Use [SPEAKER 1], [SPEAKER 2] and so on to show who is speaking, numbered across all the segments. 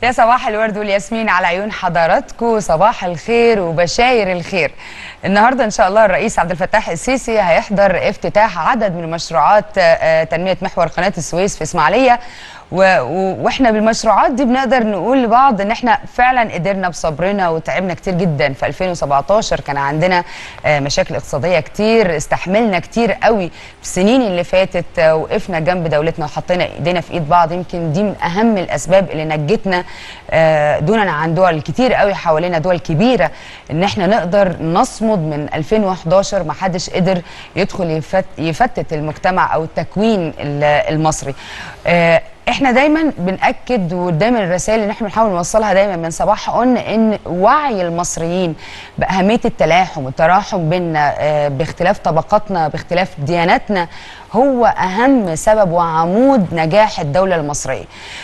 [SPEAKER 1] يا صباح الورد والياسمين على عيون حضراتكم صباح الخير وبشاير الخير النهارده ان شاء الله الرئيس عبد الفتاح السيسي هيحضر افتتاح عدد من مشروعات آه، تنميه محور قناه السويس في اسماعيليه و- و- واحنا بالمشروعات دي بنقدر نقول لبعض ان احنا فعلا قدرنا بصبرنا وتعبنا كتير جدا في 2017 كان عندنا آه، مشاكل اقتصاديه كتير استحملنا كتير قوي في السنين اللي فاتت آه، وقفنا جنب دولتنا وحطينا ايدينا في ايد بعض يمكن دي من اهم الاسباب اللي نجتنا آه، دونا عن دول كتير قوي حوالينا دول كبيره ان احنا نقدر نصمد من 2011 ما حدش قدر يدخل يفت يفتت المجتمع او التكوين ال- المصري آه، احنا دايما بناكد ودايما الرسائل اللي احنا بنحاول نوصلها دايما من صباح قلنا ان وعي المصريين باهميه التلاحم والتراحم بيننا آه، باختلاف طبقاتنا باختلاف دياناتنا هو اهم سبب وعمود نجاح الدوله المصريه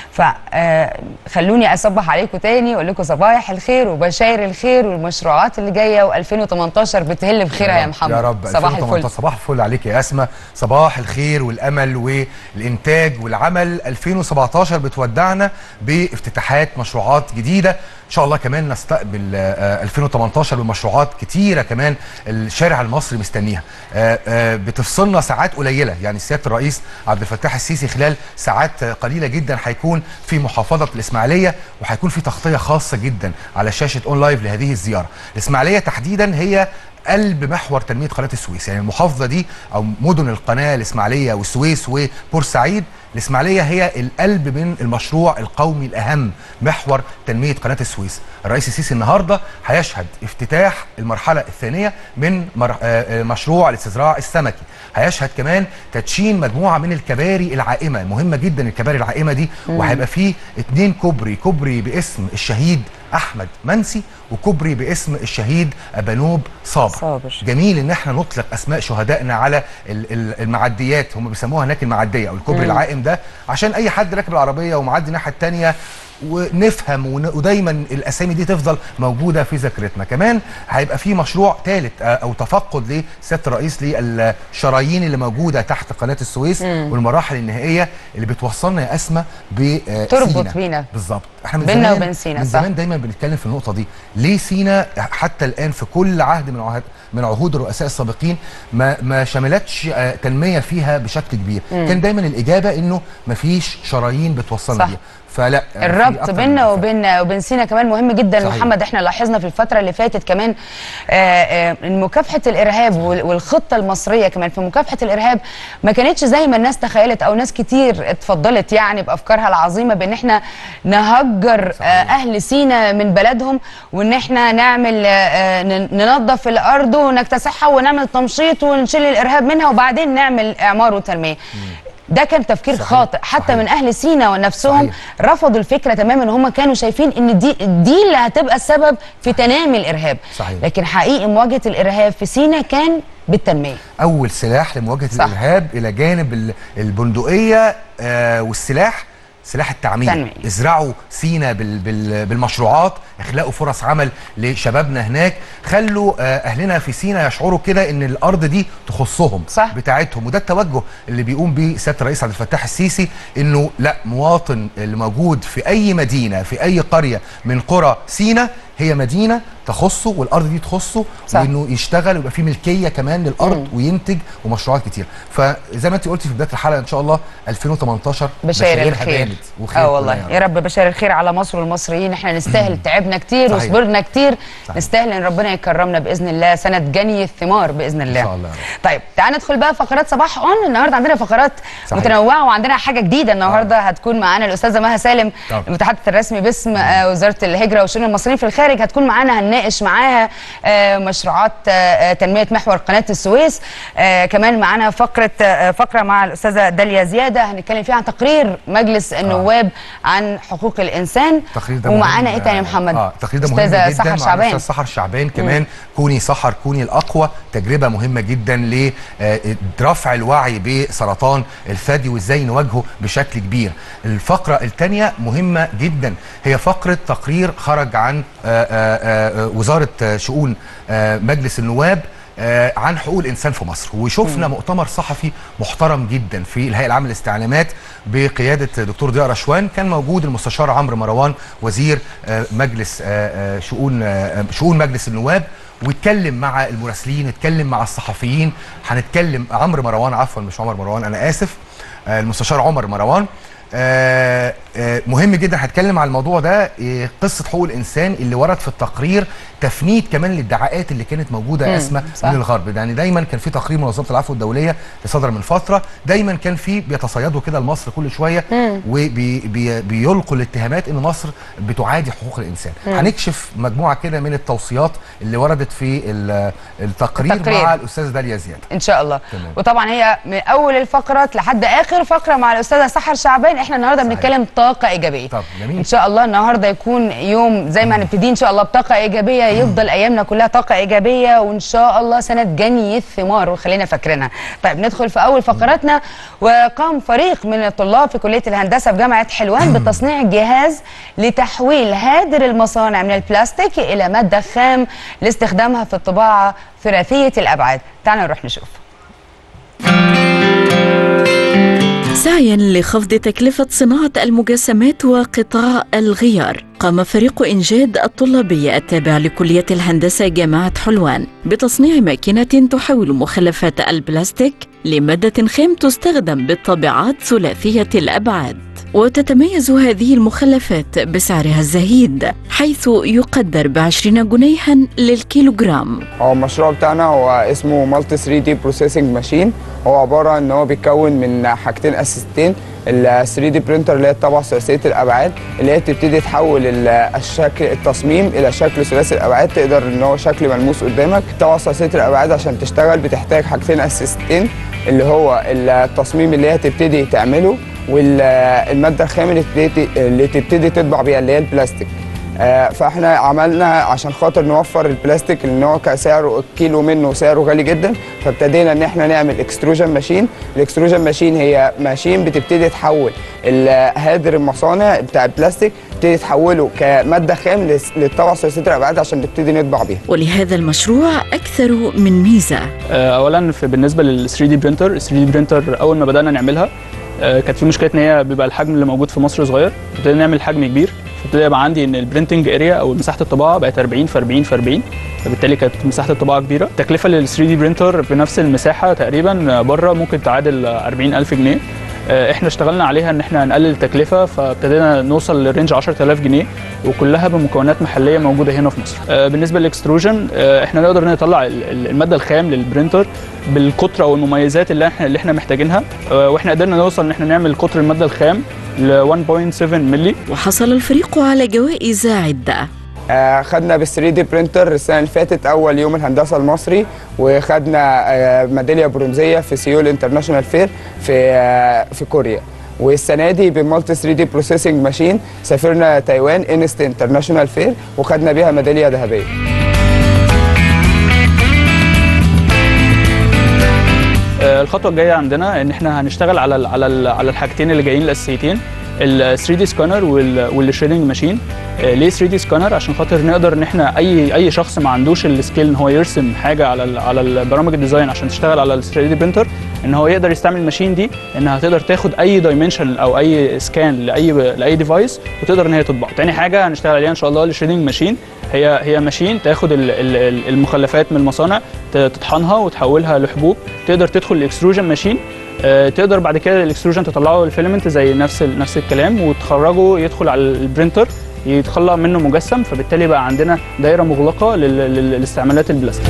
[SPEAKER 1] فخلوني اصبح عليكم تاني واقول لكم صباح الخير وبشاير الخير والمشروعات اللي جايه و2018 بتهل بخيرها يا محمد
[SPEAKER 2] يا رب
[SPEAKER 1] صباح
[SPEAKER 2] 2018
[SPEAKER 1] الفل
[SPEAKER 2] صباح الفل عليك يا اسماء صباح الخير والامل والانتاج والعمل 2017 بتودعنا بافتتاحات مشروعات جديده ان شاء الله كمان نستقبل آه، 2018 بمشروعات كتيره كمان الشارع المصري مستنيها آه، آه، بتفصلنا ساعات قليله يعني سياده الرئيس عبد الفتاح السيسي خلال ساعات آه، قليله جدا هيكون في محافظه الاسماعيليه وهيكون في تغطيه خاصه جدا على شاشه اون لايف لهذه الزياره الاسماعيليه تحديدا هي قلب محور تنميه قناه السويس يعني المحافظه دي او مدن القناه الاسماعيليه والسويس وبورسعيد الاسماعيليه هي القلب من المشروع القومي الاهم محور تنميه قناه السويس الرئيس السيسي النهارده هيشهد افتتاح المرحله الثانيه من مر... آه، آه، مشروع الاستزراع السمكي هيشهد كمان تدشين مجموعه من الكباري العائمه مهمه جدا الكباري العائمه دي وهيبقى فيه اتنين كوبري كوبري باسم الشهيد احمد منسي وكوبري باسم الشهيد ابانوب صابر
[SPEAKER 1] صابر.
[SPEAKER 2] جميل ان احنا نطلق اسماء شهدائنا على ال- ال- المعديات هم بيسموها هناك المعديه او الكوبري العائم ده عشان اي حد راكب العربيه ومعدي الناحيه الثانيه ونفهم ون- ودايما الاسامي دي تفضل موجوده في ذاكرتنا كمان هيبقى في مشروع ثالث او تفقد لسياده الرئيس للشرايين اللي موجوده تحت قناه السويس والمراحل النهائيه اللي بتوصلنا يا اسماء ب آه،
[SPEAKER 1] تربط
[SPEAKER 2] سينا.
[SPEAKER 1] بينا.
[SPEAKER 2] بالظبط احنا من
[SPEAKER 1] بينا
[SPEAKER 2] زمان
[SPEAKER 1] وبين سينا،
[SPEAKER 2] من
[SPEAKER 1] صح.
[SPEAKER 2] زمان دايما بنتكلم في النقطه دي ليه سينا حتى الان في كل عهد من عهد من عهود الرؤساء السابقين ما ما شملتش آه، تنميه فيها بشكل كبير كان دايما الاجابه انه ما فيش شرايين بتوصلنا
[SPEAKER 1] صح.
[SPEAKER 2] بيها فلا آه، في
[SPEAKER 1] الربط
[SPEAKER 2] أكتر من
[SPEAKER 1] بيننا
[SPEAKER 2] نفع.
[SPEAKER 1] وبين وبين سينا كمان مهم جدا
[SPEAKER 2] صحيح.
[SPEAKER 1] محمد احنا لاحظنا في الفتره اللي فاتت كمان آه، آه، إن مكافحه الارهاب وال- والخطه المصريه كمان في مكافحه الارهاب ما كانتش زي ما الناس تخيلت او ناس كتير اتفضلت يعني بافكارها العظيمه بان احنا نهجر آه، اهل سينا من بلدهم وان احنا نعمل آه، آه، ن- ننظف الارض ونكتسحها ونعمل تمشيط ونشيل الارهاب منها وبعدين نعمل اعمار وتنميه ده كان تفكير
[SPEAKER 2] صحيح.
[SPEAKER 1] خاطئ حتى
[SPEAKER 2] صحيح.
[SPEAKER 1] من اهل سينا ونفسهم
[SPEAKER 2] صحيح.
[SPEAKER 1] رفضوا الفكره تماما ان هم كانوا شايفين ان دي دي اللي هتبقى السبب في تنامي الارهاب
[SPEAKER 2] صحيح.
[SPEAKER 1] لكن حقيقي مواجهه الارهاب في سينا كان بالتنميه
[SPEAKER 2] اول سلاح لمواجهه
[SPEAKER 1] صح.
[SPEAKER 2] الارهاب الى جانب ال- البندقيه آه والسلاح سلاح التعمير
[SPEAKER 1] تنمية.
[SPEAKER 2] ازرعوا سينا بال بال بالمشروعات اخلقوا فرص عمل لشبابنا هناك خلوا آه اهلنا في سينا يشعروا كده ان الارض دي تخصهم
[SPEAKER 1] صح.
[SPEAKER 2] بتاعتهم وده التوجه اللي بيقوم بيه سياده الرئيس عبد الفتاح السيسي انه لا مواطن اللي موجود في اي مدينه في اي قريه من قرى سينا هي مدينه تخصه والارض دي تخصه
[SPEAKER 1] صح.
[SPEAKER 2] وانه يشتغل ويبقى في ملكيه كمان للارض وينتج ومشروعات كتير فزي ما انت قلتي في بدايه الحلقه ان شاء الله 2018
[SPEAKER 1] بشاير
[SPEAKER 2] بشايرها
[SPEAKER 1] الخير
[SPEAKER 2] بارد وخير
[SPEAKER 1] اه والله
[SPEAKER 2] كلها
[SPEAKER 1] يا رب بشاير الخير على مصر والمصريين احنا نستاهل تعبنا كتير
[SPEAKER 2] صحيح.
[SPEAKER 1] وصبرنا كتير
[SPEAKER 2] صحيح.
[SPEAKER 1] نستاهل ان ربنا يكرمنا باذن الله سنه جني الثمار باذن الله
[SPEAKER 2] شاء الله يا رب.
[SPEAKER 1] طيب تعال ندخل بقى فقرات صباح اون النهارده عندنا فقرات
[SPEAKER 2] صحيح.
[SPEAKER 1] متنوعه وعندنا حاجه جديده النهارده هتكون معانا الاستاذه مها سالم
[SPEAKER 2] طبعا.
[SPEAKER 1] المتحدث الرسمي باسم آه، وزاره الهجره والشؤون المصريين في الخارج هتكون معانا هنناقش معاها آه، مشروعات آه، آه، تنميه محور قناه السويس آه، كمان معانا فقره آه، فقره مع الاستاذه داليا زياده هنتكلم فيها عن تقرير مجلس النواب عن حقوق الانسان
[SPEAKER 2] التقرير ده
[SPEAKER 1] ومعانا
[SPEAKER 2] مهم.
[SPEAKER 1] ايه تاني يا محمد
[SPEAKER 2] اه التقرير ده مهم
[SPEAKER 1] استاذه
[SPEAKER 2] جدا
[SPEAKER 1] سحر
[SPEAKER 2] مع
[SPEAKER 1] شعبان
[SPEAKER 2] الاستاذ سحر شعبان كمان كوني سحر كوني الاقوى تجربه مهمه جدا لرفع الوعي بسرطان الثدي وازاي نواجهه بشكل كبير الفقره الثانيه مهمه جدا هي فقره تقرير خرج عن آه، آه، آه، وزاره آه، شؤون آه، مجلس النواب آه، عن حقوق الانسان في مصر وشفنا مؤتمر صحفي محترم جدا في الهيئه العامه للاستعلامات بقياده دكتور ضياء رشوان كان موجود المستشار عمرو مروان وزير آه، مجلس آه، آه، شؤون آه، شؤون مجلس النواب واتكلم مع المراسلين اتكلم مع الصحفيين هنتكلم عمرو مروان عفوا مش عمر مروان انا اسف آه، المستشار عمر مروان آه، آه، مهم جدا هتكلم على الموضوع ده آه، قصه حقوق الانسان اللي ورد في التقرير تفنيد كمان للادعاءات اللي كانت موجوده
[SPEAKER 1] مم،
[SPEAKER 2] اسمى
[SPEAKER 1] صح.
[SPEAKER 2] من الغرب يعني دايما كان في تقرير منظمه العفو الدوليه اللي صدر من فتره دايما كان في بيتصيدوا كده لمصر كل شويه وبيلقوا الاتهامات ان مصر بتعادي حقوق الانسان هنكشف مجموعه كده من التوصيات اللي وردت في ال- التقرير,
[SPEAKER 1] التقرير.
[SPEAKER 2] مع الاستاذه داليا زياد
[SPEAKER 1] ان شاء الله
[SPEAKER 2] تمام.
[SPEAKER 1] وطبعا هي من اول الفقرات لحد اخر فقره مع الاستاذه سحر شعبان احنا النهارده
[SPEAKER 2] صحيح.
[SPEAKER 1] بنتكلم طاقه ايجابيه
[SPEAKER 2] طب جميل
[SPEAKER 1] ان شاء الله النهارده يكون يوم زي ما هنبتدي ان شاء الله بطاقه ايجابيه يفضل ايامنا كلها طاقه ايجابيه وان شاء الله سنه جني الثمار وخلينا فاكرينها طيب ندخل في اول فقراتنا وقام فريق من الطلاب في كليه الهندسه في جامعه حلوان بتصنيع جهاز لتحويل هادر المصانع من البلاستيك الى ماده خام لاستخدامها في الطباعه ثلاثيه الابعاد تعالوا نروح نشوف
[SPEAKER 3] سعيا لخفض تكلفة صناعة المجسمات وقطاع الغيار قام فريق إنجاد الطلابي التابع لكلية الهندسة جامعة حلوان بتصنيع ماكينة تحول مخلفات البلاستيك لمادة خام تستخدم بالطابعات ثلاثية الأبعاد وتتميز هذه المخلفات بسعرها الزهيد حيث يقدر بعشرين جنيها للكيلوغرام
[SPEAKER 4] هو المشروع بتاعنا هو اسمه مالتي 3 دي بروسيسنج ماشين هو عباره عن ان هو بيتكون من حاجتين اساسيتين ال 3 دي برينتر اللي هي الطبعه ثلاثيه الابعاد اللي هي بتبتدي تحول ال- الشكل التصميم الى شكل ثلاثي الابعاد تقدر ان هو شكل ملموس قدامك الطبعه ثلاثيه الابعاد عشان تشتغل بتحتاج حاجتين اساسيتين اللي هو التصميم اللي هي تبتدي تعمله والماده الخام اللي تبتدي اللي تبتدي تطبع بيها اللي هي البلاستيك آه، فاحنا عملنا عشان خاطر نوفر البلاستيك لان هو كسعره الكيلو منه سعره غالي جدا فابتدينا ان احنا نعمل اكستروجن ماشين الاكستروجن ماشين هي ماشين بتبتدي تحول ال- هادر المصانع بتاع البلاستيك تبتدي تحوله كماده خام لس- للطبعه ثلاثيه الابعاد عشان نبتدي نطبع بيها
[SPEAKER 3] ولهذا المشروع أكثر من ميزة
[SPEAKER 5] آه، اولا في بالنسبه لل 3 دي برينتر ال 3 دي برينتر اول ما بدانا نعملها آه، كانت في مشكله ان هي بيبقى الحجم اللي موجود في مصر صغير ابتدينا نعمل حجم كبير فابتدى يبقى عندي ان البرينتنج اريا او مساحه الطباعه بقت 40 في 40 في 40 فبالتالي كانت مساحه الطباعه كبيره التكلفه لل 3 دي برينتر بنفس المساحه تقريبا بره ممكن تعادل 40000 جنيه آه، احنا اشتغلنا عليها ان احنا نقلل التكلفه فابتدينا نوصل لرينج 10000 جنيه وكلها بمكونات محليه موجوده هنا في مصر آه، بالنسبه للاكستروجن آه، احنا نقدر نطلع ال- ال- الماده الخام للبرينتر بالقطر او المميزات اللي احنا اللي احنا محتاجينها آه، واحنا قدرنا نوصل ان احنا نعمل قطر الماده الخام ل 1.7 مللي
[SPEAKER 3] وحصل الفريق على جوائز عدة
[SPEAKER 4] آه، خدنا بال 3 دي برينتر السنه اللي فاتت اول يوم الهندسه المصري وخدنا آه، ميداليه برونزيه في سيول انترناشونال فير في آه، في كوريا والسنه دي بالمالتي 3 دي بروسيسنج ماشين سافرنا تايوان انست انترناشونال فير وخدنا بيها ميداليه ذهبيه
[SPEAKER 5] آه، الخطوه الجايه عندنا ان احنا هنشتغل على ال على ال على الحاجتين اللي جايين الاساسيتين ال 3 دي سكانر والشريدنج ماشين ليه 3 دي سكانر عشان خاطر نقدر ان احنا اي اي شخص ما عندوش السكيل ان هو يرسم حاجه على ال على البرامج الديزاين عشان تشتغل على ال 3 دي برينتر ان هو يقدر يستعمل الماشين دي انها تقدر تاخد اي دايمنشن او اي سكان لاي لاي ديفايس وتقدر ان هي تطبع تاني حاجه هنشتغل عليها ان شاء الله الشريدنج ماشين هي هي ماشين تاخد ال- ال- ال- المخلفات من المصانع ت- تطحنها وتحولها لحبوب تقدر تدخل الاكستروجن ماشين آه، تقدر بعد كده الاكستروجن تطلعه الفيلمنت زي نفس ال- نفس الكلام وتخرجه يدخل على البرينتر يتخلق منه مجسم فبالتالي بقى عندنا دايره مغلقه لل- لل- لاستعمالات البلاستيك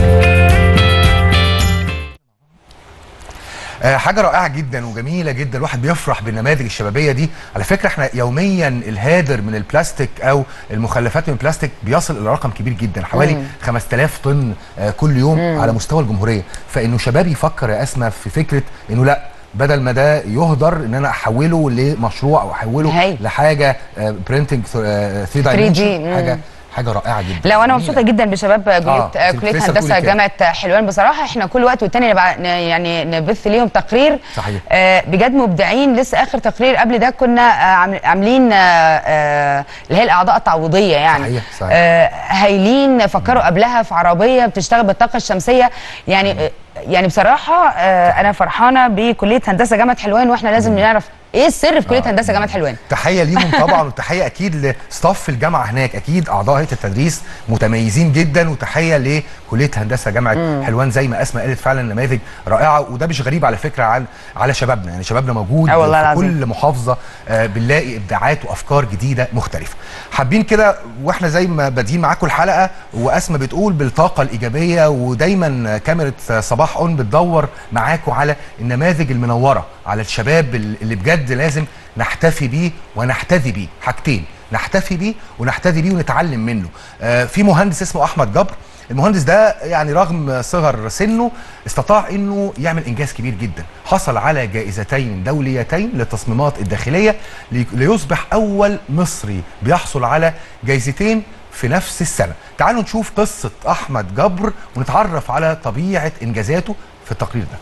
[SPEAKER 2] آه، حاجه رائعه جدا وجميله جدا الواحد بيفرح بالنماذج الشبابيه دي على فكره احنا يوميا الهادر من البلاستيك او المخلفات من البلاستيك بيصل الى رقم كبير جدا حوالي 5000 طن آه، كل يوم على مستوى الجمهوريه فانه شباب يفكر يا اسمى في فكره انه لا بدل ما ده يهدر ان انا احوله لمشروع او احوله
[SPEAKER 1] هاي.
[SPEAKER 2] لحاجه برينتنج 3
[SPEAKER 1] 3D
[SPEAKER 2] دايمنشن
[SPEAKER 1] مم.
[SPEAKER 2] حاجه حاجه رائعه جدا
[SPEAKER 1] لا وانا
[SPEAKER 2] جميلة.
[SPEAKER 1] مبسوطه جدا بشباب كليه
[SPEAKER 2] آه،
[SPEAKER 1] آه
[SPEAKER 2] كنت
[SPEAKER 1] كليه
[SPEAKER 2] لسه
[SPEAKER 1] هندسه
[SPEAKER 2] بتقولي كده.
[SPEAKER 1] جامعه حلوان بصراحه احنا كل وقت والتاني نبع... ن- يعني نبث ليهم تقرير
[SPEAKER 2] صحيح.
[SPEAKER 1] آه بجد مبدعين لسه اخر تقرير قبل ده كنا آه عامل- عاملين آه آه اللي هي الاعضاء التعويضيه يعني
[SPEAKER 2] صحيح، صحيح.
[SPEAKER 1] آه هايلين فكروا قبلها في عربيه بتشتغل بالطاقه الشمسيه يعني آه يعني بصراحه آه انا فرحانه بكليه هندسه جامعه حلوان واحنا لازم نعرف ايه السر في كليه هندسه جامعه حلوان
[SPEAKER 2] تحيه ليهم طبعا وتحيه اكيد لستاف الجامعه هناك اكيد اعضاء هيئه التدريس متميزين جدا وتحيه لكليه هندسه جامعه حلوان زي ما اسماء قالت فعلا نماذج رائعه وده مش غريب على فكره عن على شبابنا يعني شبابنا موجود
[SPEAKER 1] آه والله
[SPEAKER 2] في
[SPEAKER 1] العظيم.
[SPEAKER 2] كل محافظه آه، بنلاقي ابداعات وافكار جديده مختلفه حابين كده واحنا زي ما بادئين معاكم الحلقه واسماء بتقول بالطاقه الايجابيه ودايما كاميرا صباح اون بتدور معاكم على النماذج المنوره على الشباب اللي بجد لازم نحتفي بيه ونحتذي بيه حاجتين نحتفي بيه ونحتذي بيه ونتعلم منه آه، في مهندس اسمه احمد جبر المهندس ده يعني رغم صغر سنه استطاع انه يعمل انجاز كبير جدا حصل على جائزتين دوليتين للتصميمات الداخليه لي- ليصبح اول مصري بيحصل على جائزتين في نفس السنه تعالوا نشوف قصه احمد جبر ونتعرف على طبيعه انجازاته في التقرير ده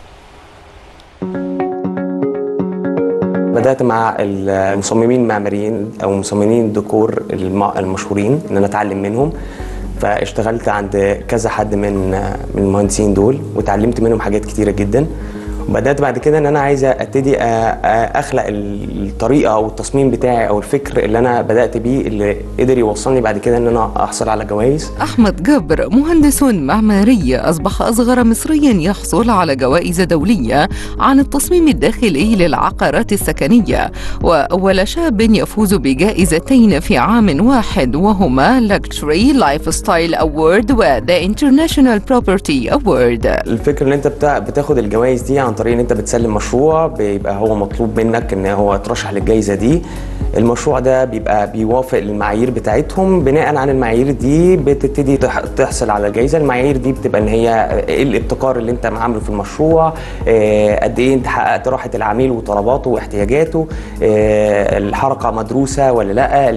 [SPEAKER 6] بدأت مع المصممين المعماريين أو مصممين الديكور الم- المشهورين إن أنا أتعلم منهم فاشتغلت عند كذا حد من من المهندسين دول وتعلمت منهم حاجات كتيرة جدا وبدأت بعد كده إن أنا عايزة أبتدي أ- أ- أخلق الطريقة أو التصميم بتاعي أو الفكر اللي أنا بدأت بيه اللي قدر يوصلني بعد كده إن أنا أحصل على جوائز
[SPEAKER 7] أحمد جبر مهندس معماري أصبح أصغر مصري يحصل على جوائز دولية عن التصميم الداخلي للعقارات السكنية وأول شاب يفوز بجائزتين في عام واحد وهما Luxury Lifestyle Award و The International Property Award
[SPEAKER 6] الفكره ان انت بتا... بتاخد الجوائز دي عن طريق ان انت بتسلم مشروع بيبقى هو مطلوب منك ان هو ترشح للجائزه دي المشروع ده بيبقى بيوافق المعايير بتاعتهم بناء عن المعايير دي بتبتدي تح... تحصل على الجائزه المعايير دي بتبقى ان هي ايه الابتكار اللي انت عامله في المشروع آه، قد ايه انت حققت راحه العميل وطلباته واحتياجاته آه، الحركه مدروسه ولا لا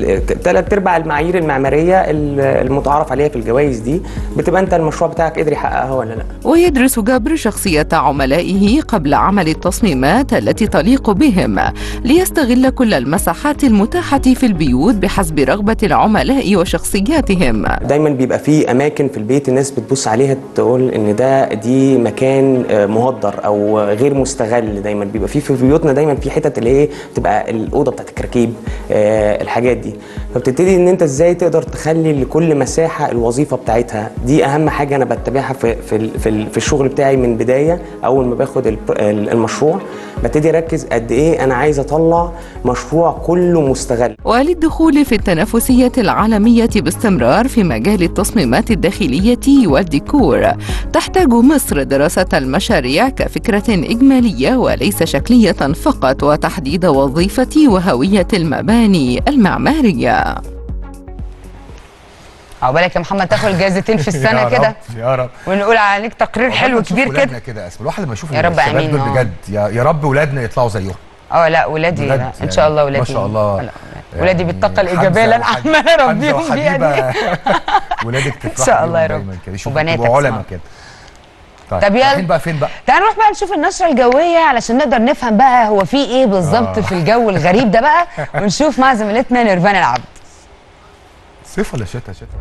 [SPEAKER 6] ثلاث ارباع المعايير المعماريه ال- المتعارف عليها في الجوائز دي بتبقى انت المشروع بتاعك قدر يحققها ولا لا
[SPEAKER 7] ويدرس جبر شخصية عملائه قبل عمل التصميمات التي تليق بهم ليستغل كل المساحات المتاحة في البيوت بحسب رغبة العملاء وشخصياتهم
[SPEAKER 6] دايما بيبقى في اماكن في البيت الناس بتبص عليها تقول ان ده دي مكان آه، مهدر او غير مستغل دايما بيبقى في في بيوتنا دايما في حتت اللي هي بتبقى الاوضه بتاعت الكراكيب آه، الحاجات دي فبتبتدي ان انت ازاي تقدر تخلي لكل مساحه الوظيفه بتاعتها دي اهم حاجه انا بتبعها في في ال- في, ال- في الشغل بتاعي من بدايه اول ما باخد الب- المشروع ببتدي اركز قد ايه انا عايز اطلع مشروع كله مستغل
[SPEAKER 7] وللدخول في التنافسية العالمية باستمرار في مجال التصميمات الداخلية والديكور تحتاج مصر دراسة المشاريع كفكرة إجمالية وليس شكلية فقط وتحديد وظيفة وهوية المباني المعمارية
[SPEAKER 1] عقبالك يا محمد تاخد جائزتين في السنه
[SPEAKER 2] يا
[SPEAKER 1] كده
[SPEAKER 2] رب يا رب
[SPEAKER 1] ونقول عليك تقرير حلو
[SPEAKER 2] والله نشوف
[SPEAKER 1] كبير
[SPEAKER 2] ولادنا
[SPEAKER 1] كده
[SPEAKER 2] كده اسم الواحد لما يشوف
[SPEAKER 1] يا رب
[SPEAKER 2] الشباب
[SPEAKER 1] آمين،
[SPEAKER 2] دول
[SPEAKER 1] آه.
[SPEAKER 2] بجد يا, يا رب ولادنا يطلعوا زيهم
[SPEAKER 1] اه لا ولادي
[SPEAKER 2] بجد
[SPEAKER 1] لا. ان
[SPEAKER 2] يعني
[SPEAKER 1] شاء الله ولادي
[SPEAKER 2] ما شاء الله
[SPEAKER 1] لا، ولادي
[SPEAKER 2] يعني
[SPEAKER 1] بالطاقه الايجابيه اللي انا
[SPEAKER 2] حمزة وحب-
[SPEAKER 1] عماله
[SPEAKER 2] حمزة
[SPEAKER 1] اربيهم بيها دي
[SPEAKER 2] وحبيبة ولادك تفرح
[SPEAKER 1] شاء الله يا
[SPEAKER 2] بيهم
[SPEAKER 1] رب.
[SPEAKER 2] دايما كده يشوفوا
[SPEAKER 1] وبناتك
[SPEAKER 2] يبقوا علماء
[SPEAKER 1] اسمع.
[SPEAKER 2] كده طيب
[SPEAKER 1] طب يلا.
[SPEAKER 2] رايحين بقى فين بقى؟
[SPEAKER 1] تعال نروح بقى نشوف النشره الجويه علشان نقدر نفهم بقى هو في ايه بالظبط
[SPEAKER 2] آه.
[SPEAKER 1] في الجو الغريب ده بقى ونشوف مع زميلتنا نيرفانا العبد
[SPEAKER 2] صيف ولا شتاء شتاء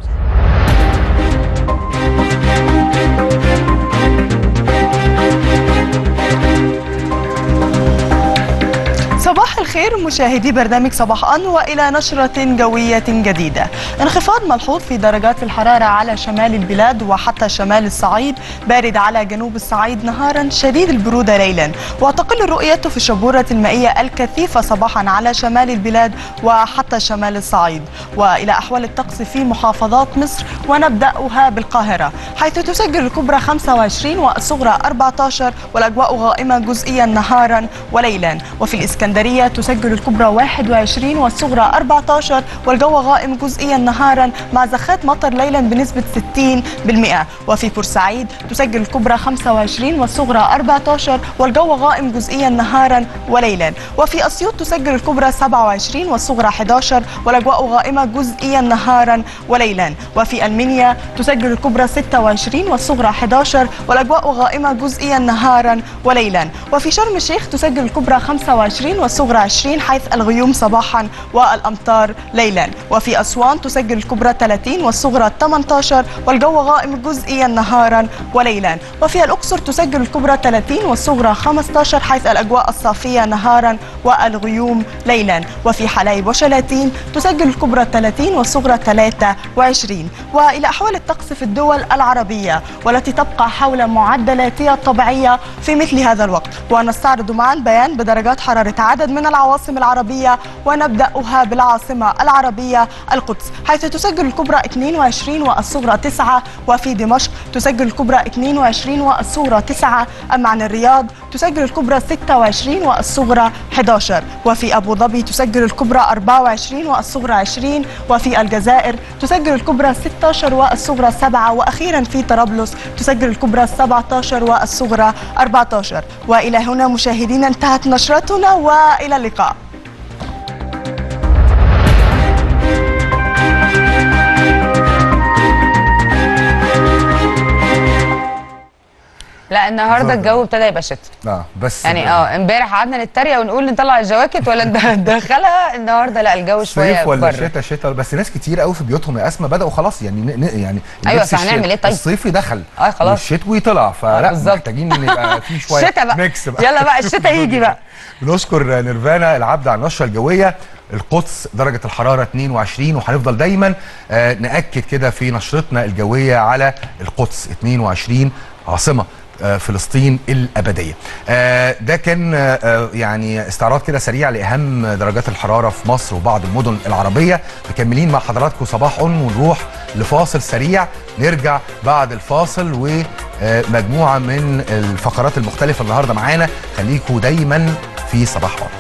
[SPEAKER 8] صباح الخير مشاهدي برنامج صباح أن وإلى نشرة جوية جديدة انخفاض ملحوظ في درجات الحرارة على شمال البلاد وحتى شمال الصعيد بارد على جنوب الصعيد نهارا شديد البرودة ليلا وتقل الرؤية في الشبورة المائية الكثيفة صباحا على شمال البلاد وحتى شمال الصعيد وإلى أحوال الطقس في محافظات مصر ونبدأها بالقاهرة حيث تسجل الكبرى 25 والصغرى 14 والأجواء غائمة جزئيا نهارا وليلا وفي الإسكندرية تسجل الكبرى 21 والصغرى 14 والجو غائم جزئيا نهارا مع زخات مطر ليلا بنسبة 60% وفي بورسعيد تسجل الكبرى 25 والصغرى 14 والجو غائم جزئيا نهارا وليلا وفي أسيوط تسجل الكبرى 27 والصغرى 11 والأجواء غائمة جزئيا نهارا وليلا وفي المنيا تسجل الكبرى 26 والصغرى 11 والأجواء غائمة جزئيا نهارا وليلا وفي شرم الشيخ تسجل الكبرى 25 والصغرى 20 حيث الغيوم صباحا والأمطار ليلا وفي أسوان تسجل الكبرى 30 والصغرى 18 والجو غائم جزئيا نهارا وليلا وفي الأقصر تسجل الكبرى 30 والصغرى 15 حيث الأجواء الصافية نهارا والغيوم ليلا وفي حلايب وشلاتين تسجل الكبرى 30 والصغرى 23 وإلى أحوال الطقس في الدول العربية والتي تبقى حول معدلاتها الطبيعية في مثل هذا الوقت ونستعرض معا بيان بدرجات حرارة عدد من العواصم العربية ونبدأها بالعاصمة العربية القدس حيث تسجل الكبرى 22 والصغرى 9 وفي دمشق تسجل الكبرى 22 والصغرى 9 أما عن الرياض تسجل الكبرى 26 والصغرى 11 وفي أبو ظبي تسجل الكبرى 24 والصغرى 20 وفي الجزائر تسجل الكبرى 16 والصغرى 7 وأخيرا في طرابلس تسجل الكبرى 17 والصغرى 14 وإلى هنا مشاهدينا انتهت نشرتنا وإلى اللقاء
[SPEAKER 1] لا النهارده الجو ابتدى يبقى شتاء
[SPEAKER 2] اه بس
[SPEAKER 1] يعني اه امبارح قعدنا نتريق ونقول نطلع الجواكت ولا ندخلها النهارده لا الجو شويه
[SPEAKER 2] صيف ولا
[SPEAKER 1] بره.
[SPEAKER 2] شتاء شتاء بس ناس كتير قوي في بيوتهم يا اسماء بداوا خلاص يعني ن- ن- يعني
[SPEAKER 1] أيوة،
[SPEAKER 2] اللبس
[SPEAKER 1] بس هنعمل
[SPEAKER 2] الشتاء-
[SPEAKER 1] إيه طيب؟
[SPEAKER 2] الصيفي دخل
[SPEAKER 1] اه خلاص.
[SPEAKER 2] والشتوي طلع فلا
[SPEAKER 1] بالظبط.
[SPEAKER 2] محتاجين نبقى في شويه
[SPEAKER 1] الشتاء بقى
[SPEAKER 2] ميكس بقى
[SPEAKER 1] يلا بقى الشتاء يجي بقى
[SPEAKER 2] بنشكر نيرفانا العبد على النشره الجويه القدس درجة الحرارة 22 وهنفضل دايما آه، نأكد كده في نشرتنا الجوية على القدس 22 عاصمة آه، فلسطين الأبدية آه، ده كان آه، آه، يعني استعراض كده سريع لأهم درجات الحرارة في مصر وبعض المدن العربية مكملين مع حضراتكم صباح أون ونروح لفاصل سريع نرجع بعد الفاصل ومجموعة من الفقرات المختلفة النهاردة معانا خليكم دايما في صباح أون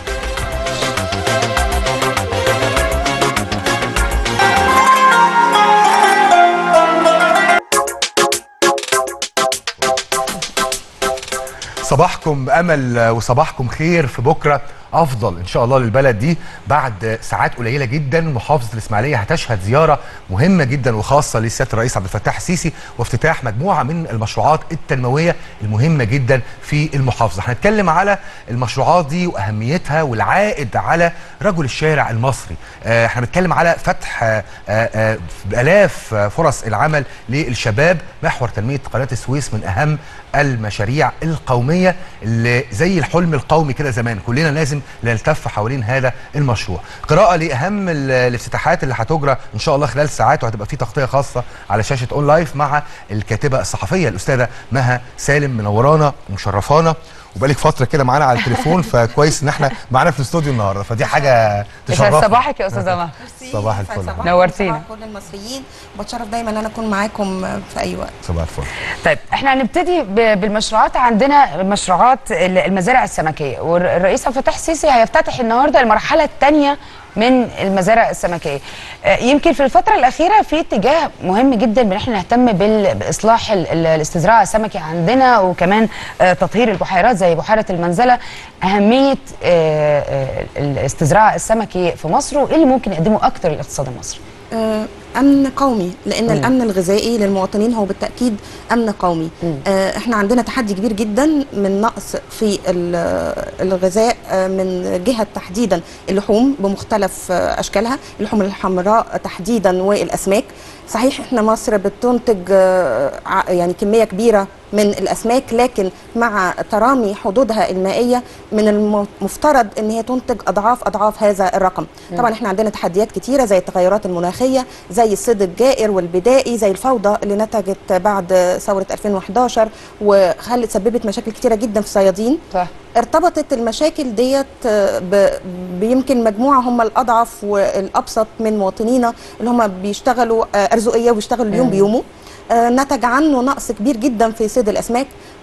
[SPEAKER 2] صباحكم بامل وصباحكم خير في بكره افضل ان شاء الله للبلد دي بعد ساعات قليله جدا محافظه الاسماعيليه هتشهد زياره مهمه جدا وخاصه لسياده الرئيس عبد الفتاح السيسي وافتتاح مجموعه من المشروعات التنمويه المهمه جدا في المحافظه هنتكلم على المشروعات دي واهميتها والعائد على رجل الشارع المصري آه، احنا بنتكلم على فتح آه، آه، الاف فرص العمل للشباب محور تنميه قناه السويس من اهم المشاريع القوميه اللي زي الحلم القومي كده زمان كلنا لازم نلتف حوالين هذا المشروع قراءه لاهم ال- الافتتاحات اللي هتجرى ان شاء الله خلال ساعات وهتبقى في تغطيه خاصه على شاشه اون لايف مع الكاتبه الصحفيه الاستاذه مها سالم منورانا ومشرفانا وبقالك فتره كده معانا على التليفون فكويس ان احنا معانا في الاستوديو النهارده فدي حاجه
[SPEAKER 1] يسعد
[SPEAKER 2] تشرفنا
[SPEAKER 1] صباحك يا استاذه مها
[SPEAKER 2] صباح الفل
[SPEAKER 9] صباح
[SPEAKER 1] نورتينا.
[SPEAKER 9] صباح كل المصريين بتشرف دايما ان انا اكون معاكم في اي وقت
[SPEAKER 2] صباح الفل
[SPEAKER 1] طيب احنا هنبتدي ب- بالمشروعات عندنا مشروعات ال- المزارع السمكيه والرئيس عبد الفتاح السيسي هيفتتح النهارده المرحله الثانيه من المزارع السمكيه آه، يمكن في الفتره الاخيره في اتجاه مهم جدا بان احنا نهتم بال- باصلاح ال- ال- الاستزراع السمكي عندنا وكمان آه، تطهير البحيرات زي بحيره المنزله اهميه آه، آه، الاستزراع السمكي في مصر وايه اللي ممكن يقدمه اكتر للاقتصاد المصري
[SPEAKER 9] آه، امن قومي لان الامن الغذائي للمواطنين هو بالتاكيد امن قومي آه، احنا عندنا تحدي كبير جدا من نقص في ال- الغذاء آه، من جهه تحديدا اللحوم بمختلف آه، اشكالها اللحوم الحمراء تحديدا والاسماك صحيح احنا مصر بتنتج آه، ع- يعني كميه كبيره من الاسماك لكن مع ترامي حدودها المائيه من المفترض ان هي تنتج اضعاف اضعاف هذا الرقم طبعا احنا عندنا تحديات كتيره زي التغيرات المناخيه زي الصيد الجائر والبدائي زي الفوضى اللي نتجت بعد ثوره 2011 وخلت سببت مشاكل كتيره جدا في الصيادين
[SPEAKER 1] صح
[SPEAKER 9] ارتبطت المشاكل ديت آه، ب- بيمكن مجموعه هم الاضعف والابسط من مواطنينا اللي هم بيشتغلوا آه، ارزقيه وبيشتغلوا اليوم بيومه آه، نتج عنه نقص كبير جدا في صيد الاسماك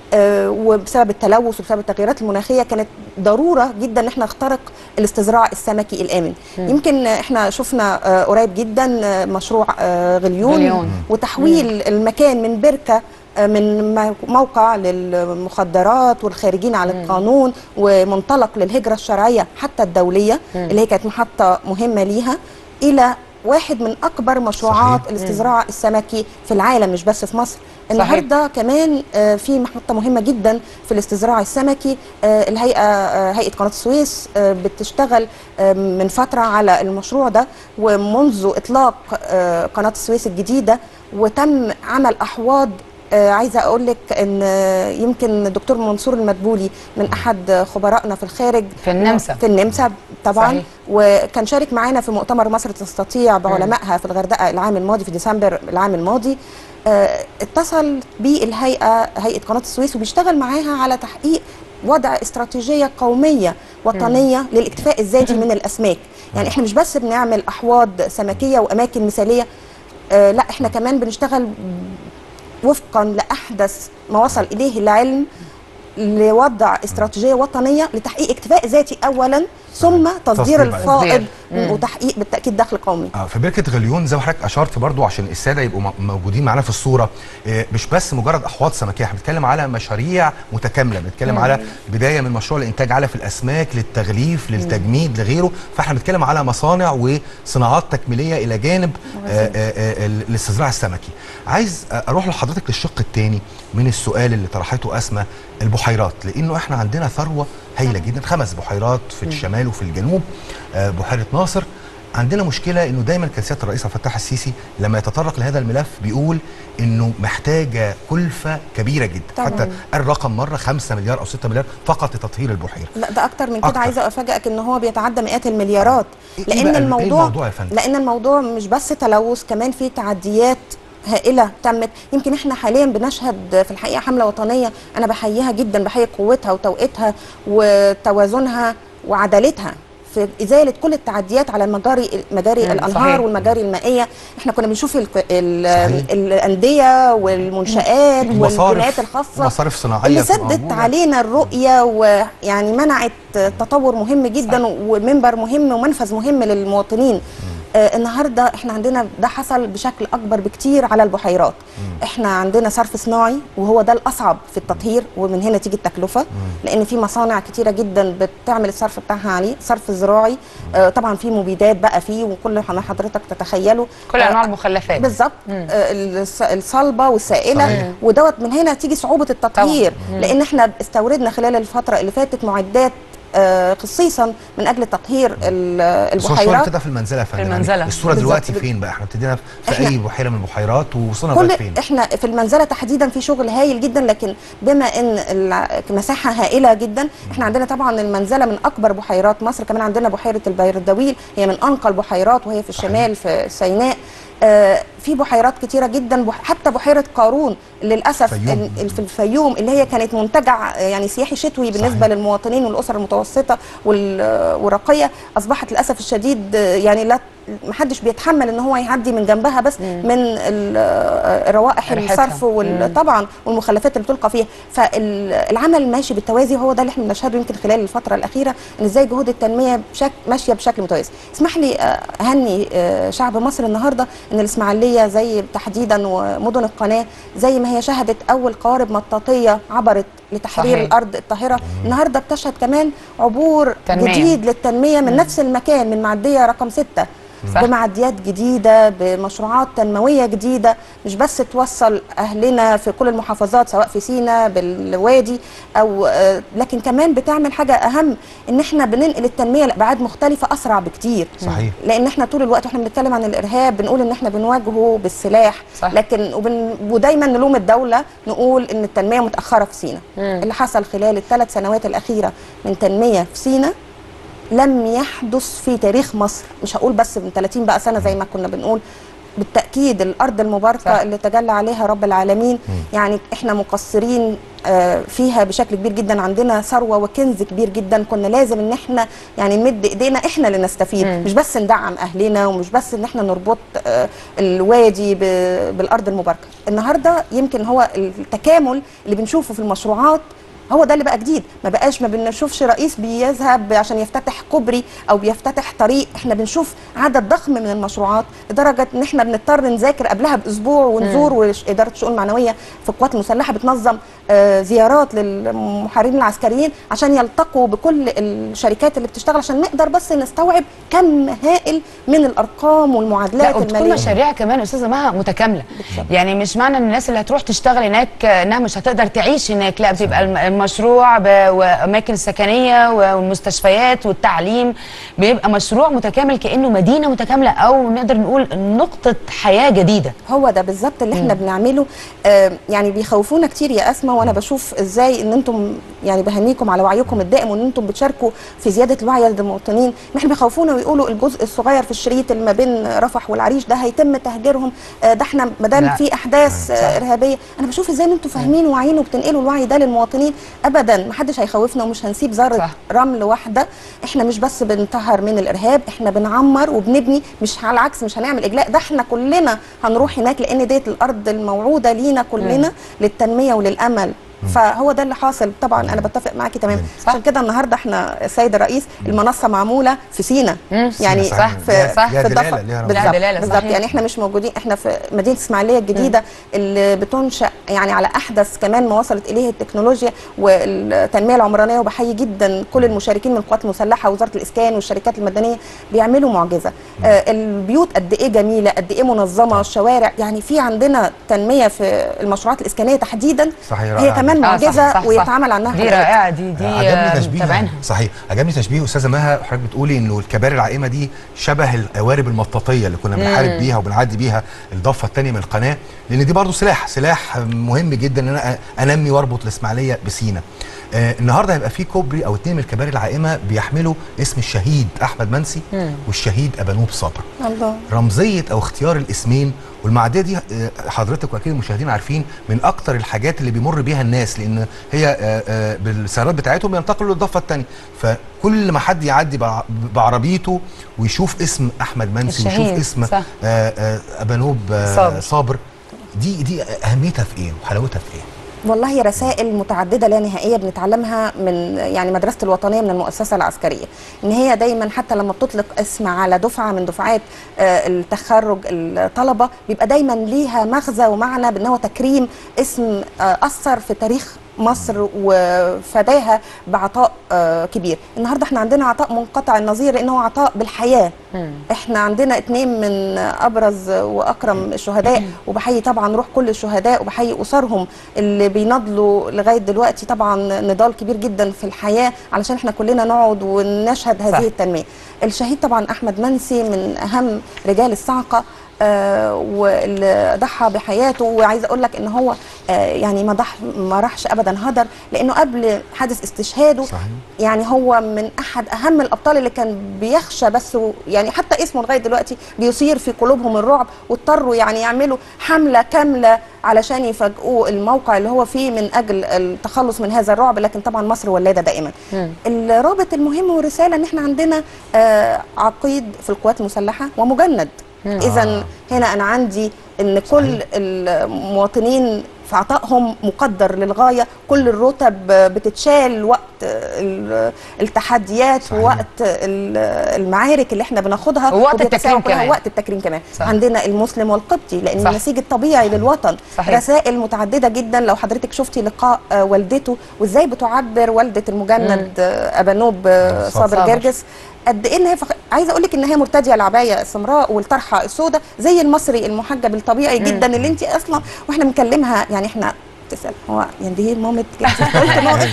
[SPEAKER 9] آه، وبسبب التلوث وبسبب التغيرات المناخيه كانت ضروره جدا ان احنا نخترق الاستزراع السمكي الامن
[SPEAKER 1] مم.
[SPEAKER 9] يمكن احنا شفنا آه، قريب جدا آه، مشروع آه، غليون,
[SPEAKER 1] غليون.
[SPEAKER 9] وتحويل المكان من بركه آه، من مو- موقع للمخدرات والخارجين عن القانون ومنطلق للهجره الشرعيه حتى الدوليه
[SPEAKER 1] مم.
[SPEAKER 9] اللي هي كانت محطه مهمه ليها الى واحد من اكبر مشروعات
[SPEAKER 1] صحيح.
[SPEAKER 9] الاستزراع السمكي في العالم مش بس في مصر
[SPEAKER 1] صحيح.
[SPEAKER 9] النهارده كمان آه، في محطه مهمه جدا في الاستزراع السمكي آه، الهيئه آه، هيئه قناه السويس آه، بتشتغل آه، من فتره على المشروع ده ومنذ اطلاق آه، قناه السويس الجديده وتم عمل احواض آه، عايزه اقول لك ان آه، يمكن الدكتور منصور المدبولي من احد خبرائنا في الخارج
[SPEAKER 1] في النمسا.
[SPEAKER 9] في النمسا طبعا
[SPEAKER 1] صحيح.
[SPEAKER 9] وكان شارك معانا في مؤتمر مصر تستطيع بعلمائها في الغردقه العام الماضي في ديسمبر العام الماضي آه، اتصل بالهيئه هيئه قناه السويس وبيشتغل معاها على تحقيق وضع استراتيجيه قوميه وطنيه للاكتفاء الذاتي من الاسماك يعني احنا مش بس بنعمل احواض سمكيه واماكن مثاليه آه، لا احنا كمان بنشتغل وفقا لاحدث ما وصل اليه العلم لوضع استراتيجيه وطنيه لتحقيق اكتفاء ذاتي اولا ثم تصدير
[SPEAKER 2] تصدير بعد.
[SPEAKER 9] الفائض
[SPEAKER 1] تصدير. مم.
[SPEAKER 9] وتحقيق بالتاكيد دخل قومي
[SPEAKER 2] اه في بركه غليون زي ما حضرتك اشرت برضو عشان الساده يبقوا م- موجودين معانا في الصوره آه، مش بس مجرد احواض سمكيه احنا بنتكلم على مشاريع متكامله بنتكلم على بدايه من مشروع لانتاج علف الاسماك للتغليف للتجميد لغيره فاحنا بنتكلم على مصانع وصناعات تكميليه الى جانب آه، آه، آه، ال- الاستزراع السمكي عايز آه، اروح لحضرتك للشق الثاني من السؤال اللي طرحته اسماء البحيرات لانه احنا عندنا ثروه هايله جدا خمس بحيرات في الشمال وفي الجنوب آه، بحيره ناصر عندنا مشكله انه دايما كان سياده الرئيس عبد الفتاح السيسي لما يتطرق لهذا الملف بيقول انه محتاجه كلفه كبيره جدا
[SPEAKER 9] طبعاً.
[SPEAKER 2] حتى الرقم مره 5 مليار او 6 مليار فقط لتطهير البحيره
[SPEAKER 9] لا ده اكتر من
[SPEAKER 2] أكتر.
[SPEAKER 9] كده عايزه افاجئك ان هو بيتعدى مئات المليارات
[SPEAKER 2] إيه
[SPEAKER 9] لان
[SPEAKER 2] بقى- إيه
[SPEAKER 9] الموضوع
[SPEAKER 2] الموضوع يا فندم؟
[SPEAKER 9] لان الموضوع مش بس تلوث كمان في تعديات هائله تمت يمكن احنا حاليا بنشهد في الحقيقه حمله وطنيه انا بحييها جدا بحيي قوتها وتوقيتها وتوازنها وعدالتها في ازاله كل التعديات على مجاري مجاري
[SPEAKER 1] مم،
[SPEAKER 9] الانهار
[SPEAKER 1] صحيح.
[SPEAKER 9] والمجاري المائيه احنا كنا بنشوف ال ال
[SPEAKER 2] صحيح.
[SPEAKER 9] الانديه والمنشات
[SPEAKER 2] ومصارف-
[SPEAKER 9] والبنايات الخاصه
[SPEAKER 2] ومصارف صناعيه
[SPEAKER 9] اللي
[SPEAKER 2] بتبقى
[SPEAKER 9] سدت
[SPEAKER 2] موجودة.
[SPEAKER 9] علينا الرؤيه ويعني منعت تطور مهم جدا ومنبر مهم ومنفذ مهم للمواطنين آه النهارده احنا عندنا ده حصل بشكل اكبر بكتير على البحيرات احنا عندنا صرف صناعي وهو ده الاصعب في التطهير ومن هنا تيجي التكلفه لان في مصانع كتيره جدا بتعمل الصرف بتاعها عليه صرف زراعي آه طبعا في مبيدات بقى فيه وكل ما حضرتك تتخيله
[SPEAKER 1] كل
[SPEAKER 9] آه،
[SPEAKER 1] انواع المخلفات
[SPEAKER 9] بالظبط
[SPEAKER 1] مم.
[SPEAKER 9] آه، الص- الصلبه والسائله
[SPEAKER 2] صحيح.
[SPEAKER 9] ودوت من هنا تيجي صعوبه التطهير
[SPEAKER 1] مم.
[SPEAKER 9] لان احنا استوردنا خلال الفتره اللي فاتت معدات آه، خصيصا من اجل تطهير ال-
[SPEAKER 2] بس هو شوية
[SPEAKER 9] البحيرات
[SPEAKER 2] كده في المنزله يا فندم يعني
[SPEAKER 1] المنزلة.
[SPEAKER 2] الصوره
[SPEAKER 9] بالظبط.
[SPEAKER 2] دلوقتي فين بقى احنا ابتدينا في
[SPEAKER 9] إحنا-
[SPEAKER 2] اي بحيره من البحيرات ووصلنا لغايه
[SPEAKER 9] كل
[SPEAKER 2] فين
[SPEAKER 9] احنا في المنزله تحديدا في شغل هايل جدا لكن بما ان المساحه هائله جدا احنا عندنا طبعا المنزله من اكبر بحيرات مصر كمان عندنا بحيره البيردويل هي من انقى البحيرات وهي في الشمال في سيناء آه في بحيرات كتيره جدا بح حتى بحيره قارون للاسف
[SPEAKER 2] الفيوم.
[SPEAKER 9] ال- في الفيوم اللي هي كانت منتجع آه، يعني سياحي شتوي بالنسبه
[SPEAKER 2] صحيح.
[SPEAKER 9] للمواطنين والاسر المتوسطه وال- والرقيه اصبحت للاسف الشديد آه، يعني لا محدش بيتحمل ان هو يعدي من جنبها بس من ال- آه، روائح
[SPEAKER 1] ريحتها.
[SPEAKER 9] الصرف وال-
[SPEAKER 1] مم.
[SPEAKER 9] طبعا والمخلفات اللي بتلقى فيها فالعمل ماشي بالتوازي وهو ده اللي احنا بنشهده يمكن خلال الفتره الاخيره ان ازاي جهود التنميه بشكل ماشيه بشكل متوازي اسمح لي آه، اهني آه، شعب مصر النهارده ان الاسماعيليه زي تحديدا ومدن القناه زي ما هي شهدت اول قوارب مطاطيه عبرت لتحرير
[SPEAKER 1] صحيح.
[SPEAKER 9] الارض الطاهره النهارده بتشهد كمان عبور
[SPEAKER 1] تنمية.
[SPEAKER 9] جديد للتنميه من نفس المكان من معديه رقم ستة
[SPEAKER 1] صح.
[SPEAKER 9] بمعديات جديده بمشروعات تنمويه جديده مش بس توصل اهلنا في كل المحافظات سواء في سينا بالوادي او آه، لكن كمان بتعمل حاجه اهم ان احنا بننقل التنميه لابعاد مختلفه اسرع بكتير
[SPEAKER 2] صحيح
[SPEAKER 9] لان احنا طول الوقت واحنا بنتكلم عن الارهاب بنقول ان احنا بنواجهه بالسلاح
[SPEAKER 1] صح.
[SPEAKER 9] لكن وبن ودايما نلوم الدوله نقول ان التنميه متاخره في سينا اللي حصل خلال الثلاث سنوات الاخيره من تنميه في سينا لم يحدث في تاريخ مصر مش هقول بس من 30 بقى سنه زي ما كنا بنقول بالتاكيد الارض المباركه
[SPEAKER 1] صح.
[SPEAKER 9] صح. اللي تجلى عليها رب العالمين يعني احنا مقصرين آه، فيها بشكل كبير جدا عندنا ثروه وكنز كبير جدا كنا لازم ان احنا يعني نمد ايدينا احنا اللي نستفيد مش بس ندعم اهلنا ومش بس ان احنا نربط آه، الوادي ب- بالارض المباركه النهارده يمكن هو التكامل اللي بنشوفه في المشروعات هو ده اللي بقى جديد ما بقاش ما بنشوفش رئيس بيذهب عشان يفتتح كوبري او بيفتتح طريق احنا بنشوف عدد ضخم من المشروعات لدرجه ان احنا بنضطر نذاكر قبلها باسبوع ونزور واداره الشؤون المعنويه في القوات المسلحه بتنظم آه، زيارات للمحاربين العسكريين عشان يلتقوا بكل الشركات اللي بتشتغل عشان نقدر بس نستوعب كم هائل من الارقام
[SPEAKER 1] لا
[SPEAKER 9] والمعادلات
[SPEAKER 1] وتكون
[SPEAKER 9] الماليه
[SPEAKER 1] مشاريع كمان استاذه مها متكامله يعني مش معنى ان الناس اللي هتروح تشتغل هناك آه، انها مش هتقدر تعيش هناك لا بيبقى الم- المشروع ب- واماكن سكنيه والمستشفيات والتعليم بيبقى مشروع متكامل كانه مدينه متكامله او نقدر نقول نقطه حياه جديده
[SPEAKER 9] هو ده بالظبط اللي احنا بنعمله آه يعني بيخوفونا كتير يا اسماء وانا بشوف ازاي ان انتم يعني بهنيكم على وعيكم الدائم وان انتم بتشاركوا في زياده الوعي لدى المواطنين ان احنا بيخوفونا ويقولوا الجزء الصغير في الشريط اللي ما بين رفح والعريش ده هيتم تهجيرهم آه ده احنا ما دام
[SPEAKER 1] لا.
[SPEAKER 9] في احداث آه ارهابيه انا بشوف ازاي ان انتم فاهمين وواعيين وبتنقلوا الوعي ده للمواطنين ابدا ما حدش هيخوفنا ومش هنسيب ذره
[SPEAKER 1] صح.
[SPEAKER 9] رمل واحده احنا مش بس بنطهر من الارهاب احنا بنعمر وبنبني مش على العكس مش هنعمل اجلاء ده احنا كلنا هنروح هناك لان ديت الارض الموعوده لينا كلنا للتنميه وللامل فهو ده اللي حاصل طبعا انا بتفق معاكي تمام
[SPEAKER 1] صح.
[SPEAKER 9] عشان كده النهارده احنا السيد الرئيس المنصه معموله في سينا
[SPEAKER 1] مم.
[SPEAKER 9] يعني
[SPEAKER 2] صح.
[SPEAKER 9] في
[SPEAKER 2] ليها-
[SPEAKER 1] صح.
[SPEAKER 2] ليها
[SPEAKER 9] في
[SPEAKER 2] دلالة،
[SPEAKER 9] الضفه
[SPEAKER 2] ليها رمز.
[SPEAKER 1] ليها
[SPEAKER 9] بالظبط
[SPEAKER 1] دلالة،
[SPEAKER 9] بالظبط
[SPEAKER 1] صحيح.
[SPEAKER 9] يعني احنا مش موجودين احنا في مدينه اسماعيليه الجديده اللي بتنشا يعني على احدث كمان ما وصلت اليه التكنولوجيا والتنميه العمرانيه وبحيي جدا كل المشاركين من القوات المسلحه ووزاره الاسكان والشركات المدنيه بيعملوا معجزه آه البيوت قد ايه جميله قد ايه منظمه الشوارع يعني في عندنا تنميه في المشروعات الاسكانيه تحديدا
[SPEAKER 2] صحيح،
[SPEAKER 9] هي
[SPEAKER 2] رائعة
[SPEAKER 9] كمان
[SPEAKER 1] آه، صح،
[SPEAKER 9] معجزه
[SPEAKER 1] صح، صح.
[SPEAKER 9] ويتعمل عنها
[SPEAKER 1] دي
[SPEAKER 9] حلقات.
[SPEAKER 1] رائعه دي دي
[SPEAKER 2] عجبني
[SPEAKER 1] آه،
[SPEAKER 2] تشبيه
[SPEAKER 1] متابعينها
[SPEAKER 2] صحيح عجبني تشبيه استاذه مها حضرتك بتقولي انه الكباري العائمه دي شبه القوارب المطاطيه اللي كنا بنحارب بيها وبنعدي بيها الضفه الثانيه من القناه لان دي برضو سلاح سلاح مهم جدا ان انا انمي واربط الاسماعيليه بسينا آه النهارده هيبقى في كوبري او اتنين من الكباري العائمه بيحملوا اسم الشهيد احمد منسي والشهيد ابانوب صبر
[SPEAKER 9] الله
[SPEAKER 2] رمزيه او اختيار الاسمين والمعديه دي آه، حضرتك واكيد المشاهدين عارفين من اكتر الحاجات اللي بيمر بيها الناس لان هي آه، آه، بالسيارات بتاعتهم بينتقلوا للضفه الثانيه فكل ما حد يعدي بع- بعربيته ويشوف اسم احمد منسي ويشوف
[SPEAKER 1] الشهيد،
[SPEAKER 2] اسم
[SPEAKER 1] صح.
[SPEAKER 2] آه، آه، ابانوب آه،
[SPEAKER 1] صابر.
[SPEAKER 2] صابر دي دي اهميتها في ايه وحلاوتها في ايه
[SPEAKER 9] والله هي رسائل متعدده لا نهائيه بنتعلمها من يعني مدرسه الوطنيه من المؤسسه العسكريه ان هي دايما حتى لما بتطلق اسم على دفعه من دفعات آه، التخرج الطلبه بيبقى دايما ليها مغزى ومعنى بان هو تكريم اسم آه، اثر في تاريخ مصر وفداها بعطاء آه، كبير النهارده احنا عندنا عطاء منقطع النظير لانه عطاء بالحياه احنا عندنا اتنين من ابرز واكرم الشهداء وبحيي طبعا روح كل الشهداء وبحيي اسرهم اللي بيناضلوا لغايه دلوقتي طبعا نضال كبير جدا في الحياه علشان احنا كلنا نقعد ونشهد هذه
[SPEAKER 1] صح.
[SPEAKER 9] التنميه الشهيد طبعا احمد منسي من اهم رجال الصعقه آه واللي ضحى بحياته وعايزه اقول لك ان هو آه يعني ما ضح ما راحش ابدا هدر لانه قبل حادث استشهاده
[SPEAKER 2] صحيح.
[SPEAKER 9] يعني هو من احد اهم الابطال اللي كان بيخشى بس و- يعني حتى اسمه لغايه دلوقتي بيثير في قلوبهم الرعب واضطروا يعني يعملوا حمله كامله علشان يفاجئوه الموقع اللي هو فيه من اجل التخلص من هذا الرعب لكن طبعا مصر ولاده دائما. الرابط المهم والرساله ان احنا عندنا آه عقيد في القوات المسلحه ومجند. اذا هنا انا عندي ان كل المواطنين في عطائهم مقدر للغايه كل الرتب بتتشال وقت ال- التحديات
[SPEAKER 2] صحيح.
[SPEAKER 9] ووقت ال- المعارك اللي احنا بناخدها
[SPEAKER 1] ووقت
[SPEAKER 9] وبيتساوى
[SPEAKER 1] التكريم
[SPEAKER 9] كلها
[SPEAKER 1] كمان.
[SPEAKER 9] وقت التكريم كمان
[SPEAKER 1] صح.
[SPEAKER 9] عندنا المسلم والقبطي لان
[SPEAKER 1] صح.
[SPEAKER 9] النسيج الطبيعي للوطن
[SPEAKER 1] صحيح.
[SPEAKER 9] رسائل متعدده جدا لو حضرتك شفتي لقاء آه، والدته وازاي بتعبر والده المجند آه، ابانوب آه،
[SPEAKER 2] صابر.
[SPEAKER 9] صابر جرجس قد ايه ان هي فخ... عايزه اقول لك ان هي مرتديه العبايه السمراء والطرحه السوداء زي المصري المحجب الطبيعي جدا اللي انت اصلا واحنا بنكلمها يعني احنا تسال هو يعني دي مامة جدتي قلت مامة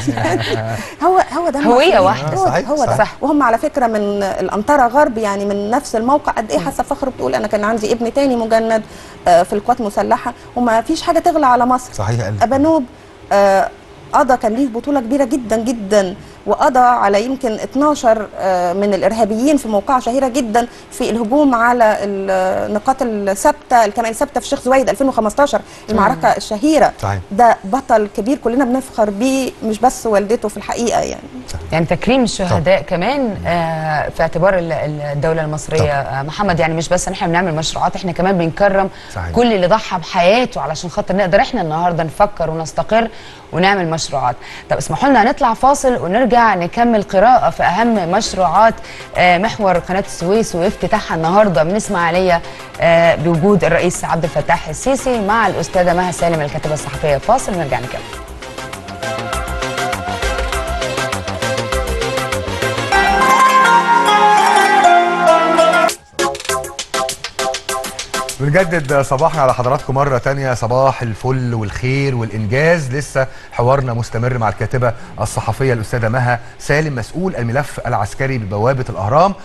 [SPEAKER 9] هو هو ده
[SPEAKER 1] هوية
[SPEAKER 9] المصري.
[SPEAKER 1] واحدة.
[SPEAKER 9] هو,
[SPEAKER 2] صحيح،
[SPEAKER 9] هو ده
[SPEAKER 2] صحيح.
[SPEAKER 9] وهم على فكره من الانطره غرب يعني من نفس الموقع قد ايه حاسه فخر بتقول انا كان عندي ابن تاني مجند آه، في القوات المسلحه وما فيش حاجه تغلى على مصر
[SPEAKER 2] صحيح قال
[SPEAKER 9] ابانوب آه، قضى كان ليه بطوله كبيره جدا جدا وقضى على يمكن 12 آه، من الارهابيين في موقعه شهيره جدا في الهجوم على النقاط الثابته الكمائن الثابته في شيخ زويد 2015 المعركه الشهيره
[SPEAKER 2] صحيح.
[SPEAKER 9] ده بطل كبير كلنا بنفخر بيه مش بس والدته في الحقيقه يعني
[SPEAKER 1] يعني تكريم الشهداء كمان آه، في اعتبار ال- ال- الدوله المصريه آه، محمد يعني مش بس ان احنا بنعمل مشروعات احنا كمان بنكرم
[SPEAKER 2] صحيح.
[SPEAKER 1] كل اللي ضحى بحياته علشان خاطر نقدر احنا النهارده نفكر ونستقر ونعمل مشروعات طب اسمحوا لنا نطلع فاصل ونرجع نكمل قراءه في اهم مشروعات آه، محور قناه السويس وافتتاحها النهارده من اسماعيليه آه، بوجود الرئيس عبد الفتاح السيسي مع الاستاذه مها سالم الكاتبه الصحفيه فاصل ونرجع نكمل
[SPEAKER 2] بنجدد صباحنا على حضراتكم مرة تانية صباح الفل والخير والإنجاز لسه حوارنا مستمر مع الكاتبة الصحفية الأستاذة مها سالم مسؤول الملف العسكري ببوابة الأهرام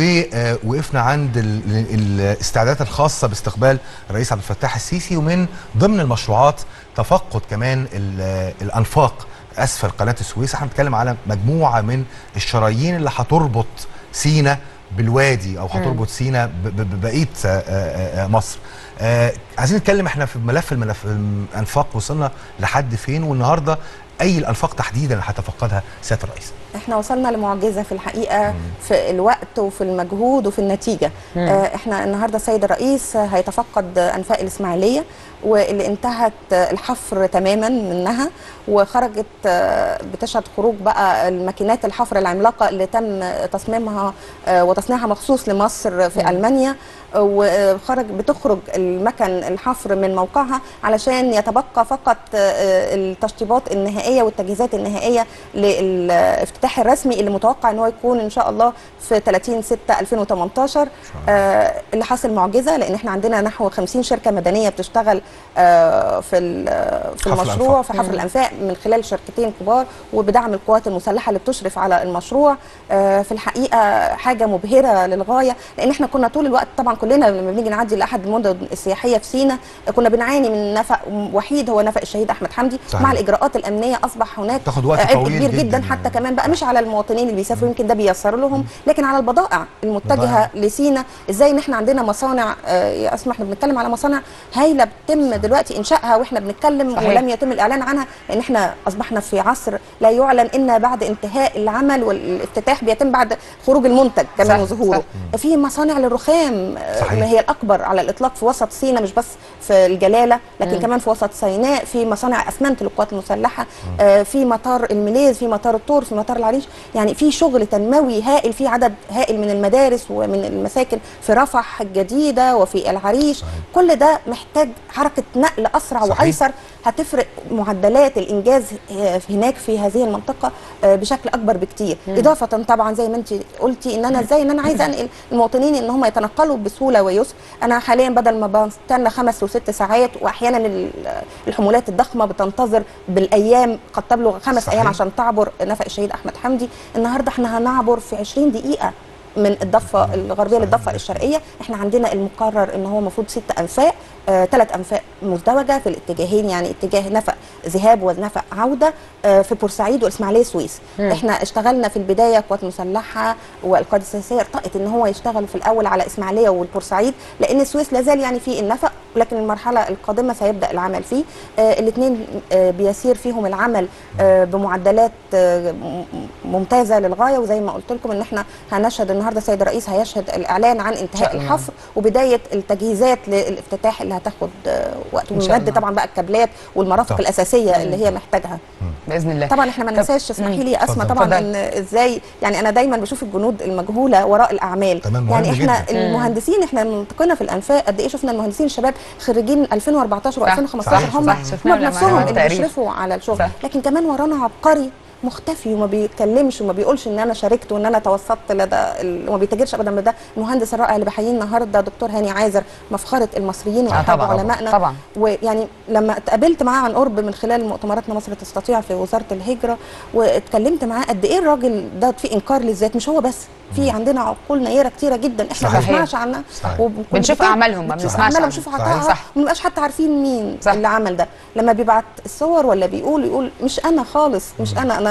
[SPEAKER 2] ووقفنا عند ال- ال- الاستعدادات الخاصة باستقبال الرئيس عبد الفتاح السيسي ومن ضمن المشروعات تفقد كمان ال- الأنفاق أسفل قناة السويس احنا بنتكلم على مجموعة من الشرايين اللي هتربط سينا بالوادي او هتربط سينا ب- ب- ببقيه آه، آه، آه، مصر آه، عايزين نتكلم احنا في ملف الملف الانفاق وصلنا لحد فين والنهارده اي الانفاق تحديدا اللي هتفقدها سياده الرئيس
[SPEAKER 9] احنا وصلنا لمعجزه في الحقيقه في الوقت وفي المجهود وفي النتيجه اه احنا النهارده السيد الرئيس هيتفقد انفاق الاسماعيليه واللي انتهت الحفر تماما منها وخرجت آه، بتشهد خروج بقى الماكينات الحفر العملاقه اللي تم تصميمها آه، وتصنيعها مخصوص لمصر في المانيا آه، وخرج بتخرج المكن الحفر من موقعها علشان يتبقى فقط آه، التشطيبات النهائيه والتجهيزات النهائيه للافتتاح الرسمي اللي متوقع ان هو يكون ان شاء الله في 30 6 2018 آه، اللي حاصل معجزه لان احنا عندنا نحو 50 شركه مدنيه بتشتغل آه، في ال- في
[SPEAKER 2] حفر
[SPEAKER 9] المشروع
[SPEAKER 2] الأنفاق.
[SPEAKER 9] في حفر الانفاق من خلال شركتين كبار وبدعم القوات المسلحه اللي بتشرف على المشروع آه، في الحقيقه حاجه مبهره للغايه لان احنا كنا طول الوقت طبعا كلنا لما بنيجي نعدي لاحد المدن السياحيه في سينا كنا بنعاني من نفق وحيد هو نفق الشهيد احمد حمدي
[SPEAKER 2] صحيح.
[SPEAKER 9] مع الاجراءات الامنيه اصبح هناك
[SPEAKER 2] تاخد وقت
[SPEAKER 9] عبء
[SPEAKER 2] طويل
[SPEAKER 9] كبير جدا,
[SPEAKER 2] جداً.
[SPEAKER 9] حتى كمان بقى مش على المواطنين اللي بيسافروا يمكن ده بيسر لهم لكن على البضائع المتجهه
[SPEAKER 2] بضائع.
[SPEAKER 9] لسينا ازاي ان احنا عندنا مصانع آه، يا اسمع احنا بنتكلم على مصانع هايله بتتم دلوقتي انشائها واحنا بنتكلم
[SPEAKER 1] صحيح.
[SPEAKER 9] ولم يتم الاعلان عنها لان احنا اصبحنا في عصر لا يعلن الا بعد انتهاء العمل والافتتاح بيتم بعد خروج المنتج كمان
[SPEAKER 1] صح،
[SPEAKER 9] وظهوره في مصانع للرخام آه،
[SPEAKER 2] صحيح.
[SPEAKER 9] ما هي الاكبر على الاطلاق في وسط سينا مش بس في الجلاله لكن كمان في وسط سيناء في مصانع اسمنت للقوات المسلحه آه، في مطار المليز في مطار الطور في مطار العريش يعني في شغل تنموي هائل في عدد هائل من المدارس ومن المساكن في رفح الجديده وفي العريش كل ده محتاج حركه نقل اسرع
[SPEAKER 2] صحيح.
[SPEAKER 9] وايسر هتفرق معدلات الانجاز آه، هناك في هذه المنطقه آه، بشكل اكبر بكتير اضافه طبعا زي ما انت قلتي ان انا ازاي ان انا عايزه انقل المواطنين ان هم يتنقلوا بسهوله ويسر انا حاليا بدل ما بستنى خمس وست ساعات واحيانا ال- الحمولات الضخمه بتنتظر بالايام قد تبلغ خمس
[SPEAKER 2] صحيح.
[SPEAKER 9] ايام عشان تعبر نفق الشهيد احمد حمدي النهارده احنا هنعبر في 20 دقيقه من الضفه الغربيه للضفه الشرقيه احنا عندنا المقرر ان هو المفروض ست انفاق ثلاث انفاق مزدوجه في الاتجاهين يعني اتجاه نفق ذهاب ونفق عوده آه، في بورسعيد والاسماعيليه سويس احنا اشتغلنا في البدايه قوات مسلحه والقاده السياسيه ارتأت ان هو يشتغل في الاول على اسماعيليه والبورسعيد لان السويس لا زال يعني في النفق لكن المرحله القادمه سيبدا العمل فيه آه الاثنين آه بيسير فيهم العمل آه بمعدلات آه م- ممتازه للغايه وزي ما قلت لكم ان احنا هنشهد النهارده السيد الرئيس هيشهد الاعلان عن انتهاء
[SPEAKER 1] الله.
[SPEAKER 9] الحفر وبدايه التجهيزات للافتتاح اللي هتاخد آه وقت
[SPEAKER 1] إن شاء
[SPEAKER 9] ومد
[SPEAKER 1] الله.
[SPEAKER 9] طبعا بقى الكابلات والمرافق
[SPEAKER 2] طبعا.
[SPEAKER 9] الاساسيه اللي هي محتاجها
[SPEAKER 1] باذن الله
[SPEAKER 9] طبعا احنا ما
[SPEAKER 1] طب-
[SPEAKER 9] ننساش اسمحي لي يا اسماء
[SPEAKER 2] اتفضل.
[SPEAKER 9] طبعا
[SPEAKER 1] اتفضل.
[SPEAKER 9] ان ازاي يعني انا دايما بشوف الجنود المجهوله وراء الاعمال
[SPEAKER 2] تمام،
[SPEAKER 9] يعني
[SPEAKER 2] مهم
[SPEAKER 9] احنا
[SPEAKER 2] جدا.
[SPEAKER 9] المهندسين احنا منطقنا في الانفاق قد ايه شفنا المهندسين الشباب خريجين 2014
[SPEAKER 1] صح،
[SPEAKER 9] و2015
[SPEAKER 1] صح،
[SPEAKER 9] هم
[SPEAKER 1] صح، شفناهم
[SPEAKER 9] هم
[SPEAKER 1] لما
[SPEAKER 9] بنفسهم
[SPEAKER 1] عملوا
[SPEAKER 9] اللي
[SPEAKER 1] تقرير.
[SPEAKER 9] بيشرفوا على الشغل
[SPEAKER 1] صح.
[SPEAKER 9] لكن كمان ورانا عبقري مختفي وما بيتكلمش وما بيقولش ان انا شاركت وان انا توسطت لدى ال- وما بيتاجرش ابدا بده المهندس الرائع اللي بحييه النهارده دكتور هاني عايزر مفخره المصريين
[SPEAKER 1] آه،
[SPEAKER 9] واحد
[SPEAKER 1] طبعاً،
[SPEAKER 9] علمائنا
[SPEAKER 1] طبعاً.
[SPEAKER 9] ويعني لما اتقابلت معاه عن قرب من خلال مؤتمراتنا مصر تستطيع في وزاره الهجره واتكلمت معاه قد ايه الراجل ده في انكار للذات مش هو بس في عندنا عقول نيره كتيره جدا احنا ما
[SPEAKER 1] صحيح.
[SPEAKER 9] بنسمعش عنها
[SPEAKER 2] صحيح.
[SPEAKER 9] وب-
[SPEAKER 1] بنشوف
[SPEAKER 9] بنشوف-
[SPEAKER 1] أعمالهم، ما
[SPEAKER 9] بنشوف
[SPEAKER 1] بنسمعش
[SPEAKER 9] أعمالهم،
[SPEAKER 1] عنها.
[SPEAKER 9] بنشوف
[SPEAKER 2] صحيح.
[SPEAKER 9] عطائها
[SPEAKER 1] صح.
[SPEAKER 9] ما بنبقاش حتى عارفين مين
[SPEAKER 1] صح.
[SPEAKER 9] اللي عمل ده لما بيبعت الصور ولا بيقول يقول مش انا خالص مش انا انا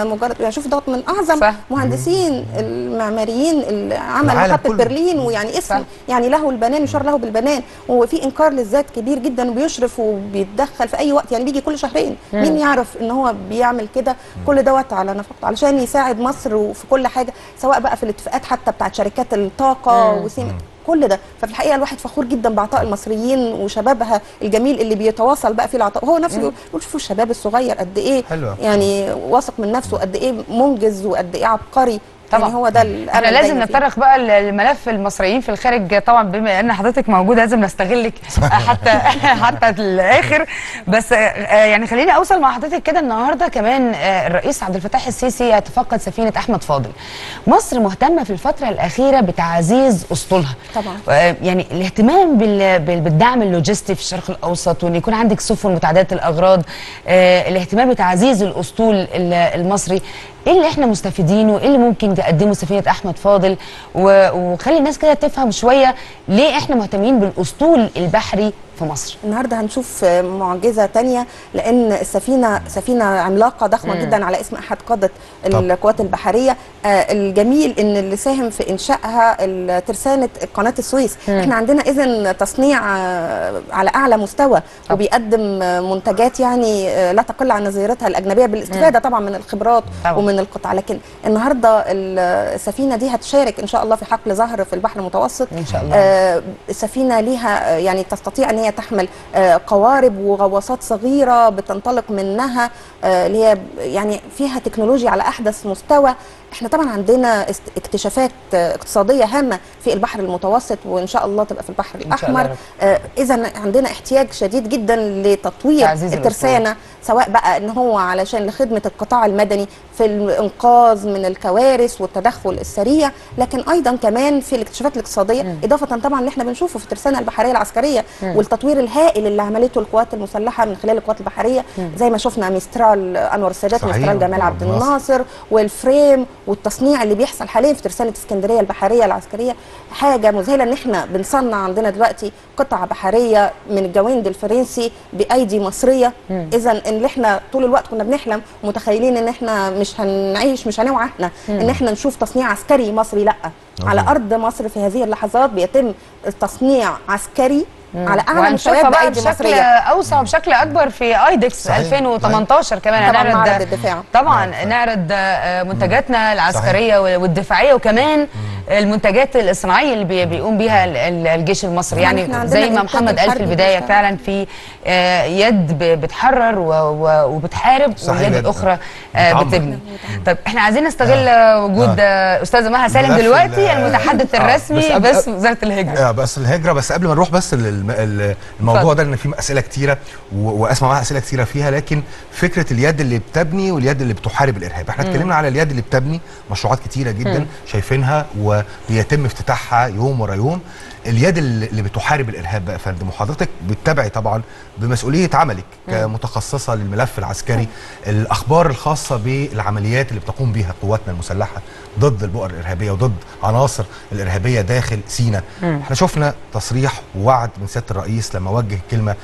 [SPEAKER 9] آه، مجرد يعني شوف دوت من اعظم
[SPEAKER 1] صح.
[SPEAKER 9] مهندسين المعماريين اللي عملوا
[SPEAKER 2] العالم
[SPEAKER 9] محطه
[SPEAKER 2] كله.
[SPEAKER 9] برلين ويعني اسم
[SPEAKER 1] صح.
[SPEAKER 9] يعني له البنان يشار له بالبنان وفي انكار للذات كبير جدا وبيشرف وبيتدخل في اي وقت يعني بيجي كل شهرين مين يعرف ان هو بيعمل كده كل دوت على نفقته علشان يساعد مصر وفي كل حاجه سواء بقى في الاتفاقات حتى بتاعت شركات الطاقه وسيما كل ده ففي الحقيقه الواحد فخور جدا بعطاء المصريين وشبابها الجميل اللي بيتواصل بقى في العطاء وهو نفسه يقول يقول شوفوا الشباب الصغير قد ايه
[SPEAKER 2] حلوة.
[SPEAKER 9] يعني واثق من نفسه قد ايه منجز وقد ايه عبقري
[SPEAKER 1] طبعا.
[SPEAKER 9] يعني هو ده الأمل
[SPEAKER 1] احنا لازم
[SPEAKER 9] دايما فيه.
[SPEAKER 1] نتطرق بقى للملف المصريين في الخارج طبعا بما ان حضرتك موجوده لازم نستغلك حتى حتى الاخر بس آه، يعني خليني اوصل مع حضرتك كده النهارده كمان آه، الرئيس عبد الفتاح السيسي يتفقد سفينه احمد فاضل مصر مهتمه في الفتره الاخيره بتعزيز اسطولها
[SPEAKER 9] طبعا.
[SPEAKER 1] آه، يعني الاهتمام بال- بال- بالدعم اللوجستي في الشرق الاوسط وان يكون عندك سفن متعدده الاغراض آه، الاهتمام بتعزيز الاسطول ال- المصري ايه اللي احنا مستفيدينه ايه اللي ممكن تقدمه سفينه احمد فاضل و- وخلي الناس كده تفهم شويه ليه احنا مهتمين بالاسطول البحري في مصر
[SPEAKER 9] النهارده هنشوف آه، معجزه تانية لان السفينه سفينه عملاقه ضخمه جدا على اسم احد قاده القوات البحريه آه، الجميل ان اللي ساهم في انشائها ال- ترسانه قناه السويس احنا عندنا اذا تصنيع آه، على اعلى مستوى وبيقدم آه، منتجات يعني آه، لا تقل عن نظيرتها الاجنبيه بالاستفاده طبعا من الخبرات
[SPEAKER 1] طبعاً.
[SPEAKER 9] ومن القطع لكن النهارده ال- السفينه دي هتشارك ان شاء الله في حقل زهر في البحر المتوسط
[SPEAKER 1] إن شاء الله.
[SPEAKER 9] آه، السفينه ليها آه، يعني تستطيع ان هي تحمل آه، قوارب وغواصات صغيره بتنطلق منها آه، اللي هي ب- يعني فيها تكنولوجيا على احدث مستوى احنا طبعا عندنا است- اكتشافات آه، اقتصاديه هامه في البحر المتوسط وان شاء الله تبقى في البحر
[SPEAKER 1] إن شاء الله يا
[SPEAKER 9] الاحمر
[SPEAKER 1] رب.
[SPEAKER 9] آه، اذا عندنا احتياج شديد جدا لتطوير
[SPEAKER 1] تعزيز
[SPEAKER 9] الترسانه سواء بقى ان هو علشان لخدمه القطاع المدني في الانقاذ من الكوارث والتدخل السريع لكن ايضا كمان في الاكتشافات الاقتصاديه اضافه طبعا اللي احنا بنشوفه في الترسانه البحريه العسكريه والتطوير الهائل اللي عملته القوات المسلحه من خلال القوات البحريه زي ما شفنا ميسترال انور السادات
[SPEAKER 2] صحيح.
[SPEAKER 9] ميسترال جمال عبد
[SPEAKER 2] ناصر.
[SPEAKER 9] الناصر والفريم والتصنيع اللي بيحصل حاليا في ترسانه اسكندريه البحريه العسكريه حاجه مذهله ان احنا بنصنع عندنا دلوقتي قطع بحريه من الجواند الفرنسي بايدي مصريه اذا ان احنا طول الوقت كنا بنحلم متخيلين ان احنا مش هنعيش مش هنوعى احنا ان احنا نشوف تصنيع عسكري مصري لا على ارض مصر في هذه اللحظات بيتم تصنيع عسكري على اعلى
[SPEAKER 1] وهنشوفها
[SPEAKER 9] مستويات
[SPEAKER 1] بقى
[SPEAKER 9] بايدي
[SPEAKER 1] بشكل
[SPEAKER 9] مصريه
[SPEAKER 1] اوسع وبشكل اكبر في ايدكس
[SPEAKER 2] صحيح.
[SPEAKER 1] 2018 كمان
[SPEAKER 9] طبعاً
[SPEAKER 1] هنعرض
[SPEAKER 9] معرض الدفاع.
[SPEAKER 1] طبعا نعرض آه، منتجاتنا العسكريه والدفاعيه وكمان المنتجات الصناعيه اللي بي- بيقوم بيها ال- ال- الجيش المصري
[SPEAKER 9] طبعاً
[SPEAKER 1] يعني
[SPEAKER 9] إحنا عندنا
[SPEAKER 1] زي ما
[SPEAKER 9] إنتاج
[SPEAKER 1] محمد قال في
[SPEAKER 9] الحربي
[SPEAKER 1] البدايه
[SPEAKER 9] بيشتغل.
[SPEAKER 1] فعلا في آه، يد ب- بتحرر و- و- وبتحارب
[SPEAKER 2] صحيح
[SPEAKER 1] واليد
[SPEAKER 2] جداً.
[SPEAKER 1] الاخرى آه،
[SPEAKER 2] بتعمر.
[SPEAKER 1] بتبني طيب احنا عايزين نستغل وجود آه، استاذه مها سالم
[SPEAKER 2] ملف
[SPEAKER 1] دلوقتي
[SPEAKER 2] ال-
[SPEAKER 1] المتحدث
[SPEAKER 2] آه،
[SPEAKER 1] الرسمي
[SPEAKER 2] بس قبل-
[SPEAKER 1] باسم وزاره الهجره
[SPEAKER 2] آه بس الهجره بس قبل ما نروح بس للم- ال- الموضوع
[SPEAKER 1] اتفضل.
[SPEAKER 2] ده لان في اسئله كتيره و- واسمع معاها اسئله كتيره فيها لكن فكره اليد اللي بتبني واليد اللي بتحارب الارهاب احنا اتكلمنا على اليد اللي بتبني مشروعات كتيره جدا شايفينها وبيتم افتتاحها يوم ورا يوم اليد اللي اللي بتحارب الارهاب بقى يا فندم وحضرتك بتتابعي طبعا بمسؤوليه عملك كمتخصصه للملف العسكري الاخبار الخاصه بالعمليات اللي بتقوم بها قواتنا المسلحه ضد البؤر الارهابيه وضد عناصر الارهابيه داخل سيناء احنا شفنا تصريح ووعد من سياده الرئيس لما وجه كلمه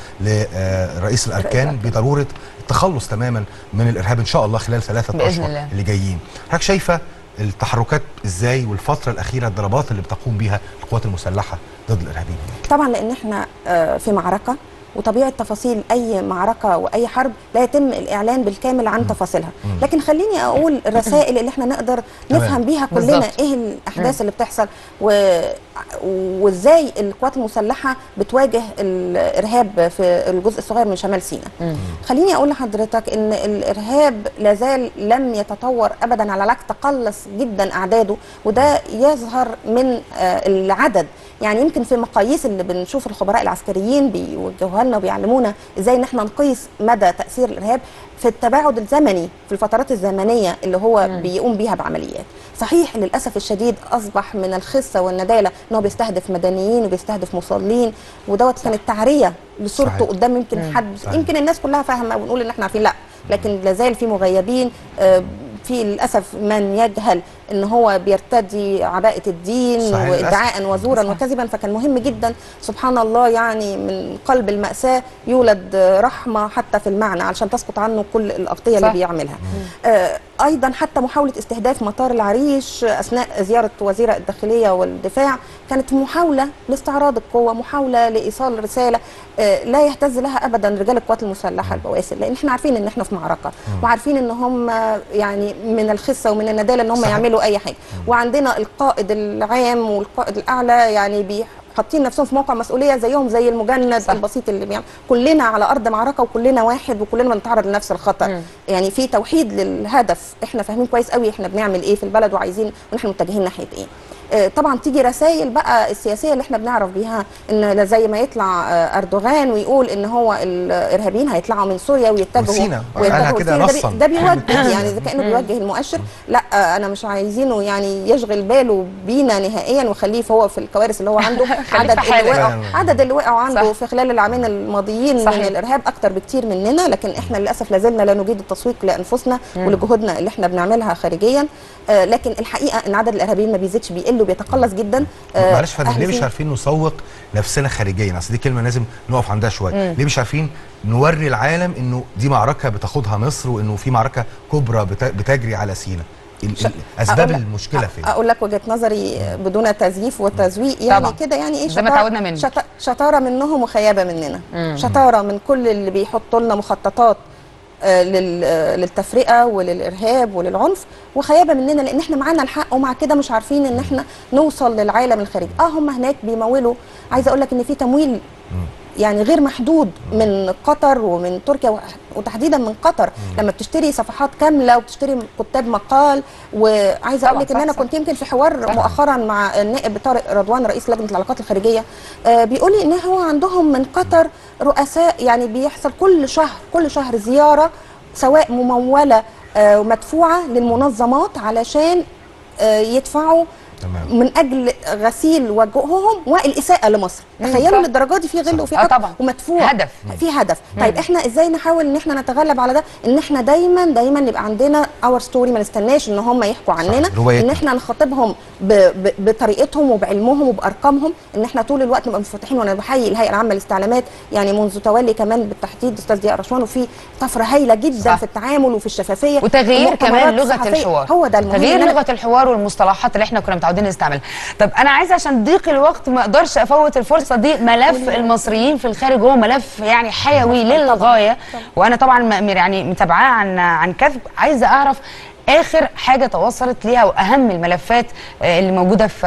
[SPEAKER 2] لرئيس الاركان بضروره التخلص تماما من الارهاب ان شاء الله خلال ثلاثه
[SPEAKER 1] بإذن
[SPEAKER 2] اشهر
[SPEAKER 1] الله.
[SPEAKER 2] اللي جايين حضرتك شايفه التحركات ازاي والفتره الاخيره الضربات اللي بتقوم بها القوات المسلحه ضد الارهابيين
[SPEAKER 9] طبعا لان احنا آه، في معركه وطبيعه تفاصيل اي معركه واي حرب لا يتم الاعلان بالكامل عن تفاصيلها لكن خليني اقول الرسائل اللي احنا نقدر
[SPEAKER 2] تمام.
[SPEAKER 9] نفهم بيها كلنا
[SPEAKER 1] بالظبط.
[SPEAKER 9] ايه الاحداث اللي بتحصل و... وازاي القوات المسلحه بتواجه الارهاب في الجزء الصغير من شمال سيناء خليني اقول لحضرتك ان الارهاب لازال لم يتطور ابدا على العكس تقلص جدا اعداده وده يظهر من آه، العدد يعني يمكن في مقاييس اللي بنشوف الخبراء العسكريين بيوجهوها لنا وبيعلمونا ازاي ان احنا نقيس مدى تاثير الارهاب في التباعد الزمني في الفترات الزمنيه اللي هو بيقوم بيها بعمليات صحيح للاسف الشديد اصبح من الخسه والنداله ان هو بيستهدف مدنيين وبيستهدف مصلين ودوت كانت تعريه لصورته
[SPEAKER 2] صحيح.
[SPEAKER 9] قدام يمكن حد
[SPEAKER 2] صحيح.
[SPEAKER 9] يمكن الناس كلها فاهمه ونقول ان احنا عارفين لا لكن لازال في مغيبين آه، في للاسف من يجهل ان هو بيرتدي عباءه الدين
[SPEAKER 2] صحيح،
[SPEAKER 9] وادعاء وزورا
[SPEAKER 1] صح.
[SPEAKER 9] وكذبا فكان مهم جدا سبحان الله يعني من قلب الماساه يولد آه، رحمه حتى في المعنى علشان تسقط عنه كل الاغطيه اللي
[SPEAKER 1] صح.
[SPEAKER 9] بيعملها آه، ايضا حتى محاوله استهداف مطار العريش اثناء زياره وزير الداخليه والدفاع كانت محاوله لاستعراض القوه محاوله لايصال رساله آه، لا يهتز لها ابدا رجال القوات المسلحه البواسل لان احنا عارفين ان احنا في معركه وعارفين ان هم يعني من الخسه ومن النداله ان هم
[SPEAKER 2] صحيح.
[SPEAKER 9] يعملوا اي حاجه وعندنا القائد العام والقائد الاعلى يعني بي حاطين نفسهم في موقع مسؤوليه زيهم زي المجند
[SPEAKER 1] صح.
[SPEAKER 9] صح. البسيط اللي بيعمل كلنا على ارض معركه وكلنا واحد وكلنا بنتعرض لنفس الخطر
[SPEAKER 1] مم.
[SPEAKER 9] يعني في توحيد للهدف احنا فاهمين كويس قوي احنا بنعمل ايه في البلد وعايزين ونحن متجهين ناحيه ايه آه، طبعا تيجي رسائل بقى السياسيه اللي احنا بنعرف بيها ان زي ما يطلع آه، اردوغان ويقول ان هو الارهابيين هيطلعوا من سوريا ويتجهوا
[SPEAKER 2] وسينا.
[SPEAKER 9] ويتجهوا
[SPEAKER 2] قالها كده
[SPEAKER 9] لسينا. ده
[SPEAKER 2] نصاً.
[SPEAKER 9] بي- ده بيوجه يعني اذا كانه بيوجه المؤشر لا آه، انا مش عايزينه يعني يشغل باله بينا نهائيا وخليه هو في الكوارث اللي هو عنده عدد
[SPEAKER 1] في حالك.
[SPEAKER 9] اللي وقعوا
[SPEAKER 2] فعلاً.
[SPEAKER 9] عدد اللي وقعوا عنده
[SPEAKER 1] صح.
[SPEAKER 9] في خلال العامين الماضيين
[SPEAKER 1] صحيح.
[SPEAKER 9] من الارهاب اكتر بكتير مننا لكن احنا للاسف لازلنا لا نجيد التسويق لانفسنا ولجهودنا اللي احنا بنعملها خارجيا آه لكن الحقيقه ان عدد الارهابيين ما بيزيدش بيقل وبيتقلص جدا آه
[SPEAKER 2] معلش فندم
[SPEAKER 9] أهل
[SPEAKER 2] ليه مش
[SPEAKER 9] سينا-
[SPEAKER 2] عارفين نسوق نفسنا خارجيا اصل دي كلمه لازم نقف عندها شويه ليه مش عارفين نوري العالم انه دي معركه بتاخدها مصر وانه في معركه كبرى بت- بتجري على سينا ال- ال- اسباب
[SPEAKER 9] أقول-
[SPEAKER 2] المشكله فين
[SPEAKER 9] اقول لك وجهه نظري بدون تزييف وتزويق يعني
[SPEAKER 1] طبعا.
[SPEAKER 9] كده يعني ايه
[SPEAKER 1] زي ما
[SPEAKER 9] شطارة-
[SPEAKER 1] اتعودنا منك.
[SPEAKER 9] شط- شطاره منهم وخيابه مننا شطاره من كل اللي بيحطوا لنا مخططات آه، لل- آه، للتفرقه وللارهاب وللعنف وخيابه مننا لان احنا معانا الحق ومع كده مش عارفين ان احنا نوصل للعالم الخارجي اه هم هناك بيمولوا عايزه اقول لك ان في تمويل يعني غير محدود من قطر ومن تركيا وح- وتحديدا من قطر لما بتشتري صفحات كامله وبتشتري كتاب مقال وعايزه
[SPEAKER 1] طبعاً،
[SPEAKER 9] اقول لك ان
[SPEAKER 1] صح،
[SPEAKER 9] انا
[SPEAKER 1] صح.
[SPEAKER 9] كنت يمكن في حوار
[SPEAKER 1] صح.
[SPEAKER 9] مؤخرا مع النائب طارق رضوان رئيس لجنه العلاقات الخارجيه آه بيقول لي ان هو عندهم من قطر رؤساء يعني بيحصل كل شهر كل شهر زياره سواء مموله آه ومدفوعه للمنظمات علشان آه يدفعوا
[SPEAKER 2] تمام
[SPEAKER 9] من اجل غسيل وجوههم والاساءه لمصر
[SPEAKER 1] صح.
[SPEAKER 9] تخيلوا للدرجه دي في غل وفي
[SPEAKER 1] آه
[SPEAKER 9] حقد
[SPEAKER 1] طبعا.
[SPEAKER 9] ومدفوع
[SPEAKER 1] هدف.
[SPEAKER 9] في هدف طيب احنا ازاي نحاول ان احنا نتغلب على ده ان احنا دايما دايما نبقى عندنا اور ستوري ما نستناش ان هم يحكوا عننا
[SPEAKER 2] روايتنا.
[SPEAKER 9] ان احنا نخاطبهم ب... ب... بطريقتهم وبعلمهم وبارقامهم ان احنا طول الوقت نبقى مفتوحين وانا بحيي الهيئه العامه للاستعلامات يعني منذ تولي كمان بالتحديد استاذ ضياء رشوان وفي طفره هايله جدا
[SPEAKER 1] صح.
[SPEAKER 9] في التعامل وفي الشفافيه
[SPEAKER 1] وتغيير
[SPEAKER 9] ومؤتمرات
[SPEAKER 1] كمان لغه
[SPEAKER 9] صحفية.
[SPEAKER 1] الحوار
[SPEAKER 9] هو ده المهم
[SPEAKER 1] تغيير
[SPEAKER 9] إن أنا-
[SPEAKER 1] لغه الحوار والمصطلحات اللي احنا كنا متعودين نستعملها طب انا عايزه عشان ضيق الوقت ما اقدرش افوت الفرصه دي ملف المصريين في الخارج هو ملف يعني حيوي للغايه وانا طبعا م- يعني متابعاه عن عن كذب عايزه اعرف اخر حاجه توصلت ليها واهم الملفات آه، اللي موجوده في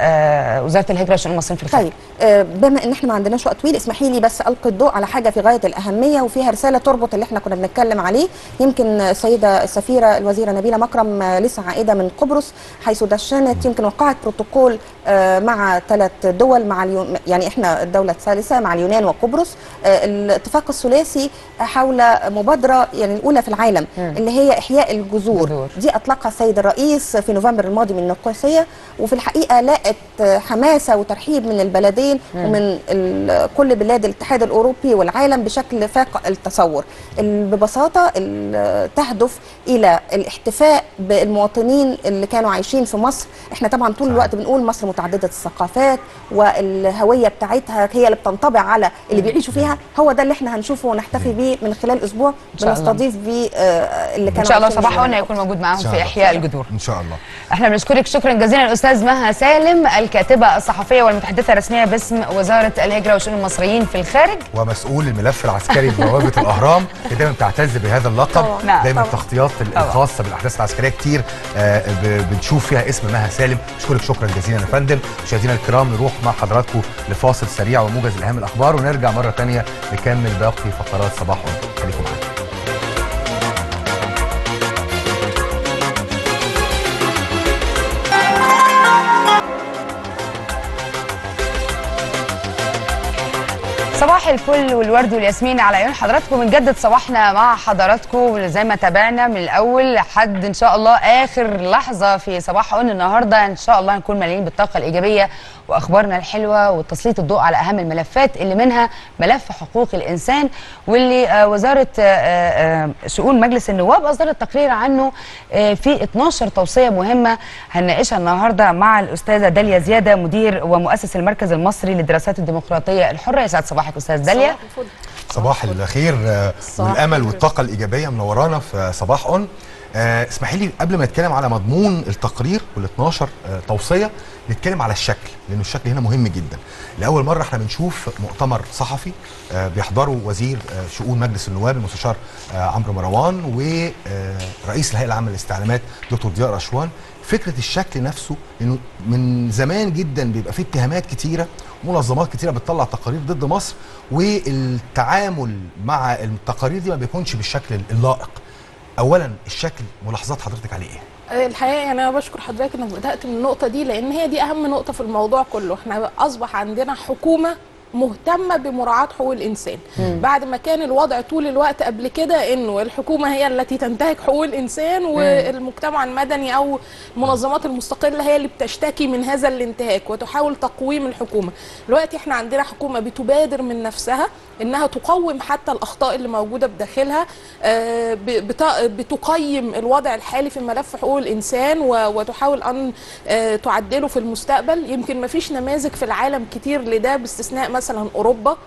[SPEAKER 1] آه، وزاره الهجره والشؤون المصريين في الخارج
[SPEAKER 9] طيب آه، بما ان احنا ما عندناش وقت طويل اسمحي لي بس القي الضوء على حاجه في غايه الاهميه وفيها رساله تربط اللي احنا كنا بنتكلم عليه يمكن السيده السفيره الوزيره نبيله مكرم آه، لسه عائده من قبرص حيث دشنت يمكن وقعت بروتوكول آه، مع ثلاث دول مع اليون يعني احنا الدوله الثالثه مع اليونان وقبرص آه، الاتفاق الثلاثي حول مبادره يعني الاولى في العالم اللي هي احياء الجذور
[SPEAKER 1] جذور.
[SPEAKER 9] دي اطلقها السيد الرئيس في نوفمبر الماضي من النقاشيه وفي الحقيقه لقت حماسه وترحيب من البلدين ومن ال- كل بلاد الاتحاد الاوروبي والعالم بشكل فاق التصور ال- ببساطه ال- تهدف الى الاحتفاء بالمواطنين اللي كانوا عايشين في مصر احنا طبعا طول الوقت بنقول مصر متعدده الثقافات والهويه بتاعتها هي اللي بتنطبع على اللي بيعيشوا فيها هو ده اللي احنا هنشوفه ونحتفي بيه من خلال اسبوع
[SPEAKER 1] شاء الله.
[SPEAKER 9] بنستضيف بيه آه، اللي
[SPEAKER 1] ان
[SPEAKER 9] كانوا
[SPEAKER 1] شاء الله
[SPEAKER 9] عايشين
[SPEAKER 1] صباح
[SPEAKER 9] معانا.
[SPEAKER 1] قلنا هيكون موجود معاهم
[SPEAKER 2] إن شاء
[SPEAKER 1] في
[SPEAKER 2] الله.
[SPEAKER 1] احياء الجذور
[SPEAKER 2] ان شاء الله
[SPEAKER 1] احنا بنشكرك شكرا جزيلا الاستاذ مها سالم الكاتبه الصحفيه والمتحدثه الرسميه باسم وزاره الهجره والشؤون المصريين في الخارج
[SPEAKER 2] ومسؤول الملف العسكري ببوابه الاهرام اللي دايما بتعتز بهذا اللقب
[SPEAKER 9] طبعاً.
[SPEAKER 1] نعم،
[SPEAKER 2] دايما
[SPEAKER 9] طبعاً.
[SPEAKER 2] التغطيات الخاصه بالاحداث العسكريه كتير آه، ب- بنشوف فيها اسم مها سالم اشكرك شكرا جزيلا يا فندم مشاهدينا الكرام نروح مع حضراتكم لفاصل سريع وموجز لاهم الاخبار ونرجع مره ثانيه نكمل باقي فقرات صباح ونور. خليكم معانا
[SPEAKER 1] صباح الفل والورد والياسمين على عيون حضراتكم بنجدد صباحنا مع حضراتكم زي ما تابعنا من الاول لحد ان شاء الله اخر لحظه في صباح اون النهارده ان شاء الله نكون مليانين بالطاقه الايجابيه واخبارنا الحلوه وتسليط الضوء على اهم الملفات اللي منها ملف حقوق الانسان واللي آه، وزاره آه، آه، شؤون مجلس النواب اصدرت تقرير عنه آه، في 12 توصيه مهمه هنناقشها النهارده مع الاستاذه داليا زياده مدير ومؤسس المركز المصري للدراسات الديمقراطيه الحره يسعد صباحك استاذ داليا
[SPEAKER 2] صباح الخير آه، والامل والطاقه الايجابيه منورانا في صباح اون آه اسمحي لي قبل ما نتكلم على مضمون التقرير وال 12 آه توصيه نتكلم على الشكل لانه الشكل هنا مهم جدا لاول مره احنا بنشوف مؤتمر صحفي آه بيحضره وزير آه شؤون مجلس النواب المستشار آه عمرو مروان ورئيس الهيئه العامه للاستعلامات دكتور ضياء رشوان فكره الشكل نفسه انه من زمان جدا بيبقى فيه اتهامات كتيره منظمات كتيره بتطلع تقارير ضد مصر والتعامل مع التقارير دي ما بيكونش بالشكل اللائق اولا الشكل ملاحظات حضرتك عليه ايه
[SPEAKER 10] الحقيقه يعني انا بشكر حضرتك انك بدات من النقطه دي لان هي دي اهم نقطه في الموضوع كله احنا اصبح عندنا حكومه مهتمه بمراعاه حقوق الانسان
[SPEAKER 11] مم.
[SPEAKER 10] بعد ما كان الوضع طول الوقت قبل كده انه الحكومه هي التي تنتهك حقوق الانسان والمجتمع المدني او المنظمات المستقله هي اللي بتشتكي من هذا الانتهاك وتحاول تقويم الحكومه دلوقتي احنا عندنا حكومه بتبادر من نفسها انها تقوم حتى الاخطاء اللي موجوده بداخلها آه، ب- بت- بتقيم الوضع الحالي في ملف حقوق الانسان و- وتحاول ان آه، تعدله في المستقبل يمكن ما فيش نماذج في العالم كتير لده باستثناء مثلا اوروبا آه،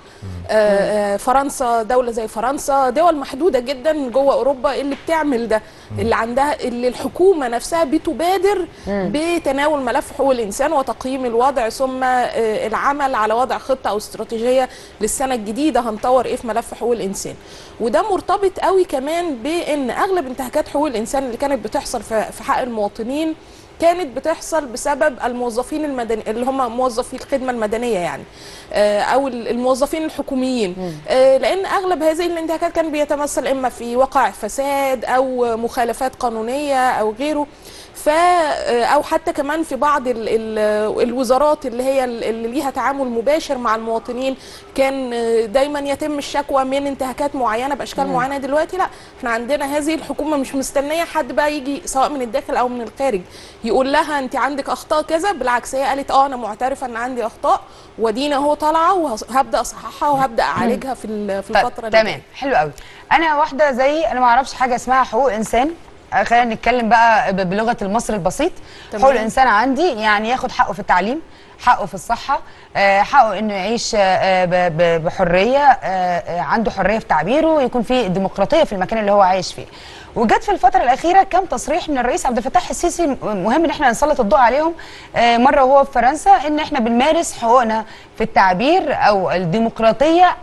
[SPEAKER 10] آه، فرنسا دوله زي فرنسا دول محدوده جدا جوه اوروبا اللي بتعمل ده اللي عندها اللي الحكومه نفسها بتبادر
[SPEAKER 11] مم.
[SPEAKER 10] بتناول ملف حقوق الانسان وتقييم الوضع ثم آه، العمل على وضع خطه او استراتيجيه للسنه الجديده هنطور ايه في ملف حقوق الانسان وده مرتبط قوي كمان بان اغلب انتهاكات حقوق الانسان اللي كانت بتحصل في في حق المواطنين كانت بتحصل بسبب الموظفين المدني اللي هم موظفي الخدمه المدنيه يعني آه، او الموظفين الحكوميين آه، لان اغلب هذه الانتهاكات كان بيتمثل اما في وقع فساد او مخالفات قانونيه او غيره ف او حتى كمان في بعض ال ال الوزارات اللي هي ال- اللي ليها تعامل مباشر مع المواطنين كان دايما يتم الشكوى من انتهاكات معينه باشكال
[SPEAKER 11] مم.
[SPEAKER 10] معينه دلوقتي لا احنا عندنا هذه الحكومه مش مستنيه حد بقى يجي سواء من الداخل او من الخارج يقول لها انت عندك اخطاء كذا بالعكس هي قالت اه انا معترفه ان عندي اخطاء ودينا اهو طالعه وهبدا اصححها وهبدا اعالجها في ال- في
[SPEAKER 1] طيب،
[SPEAKER 10] الفتره اللي
[SPEAKER 1] تمام حلو قوي انا واحده زي انا ما اعرفش حاجه اسمها حقوق انسان آه، خلينا نتكلم بقى ب- بلغه المصري البسيط
[SPEAKER 10] تمام.
[SPEAKER 1] حقوق الانسان عندي يعني ياخد حقه في التعليم حقه في الصحه آه، حقه انه يعيش آه، ب- ب- بحريه آه، آه، عنده حريه في تعبيره يكون في ديمقراطيه في المكان اللي هو عايش فيه وجت في الفتره الاخيره كم تصريح من الرئيس عبد الفتاح السيسي مهم ان احنا نسلط الضوء عليهم آه، مره وهو في فرنسا ان احنا بنمارس حقوقنا في التعبير او الديمقراطيه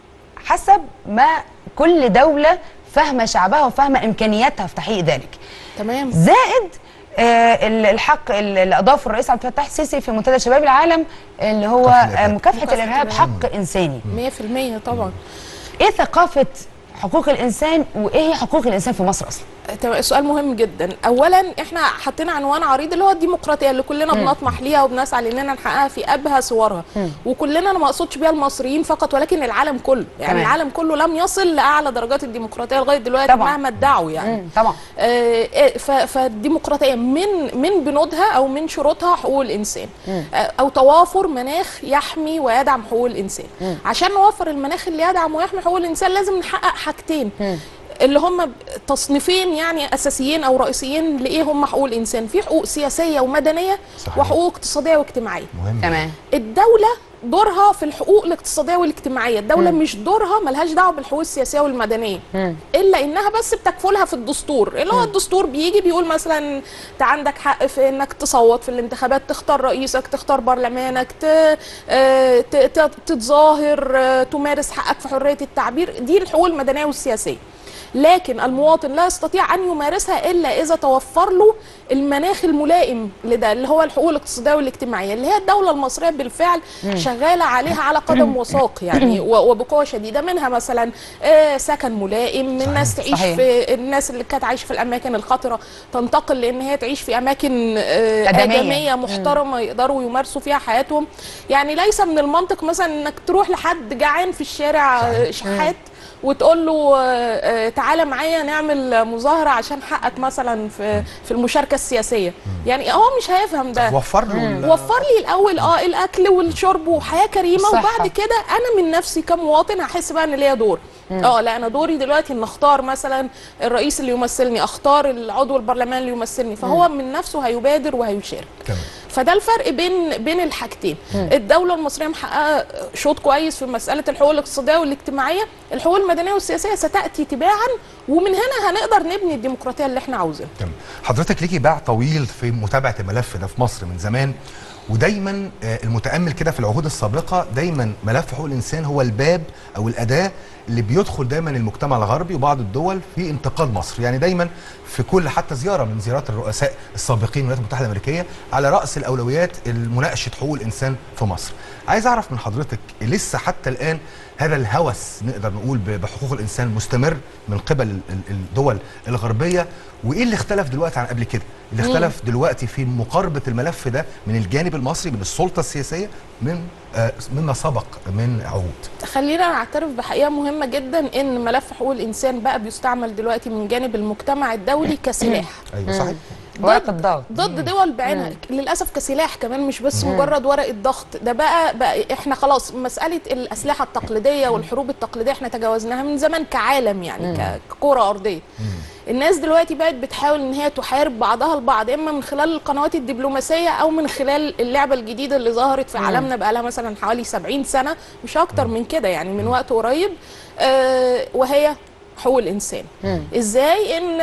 [SPEAKER 1] حسب ما كل دولة فاهمة شعبها وفاهمة إمكانياتها في تحقيق ذلك
[SPEAKER 10] تمام
[SPEAKER 1] زائد آه، ال- الحق ال- اللي أضافه الرئيس عبد الفتاح السيسي في منتدى شباب العالم اللي هو آه، مكافحة الإرهاب حق إنساني
[SPEAKER 10] 100% طبعا
[SPEAKER 1] إيه ثقافة حقوق الإنسان وإيه هي حقوق الإنسان في مصر أصلا؟
[SPEAKER 10] تمام سؤال مهم جدا اولا احنا حطينا عنوان عريض اللي هو الديمقراطيه اللي كلنا
[SPEAKER 1] مم.
[SPEAKER 10] بنطمح ليها وبنسعى اننا نحققها في ابهى صورها
[SPEAKER 1] مم.
[SPEAKER 10] وكلنا انا ما اقصدش بيها المصريين فقط ولكن العالم كله يعني
[SPEAKER 1] تمام.
[SPEAKER 10] العالم كله لم يصل لاعلى درجات الديمقراطيه لغايه دلوقتي
[SPEAKER 1] طبعاً.
[SPEAKER 10] مهما ادعوا يعني
[SPEAKER 1] مم، طبعا
[SPEAKER 10] آه، ف- فالديمقراطيه من من بنودها او من شروطها حقوق الانسان
[SPEAKER 1] مم.
[SPEAKER 10] آه، او توافر مناخ يحمي ويدعم حقوق الانسان
[SPEAKER 1] مم.
[SPEAKER 10] عشان نوفر المناخ اللي يدعم ويحمي حقوق الانسان لازم نحقق حاجتين
[SPEAKER 1] مم.
[SPEAKER 10] اللي هم تصنيفين يعني اساسيين او رئيسيين لايه هم حقوق الانسان في حقوق سياسيه ومدنيه
[SPEAKER 2] صحيح.
[SPEAKER 10] وحقوق اقتصاديه واجتماعيه
[SPEAKER 2] مهم
[SPEAKER 1] تمام
[SPEAKER 10] الدوله دورها في الحقوق الاقتصاديه والاجتماعيه الدوله
[SPEAKER 1] مم.
[SPEAKER 10] مش دورها ملهاش دعوه بالحقوق السياسيه والمدنيه
[SPEAKER 1] مم.
[SPEAKER 10] الا انها بس بتكفلها في الدستور اللي هو الدستور بيجي بيقول مثلا انت عندك حق في انك تصوت في الانتخابات تختار رئيسك تختار برلمانك ت... آه، ت... ت... تتظاهر آه، تمارس حقك في حريه التعبير دي الحقوق المدنيه والسياسيه لكن المواطن لا يستطيع ان يمارسها الا اذا توفر له المناخ الملائم لده اللي هو الحقوق الاقتصاديه والاجتماعيه اللي هي الدوله المصريه بالفعل شغاله عليها على قدم وساق يعني و- وبقوه شديده منها مثلا آه، سكن ملائم الناس تعيش
[SPEAKER 1] صحيح.
[SPEAKER 10] في الناس اللي كانت عايشه في الاماكن الخطره تنتقل لان هي تعيش في اماكن آه،
[SPEAKER 1] آدمية.
[SPEAKER 10] ادميه محترمه يقدروا يمارسوا فيها حياتهم يعني ليس من المنطق مثلا انك تروح لحد جعان في الشارع آه، شحات وتقول له آه، آه، تعالى معايا نعمل مظاهره عشان حقك مثلا في في المشاركه السياسيه يعني هو مش هيفهم ده
[SPEAKER 2] وفر له ال-
[SPEAKER 10] وفر لي الاول اه الاكل والشرب وحياه كريمه
[SPEAKER 1] صحة.
[SPEAKER 10] وبعد كده انا من نفسي كمواطن هحس بقى ان ليا دور اه لا انا دوري دلوقتي ان اختار مثلا الرئيس اللي يمثلني اختار العضو البرلمان اللي يمثلني فهو من نفسه هيبادر وهيشارك
[SPEAKER 2] تمام
[SPEAKER 10] فده الفرق بين بين الحاجتين الدوله المصريه محققه شوط كويس في مساله الحقوق الاقتصاديه والاجتماعيه الحقوق المدنيه والسياسيه ستاتي تباعا ومن هنا هنقدر نبني الديمقراطيه اللي احنا عاوزينها
[SPEAKER 2] تمام. حضرتك ليكي باع طويل في متابعه الملف ده في مصر من زمان ودايما آه، المتامل كده في العهود السابقه دايما ملف حقوق الانسان هو الباب او الاداه اللي بيدخل دايما المجتمع الغربي وبعض الدول في انتقاد مصر يعني دايما في كل حتى زياره من زيارات الرؤساء السابقين للولايات المتحده الامريكيه على راس الاولويات مناقشه حقوق الانسان في مصر عايز اعرف من حضرتك لسه حتى الان هذا الهوس نقدر نقول ب- بحقوق الانسان مستمر من قبل ال- ال- الدول الغربيه وايه اللي اختلف دلوقتي عن قبل كده اللي
[SPEAKER 10] مم.
[SPEAKER 2] اختلف دلوقتي في مقاربه الملف ده من الجانب المصري من السلطه السياسيه من آه، مما سبق من عهود
[SPEAKER 10] خلينا نعترف بحقيقه مهمه جدا ان ملف حقوق الانسان بقى بيستعمل دلوقتي من جانب المجتمع الدولي كسلاح
[SPEAKER 2] ايوه صحيح
[SPEAKER 1] ورقه الضغط
[SPEAKER 10] ضد دول بعينها للاسف كسلاح كمان مش بس مجرد ورقه ضغط ده بقى, بقى احنا خلاص مساله الاسلحه التقليديه والحروب التقليديه احنا تجاوزناها من زمان كعالم يعني ك- ككره ارضيه الناس دلوقتي بقت بتحاول ان هي تحارب بعضها البعض اما من خلال القنوات الدبلوماسيه او من خلال اللعبه الجديده اللي ظهرت في عالمنا بقى لها مثلا حوالي 70 سنه مش اكتر من كده يعني من وقت قريب آه وهي حقوق الانسان ازاي ان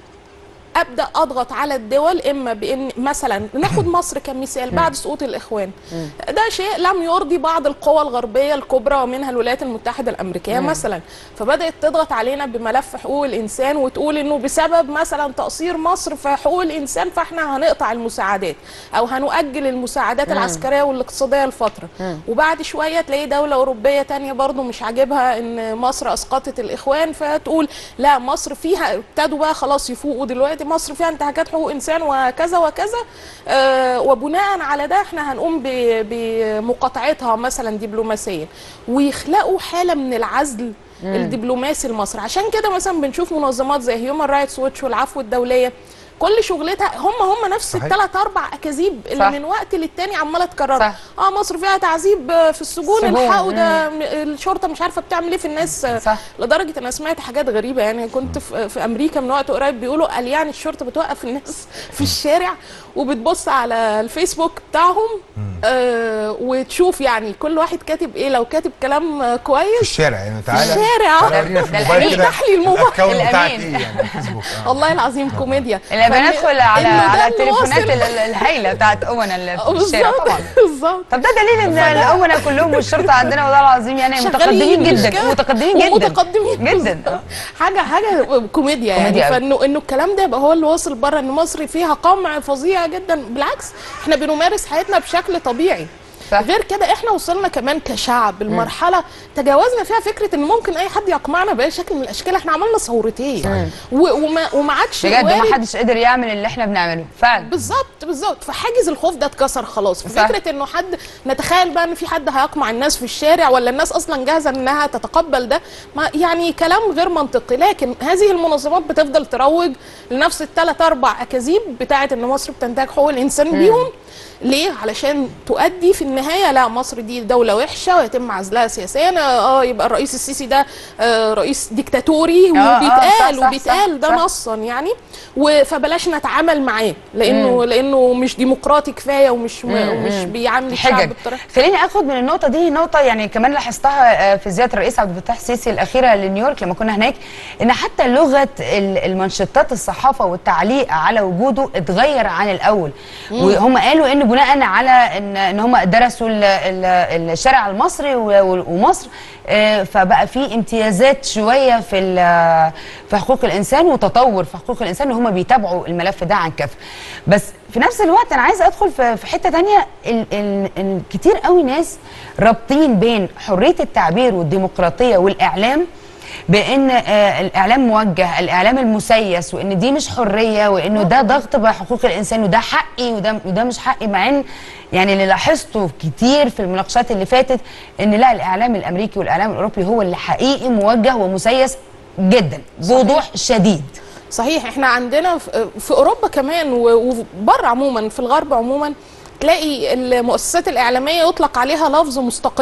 [SPEAKER 10] ابدا اضغط على الدول اما بان مثلا ناخد مصر كمثال بعد سقوط الاخوان ده شيء لم يرضي بعض القوى الغربيه الكبرى ومنها الولايات المتحده الامريكيه مثلا فبدات تضغط علينا بملف حقوق الانسان وتقول انه بسبب مثلا تقصير مصر في حقوق الانسان فاحنا هنقطع المساعدات او هنؤجل المساعدات العسكريه والاقتصاديه لفتره وبعد شويه تلاقي دوله اوروبيه تانية برضو مش عاجبها ان مصر اسقطت الاخوان فتقول لا مصر فيها ابتدوا بقى خلاص يفوقوا دلوقتي مصر فيها انتهاكات حقوق انسان وكذا وكذا آه وبناء على ده احنا هنقوم ب- بمقاطعتها مثلا دبلوماسيا ويخلقوا حاله من العزل الدبلوماسي لمصر عشان كده مثلا بنشوف منظمات زي هيومن رايتس ووتش والعفو الدوليه كل شغلتها هم هم نفس
[SPEAKER 2] صحيح.
[SPEAKER 10] الثلاث اربع اكاذيب اللي
[SPEAKER 1] صح.
[SPEAKER 10] من وقت للتاني عماله تكرر
[SPEAKER 1] صح.
[SPEAKER 10] اه مصر فيها تعذيب آه، في السجون
[SPEAKER 1] السجون،
[SPEAKER 10] الحقوا ده م- الشرطه مش عارفه بتعمل ايه في الناس آه،
[SPEAKER 1] صح.
[SPEAKER 10] لدرجه انا سمعت حاجات غريبه يعني كنت في, في امريكا من وقت قريب بيقولوا قال يعني الشرطه بتوقف الناس في الشارع وبتبص على الفيسبوك بتاعهم آه وتشوف يعني كل واحد كاتب ايه لو كاتب كلام آه،
[SPEAKER 2] في
[SPEAKER 10] كويس
[SPEAKER 2] الشارع يعني تعالى
[SPEAKER 10] الشارع.
[SPEAKER 2] تعالى ورينا في
[SPEAKER 1] ده
[SPEAKER 2] الموبايل
[SPEAKER 1] الأمين.
[SPEAKER 2] كده
[SPEAKER 10] افتح لي الموبايل.
[SPEAKER 2] الاكونت بتاعك
[SPEAKER 1] الأمين.
[SPEAKER 2] ايه يعني الفيسبوك آه.
[SPEAKER 10] والله العظيم كوميديا
[SPEAKER 1] لا
[SPEAKER 10] فإن-
[SPEAKER 1] بندخل على
[SPEAKER 10] إنه ده
[SPEAKER 1] على
[SPEAKER 10] اللي
[SPEAKER 1] التليفونات
[SPEAKER 10] واصل.
[SPEAKER 1] ال- ال- الهايله بتاعت امنا اللي في الشارع
[SPEAKER 10] بالظبط
[SPEAKER 1] طبعا
[SPEAKER 10] بالظبط
[SPEAKER 1] طب ده دليل ان الامنا كلهم والشرطه عندنا والله العظيم يعني
[SPEAKER 10] شغالين
[SPEAKER 1] متقدمين
[SPEAKER 10] مش
[SPEAKER 1] جدا
[SPEAKER 10] كده؟
[SPEAKER 1] متقدمين جدا
[SPEAKER 10] ومتقدمين
[SPEAKER 1] جدا آه.
[SPEAKER 10] حاجه حاجه كوميديا يعني
[SPEAKER 1] كوميديا أوي.
[SPEAKER 10] فانه انه الكلام ده يبقى هو اللي واصل بره ان مصر فيها قمع فظيع جدا بالعكس احنا بنمارس حياتنا بشكل طبيعي
[SPEAKER 1] صح.
[SPEAKER 10] غير كده احنا وصلنا كمان كشعب المرحله تجاوزنا فيها فكره ان ممكن اي حد يقمعنا باي شكل من الاشكال احنا عملنا ثورتين و- وما وما عادش
[SPEAKER 1] بجد
[SPEAKER 10] وارد
[SPEAKER 1] ما حدش قدر يعمل اللي احنا بنعمله فعلا
[SPEAKER 10] بالظبط بالظبط فحاجز الخوف ده اتكسر خلاص
[SPEAKER 1] صح.
[SPEAKER 10] فكره انه حد نتخيل بقى ان في حد هيقمع الناس في الشارع ولا الناس اصلا جاهزه انها تتقبل ده ما يعني كلام غير منطقي لكن هذه المنظمات بتفضل تروج لنفس الثلاث اربع اكاذيب بتاعه ان مصر بتنتهك حقوق الانسان بيهم ليه؟ علشان تؤدي في النهايه لا مصر دي دوله وحشه ويتم عزلها سياسيا اه يبقى الرئيس السيسي ده آه رئيس ديكتاتوري
[SPEAKER 1] آه، آه،
[SPEAKER 10] وبيتقال
[SPEAKER 1] صح، صح،
[SPEAKER 10] وبيتقال ده
[SPEAKER 1] صح.
[SPEAKER 10] نصا يعني و- فبلاش نتعامل معاه لانه لانه مش ديمقراطي كفايه ومش ومش بيعامل الشعب
[SPEAKER 1] حجج
[SPEAKER 10] بطريقه
[SPEAKER 1] خليني اخد من النقطه دي نقطه يعني كمان لاحظتها آه، في زياره الرئيس عبد الفتاح السيسي الاخيره لنيويورك لما كنا هناك ان حتى لغه ال- المنشطات الصحافه والتعليق على وجوده اتغير عن الاول وهم قالوا ان بناء على ان ان هم درسوا ال- ال- الشارع المصري و- و- ومصر آه، فبقى في امتيازات شويه في ال- في حقوق الانسان وتطور في حقوق الانسان ان هم بيتابعوا الملف ده عن كثب بس في نفس الوقت انا عايزه ادخل في في حته تانية ال ال ال كتير قوي ناس رابطين بين حريه التعبير والديمقراطيه والاعلام بان آه، الاعلام موجه الاعلام المسيس وان دي مش حريه وانه ده ضغط بحقوق الانسان وده حقي وده وده مش حقي مع ان يعني اللي لاحظته كتير في المناقشات اللي فاتت ان لا الاعلام الامريكي والاعلام الاوروبي هو اللي حقيقي موجه ومسيس جدا بوضوح شديد
[SPEAKER 10] صحيح احنا عندنا في في اوروبا كمان و- وبره عموما في الغرب عموما تلاقي المؤسسات الاعلاميه يطلق عليها لفظ مستقله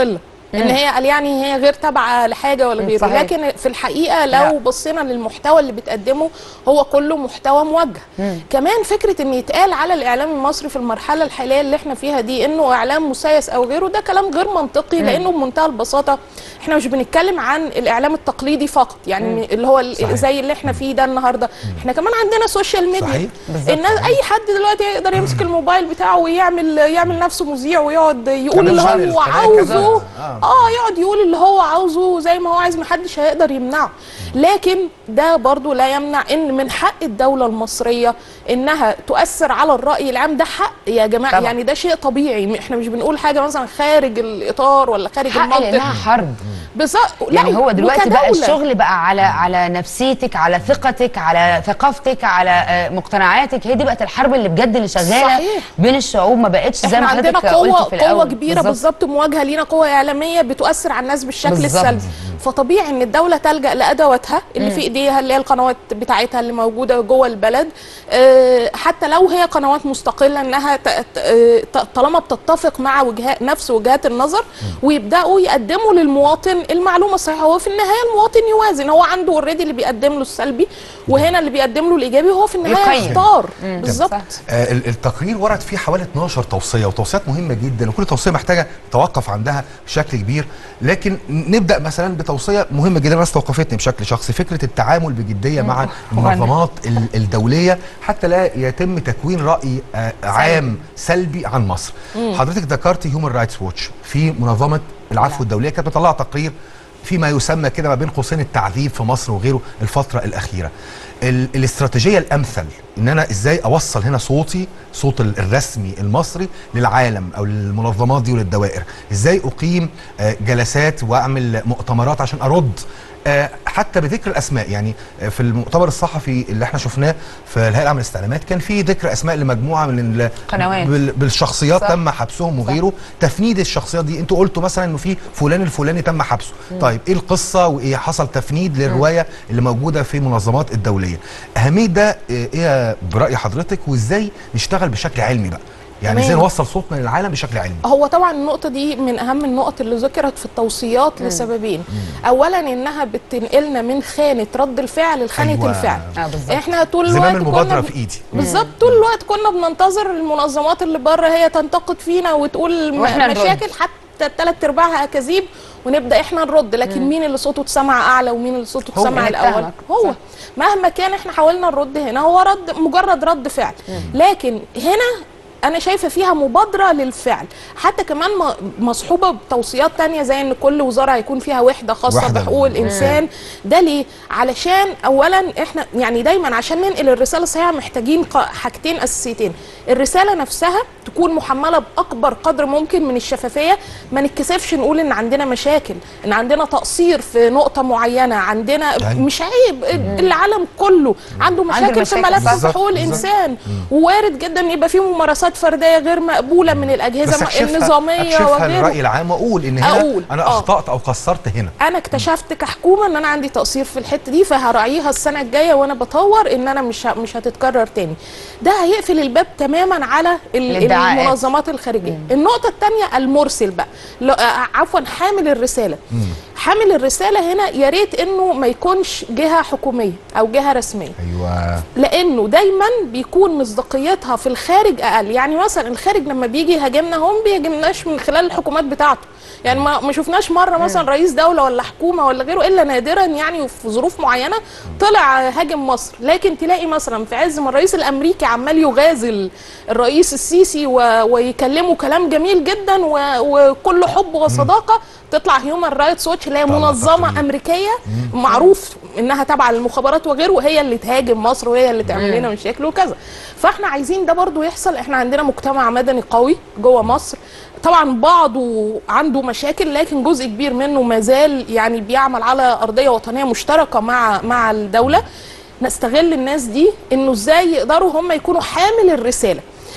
[SPEAKER 10] ان هي قال يعني هي غير تابعه لحاجه ولا
[SPEAKER 1] مم،
[SPEAKER 10] غيره
[SPEAKER 1] صحيح.
[SPEAKER 10] لكن في الحقيقه
[SPEAKER 1] لا.
[SPEAKER 10] لو بصينا للمحتوى اللي بتقدمه هو كله محتوى موجه كمان فكره ان يتقال على الاعلام المصري في المرحله الحاليه اللي احنا فيها دي انه اعلام مسيس او غيره ده كلام غير منطقي لانه بمنتهى البساطه احنا مش بنتكلم عن الاعلام التقليدي فقط يعني اللي هو ال-
[SPEAKER 2] صحيح.
[SPEAKER 10] زي اللي احنا فيه ده النهارده احنا كمان عندنا سوشيال ميديا
[SPEAKER 2] صحيح.
[SPEAKER 10] الناس اي حد دلوقتي يقدر يمسك الموبايل بتاعه ويعمل يعمل نفسه مذيع ويقعد يقول
[SPEAKER 2] كمان
[SPEAKER 10] اللي
[SPEAKER 2] شانل،
[SPEAKER 10] هو
[SPEAKER 2] قناة
[SPEAKER 10] عاوزه
[SPEAKER 2] كذا. آه.
[SPEAKER 10] اه يقعد يقول اللي هو عاوزه زي ما هو عايز محدش هيقدر يمنعه لكن ده برضو لا يمنع ان من حق الدولة المصرية انها تؤثر على الرأي العام ده حق يا جماعة
[SPEAKER 1] طبعا.
[SPEAKER 10] يعني ده شيء طبيعي احنا مش بنقول حاجة مثلا خارج الاطار ولا خارج
[SPEAKER 1] حق
[SPEAKER 10] المنطق
[SPEAKER 1] لانها حرب
[SPEAKER 10] بالظبط
[SPEAKER 1] يعني هو دلوقتي بقى
[SPEAKER 10] وكدولة.
[SPEAKER 1] الشغل بقى على على نفسيتك على ثقتك على ثقافتك على آه، مقتنعاتك هي دي بقت الحرب اللي بجد اللي شغاله
[SPEAKER 10] صحيح.
[SPEAKER 1] بين الشعوب ما بقتش زي
[SPEAKER 10] احنا
[SPEAKER 1] ما
[SPEAKER 10] عندنا
[SPEAKER 1] حضرتك
[SPEAKER 10] قوة
[SPEAKER 1] قلت في الاول
[SPEAKER 10] قوة كبيرة بالظبط مواجهة لينا قوة إعلامية بتؤثر على الناس بالشكل
[SPEAKER 1] بالظبط.
[SPEAKER 10] السلبي فطبيعي إن الدولة تلجأ لأدواتها اللي في إيديها اللي هي القنوات بتاعتها اللي موجودة جوه البلد آه، حتى لو هي قنوات مستقلة إنها ت- ت- آه، ط- طالما بتتفق مع وجهات نفس وجهات النظر ويبدأوا يقدموا للمواطن المعلومة الصحيحة هو في النهاية المواطن يوازن هو عنده اوريدي اللي بيقدم له السلبي وهنا اللي بيقدم له الإيجابي وهو في النهاية
[SPEAKER 1] يقيم.
[SPEAKER 10] يختار بالظبط
[SPEAKER 2] آه، ال- التقرير ورد فيه حوالي 12 توصيه وتوصيات مهمه جدا وكل توصيه محتاجه نتوقف عندها بشكل كبير لكن نبدا مثلا بتوصيه مهمه جدا انا استوقفتني بشكل شخصي فكره التعامل بجديه مع المنظمات ال- الدوليه حتى لا يتم تكوين راي آه، عام سلبي عن مصر حضرتك ذكرتي هيومن رايتس ووتش في منظمه العفو الدوليه كانت مطلعه تقرير فيما يسمى كده ما بين قوسين التعذيب في مصر وغيره الفتره الاخيره ال- الاستراتيجيه الامثل ان انا ازاي اوصل هنا صوتي صوت ال- الرسمي المصري للعالم او للمنظمات دي وللدوائر ازاي اقيم آه، جلسات واعمل مؤتمرات عشان ارد آه، حتى بذكر الاسماء يعني آه، في المؤتمر الصحفي اللي احنا شفناه في الهيئه العامه للاستعلامات كان في ذكر اسماء لمجموعه من ال-
[SPEAKER 1] قنوات.
[SPEAKER 2] بال- بالشخصيات
[SPEAKER 1] صح.
[SPEAKER 2] تم حبسهم وغيره تفنيد الشخصيات دي انتوا قلتوا مثلا انه في فلان الفلاني تم حبسه طيب ايه القصه وايه حصل تفنيد للروايه اللي موجوده في منظمات الدوليه اهميه ده آه، ايه براي حضرتك وازاي نشتغل بشكل علمي بقى يعني
[SPEAKER 10] تمام.
[SPEAKER 2] ازاي نوصل صوتنا للعالم بشكل علمي
[SPEAKER 10] هو طبعا النقطة دي من أهم النقط اللي ذكرت في التوصيات لسببين أولا إنها بتنقلنا من خانة رد الفعل لخانة
[SPEAKER 2] أيوة.
[SPEAKER 10] الفعل
[SPEAKER 1] اه بالظبط
[SPEAKER 10] احنا طول الوقت
[SPEAKER 2] زمام المبادره
[SPEAKER 10] كنا
[SPEAKER 2] في ايدي
[SPEAKER 10] بالظبط طول الوقت كنا بننتظر المنظمات اللي بره هي تنتقد فينا وتقول م-
[SPEAKER 1] وإحنا نرد.
[SPEAKER 10] مشاكل حتى ثلاث ارباعها اكاذيب ونبدا احنا نرد لكن مين اللي صوته اتسمع اعلى ومين اللي صوته
[SPEAKER 2] هو.
[SPEAKER 10] اتسمع الاول
[SPEAKER 1] نتهمك.
[SPEAKER 10] هو
[SPEAKER 1] صح.
[SPEAKER 10] مهما كان احنا حاولنا نرد هنا هو رد مجرد رد فعل لكن هنا انا شايفه فيها مبادره للفعل حتى كمان م- مصحوبه بتوصيات تانية زي ان كل وزاره هيكون فيها وحده خاصه
[SPEAKER 2] وحدة.
[SPEAKER 10] بحقوق الانسان ده ليه علشان اولا احنا يعني دايما عشان ننقل الرساله الصحيحه محتاجين ق- حاجتين اساسيتين الرساله نفسها تكون محمله باكبر قدر ممكن من الشفافيه ما نتكسفش نقول ان عندنا مشاكل ان عندنا تقصير في نقطه معينه عندنا
[SPEAKER 2] أيوة.
[SPEAKER 10] مش عيب العالم كله عنده مشاكل في
[SPEAKER 1] مشاكل.
[SPEAKER 10] ملف
[SPEAKER 2] بالظبط،
[SPEAKER 10] حقوق
[SPEAKER 2] بالظبط.
[SPEAKER 10] الانسان ووارد جدا يبقى في ممارسات فرديه غير مقبوله من
[SPEAKER 2] بس
[SPEAKER 10] الاجهزه
[SPEAKER 2] اكشفها
[SPEAKER 10] النظاميه
[SPEAKER 2] اكشفها
[SPEAKER 10] وغيره
[SPEAKER 2] للراي العام واقول ان هنا
[SPEAKER 10] أقول.
[SPEAKER 2] انا
[SPEAKER 10] آه.
[SPEAKER 2] اخطات او قصرت هنا
[SPEAKER 10] انا اكتشفت كحكومه ان انا عندي تقصير في الحته دي فهراعيها السنه الجايه وانا بطور ان انا مش ه- مش هتتكرر تاني ده هيقفل الباب تماما على ال-
[SPEAKER 1] الادعاءات.
[SPEAKER 10] المنظمات الخارجيه النقطه الثانيه المرسل بقى لا- آه، عفوا حامل الرساله حامل الرساله هنا يا ريت انه ما يكونش جهه حكوميه او جهه رسميه
[SPEAKER 2] ايوه
[SPEAKER 10] لانه دايما بيكون مصداقيتها في الخارج اقل يعني مثلا الخارج لما بيجي يهاجمنا هو ما بيهاجمناش من خلال الحكومات بتاعته يعني ما ما شفناش مره مثلا رئيس دوله ولا حكومه ولا غيره الا نادرا يعني وفي ظروف معينه طلع هاجم مصر لكن تلاقي مثلا في عز ما الرئيس الامريكي عمال يغازل الرئيس السيسي و... ويكلمه كلام جميل جدا و... وكل حب وصداقه تطلع هيومن رايتس ووتش اللي هي
[SPEAKER 2] طبعا
[SPEAKER 10] منظمه
[SPEAKER 2] تقرير.
[SPEAKER 10] امريكيه معروف انها تابعه للمخابرات وغيره وهي اللي تهاجم مصر وهي اللي تعمل لنا مشاكل وكذا فاحنا عايزين ده برضو يحصل احنا عندنا مجتمع مدني قوي جوه مصر طبعا بعضه عنده مشاكل لكن جزء كبير منه ما زال يعني بيعمل على ارضيه وطنيه مشتركه مع مع الدوله نستغل الناس دي انه ازاي يقدروا هم يكونوا حامل الرساله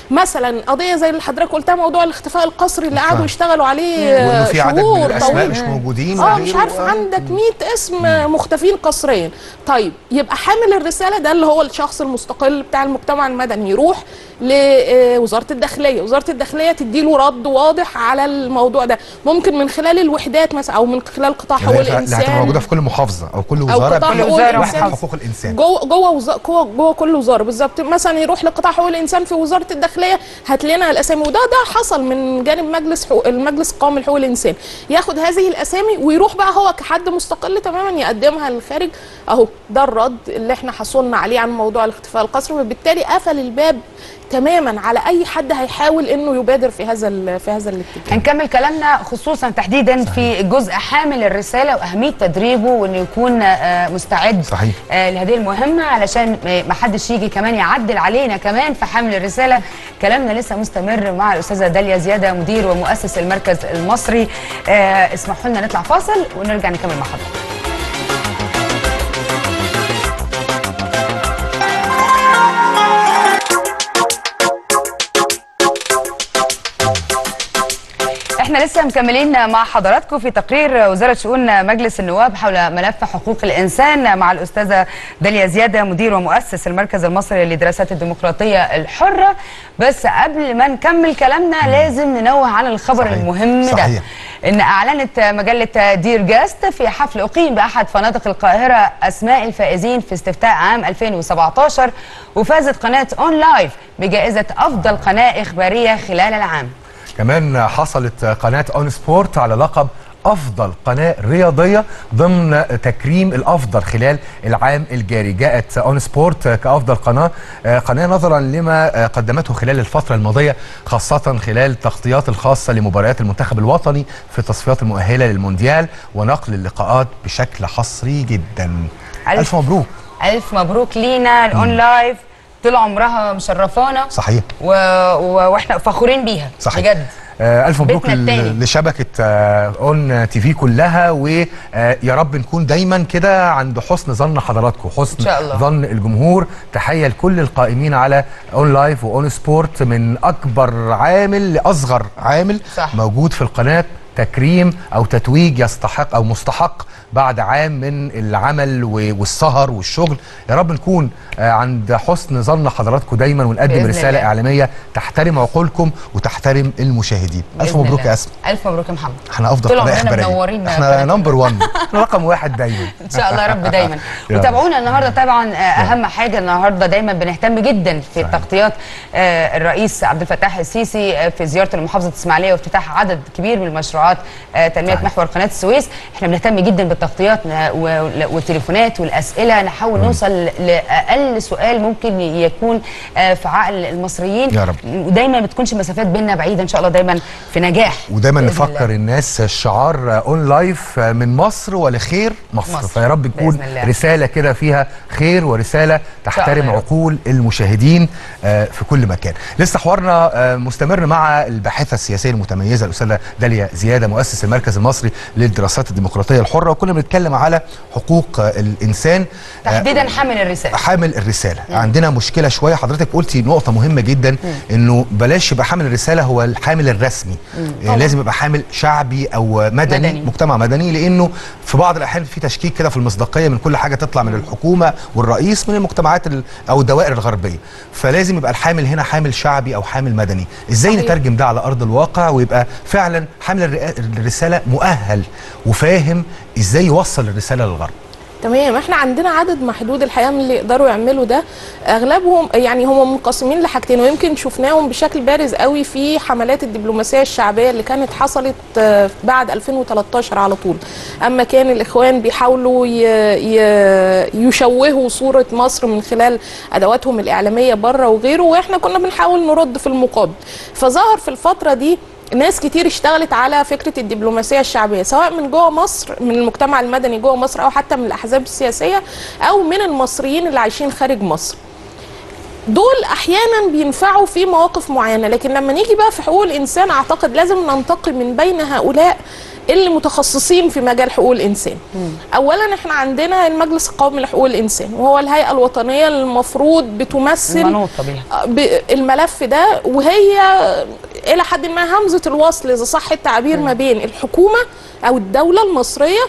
[SPEAKER 10] مثلا قضيه زي اللي حضرتك قلتها موضوع الاختفاء القصري اللي
[SPEAKER 2] فاهم.
[SPEAKER 10] قعدوا يشتغلوا عليه
[SPEAKER 2] وانه في عدد من
[SPEAKER 10] شهور
[SPEAKER 2] الاسماء
[SPEAKER 10] طويلة.
[SPEAKER 2] مش موجودين
[SPEAKER 10] اه
[SPEAKER 2] وغيره.
[SPEAKER 10] مش عارف عندك 100 اسم مختفين قسريا طيب يبقى حامل الرساله ده اللي هو الشخص المستقل بتاع المجتمع المدني يروح لوزاره الداخليه وزاره الداخليه تديله رد واضح على الموضوع ده ممكن من خلال الوحدات مثلا او من خلال قطاع حقوق
[SPEAKER 2] اللي هتبقى
[SPEAKER 10] الانسان
[SPEAKER 2] موجوده في كل محافظه او كل
[SPEAKER 10] أو
[SPEAKER 2] وزاره
[SPEAKER 10] قطاع
[SPEAKER 2] بتبقى
[SPEAKER 10] حقوق
[SPEAKER 2] وحده
[SPEAKER 10] الإنسان.
[SPEAKER 2] حقوق الانسان
[SPEAKER 10] جوه جوه وز... جوه جوه كل وزاره بالظبط مثلا يروح لقطاع حقوق الانسان في وزاره الداخليه هات لنا الاسامي وده ده حصل من جانب مجلس حقوق المجلس القومي لحقوق الانسان ياخد هذه الاسامي ويروح بقى هو كحد مستقل تماما يقدمها للخارج اهو ده الرد اللي احنا حصلنا عليه عن موضوع الاختفاء القسري وبالتالي قفل الباب تماما على اي حد هيحاول انه يبادر في هذا ال- في هذا الاتجاه
[SPEAKER 1] هنكمل كلامنا خصوصا تحديدا في جزء حامل الرساله واهميه تدريبه وانه يكون آه، مستعد
[SPEAKER 2] صحيح.
[SPEAKER 1] آه، لهذه المهمه علشان آه، ما حدش يجي كمان يعدل علينا كمان في حمل الرساله كلامنا لسه مستمر مع الاستاذه داليا زياده مدير ومؤسس المركز المصري آه، اسمحوا لنا نطلع فاصل ونرجع نكمل مع حضرتك احنا لسه مكملين مع حضراتكم في تقرير وزاره شؤون مجلس النواب حول ملف حقوق الانسان مع الاستاذه داليا زياده مدير ومؤسس المركز المصري للدراسات الديمقراطيه الحره بس قبل ما نكمل كلامنا لازم ننوه على الخبر
[SPEAKER 2] صحيح.
[SPEAKER 1] المهم ده
[SPEAKER 2] صحيح.
[SPEAKER 1] ان اعلنت مجله دير جاست في حفل اقيم باحد فنادق القاهره اسماء الفائزين في استفتاء عام 2017 وفازت قناه اون لايف بجائزه افضل قناه اخباريه خلال العام
[SPEAKER 2] كمان حصلت قناه اون سبورت على لقب افضل قناه رياضيه ضمن تكريم الافضل خلال العام الجاري جاءت اون سبورت كافضل قناه آه، قناه نظرا لما آه، قدمته خلال الفتره الماضيه خاصه خلال التغطيات الخاصه لمباريات المنتخب الوطني في التصفيات المؤهله للمونديال ونقل اللقاءات بشكل حصري جدا
[SPEAKER 1] ألف.
[SPEAKER 2] الف مبروك
[SPEAKER 1] الف مبروك لينا الاون لايف طول عمرها مشرفانا
[SPEAKER 2] صحيح
[SPEAKER 1] و... و... واحنا فخورين بيها
[SPEAKER 2] صحيح.
[SPEAKER 1] بجد
[SPEAKER 2] آه الف مبروك
[SPEAKER 1] بيتنا
[SPEAKER 2] ل-
[SPEAKER 1] التاني.
[SPEAKER 2] لشبكه آه اون تي في كلها ويا رب نكون دايما كده عند حسن ظن حضراتكم حسن
[SPEAKER 1] إن شاء الله.
[SPEAKER 2] ظن الجمهور تحيه لكل القائمين على اون لايف واون سبورت من اكبر عامل لاصغر عامل
[SPEAKER 1] صح.
[SPEAKER 2] موجود في القناه تكريم او تتويج يستحق او مستحق بعد عام من العمل و- والسهر والشغل يا رب نكون آه، عند حسن ظن حضراتكم دايما ونقدم
[SPEAKER 1] بإذن
[SPEAKER 2] رساله
[SPEAKER 1] الله.
[SPEAKER 2] اعلاميه تحترم عقولكم وتحترم المشاهدين الف
[SPEAKER 1] بإذن
[SPEAKER 2] مبروك
[SPEAKER 1] الله.
[SPEAKER 2] يا اسماء
[SPEAKER 1] الف مبروك يا محمد
[SPEAKER 2] احنا افضل
[SPEAKER 1] طول
[SPEAKER 2] قناه
[SPEAKER 1] عمرنا
[SPEAKER 2] اخباريه
[SPEAKER 1] منورين
[SPEAKER 2] احنا
[SPEAKER 1] قناة
[SPEAKER 2] نمبر 1 رقم واحد دايما
[SPEAKER 1] ان شاء الله يا رب دايما
[SPEAKER 2] يا رب.
[SPEAKER 1] وتابعونا النهارده طبعا آه، اهم حاجه النهارده دايما بنهتم جدا في
[SPEAKER 2] صحيح.
[SPEAKER 1] تغطيات آه، الرئيس عبد الفتاح السيسي آه، في زيارته لمحافظه الاسماعيليه وافتتاح عدد كبير من مشروعات آه، تنميه
[SPEAKER 2] صحيح.
[SPEAKER 1] محور قناه السويس احنا بنهتم جدا بالتغطيات ن- و- والتليفونات والاسئله نحاول نوصل لاقل سؤال ممكن يكون آه، في عقل المصريين
[SPEAKER 2] يا رب.
[SPEAKER 1] ودايما ما بتكونش مسافات بيننا بعيده ان شاء الله دايما في نجاح
[SPEAKER 2] ودايما
[SPEAKER 1] بإذن
[SPEAKER 2] نفكر
[SPEAKER 1] الله.
[SPEAKER 2] الناس الشعار اون لايف من مصر ولخير مصر,
[SPEAKER 1] مصر.
[SPEAKER 2] فيا رب تكون
[SPEAKER 1] بإذن الله.
[SPEAKER 2] رساله كده فيها خير ورساله تحترم
[SPEAKER 1] الله يا رب.
[SPEAKER 2] عقول المشاهدين آه، في كل مكان لسه حوارنا آه، مستمر مع الباحثه السياسيه المتميزه الاستاذه داليا زياده مؤسس المركز المصري للدراسات الديمقراطيه الحره وكنا بنتكلم على حقوق آه، الانسان آه،
[SPEAKER 1] تحديدا حامل الرساله
[SPEAKER 2] حامل الرساله مم. عندنا مشكله شويه حضرتك قلتي نقطه مهمه جدا مم. انه بلاش يبقى حامل الرساله هو الحامل الرسمي آه لازم يبقى حامل شعبي او مدني,
[SPEAKER 1] مدني.
[SPEAKER 2] مدني. مجتمع مدني لانه في بعض الاحيان في تشكيك كده في المصداقيه من كل حاجه تطلع من الحكومه والرئيس من المجتمعات ال- او الدوائر الغربيه فلازم يبقى الحامل هنا حامل شعبي او حامل مدني ازاي
[SPEAKER 10] صحيح.
[SPEAKER 2] نترجم ده على ارض الواقع ويبقى فعلا حامل الرئا- الرساله مؤهل وفاهم ازاي يوصل الرساله للغرب
[SPEAKER 10] تمام احنا عندنا عدد محدود الحقيقه من اللي يقدروا يعملوا ده اغلبهم يعني هم منقسمين لحاجتين ويمكن شفناهم بشكل بارز قوي في حملات الدبلوماسيه الشعبيه اللي كانت حصلت آه، بعد 2013 على طول اما كان الاخوان بيحاولوا ي- ي- يشوهوا صوره مصر من خلال ادواتهم الاعلاميه بره وغيره واحنا كنا بنحاول نرد في المقابل فظهر في الفتره دي ناس كتير اشتغلت على فكره الدبلوماسيه الشعبيه سواء من جوه مصر من المجتمع المدني جوه مصر او حتى من الاحزاب السياسيه او من المصريين اللي عايشين خارج مصر دول احيانا بينفعوا في مواقف معينه لكن لما نيجي بقى في حقوق الانسان اعتقد لازم ننتقي من بين هؤلاء اللي متخصصين في مجال حقوق الانسان اولا احنا عندنا المجلس القومي لحقوق الانسان وهو الهيئه الوطنيه اللي المفروض بتمثل
[SPEAKER 1] المنوطة بيها
[SPEAKER 10] ب- الملف ده وهي الى حد ما همزه الوصل اذا صح التعبير ما بين الحكومه او الدوله المصريه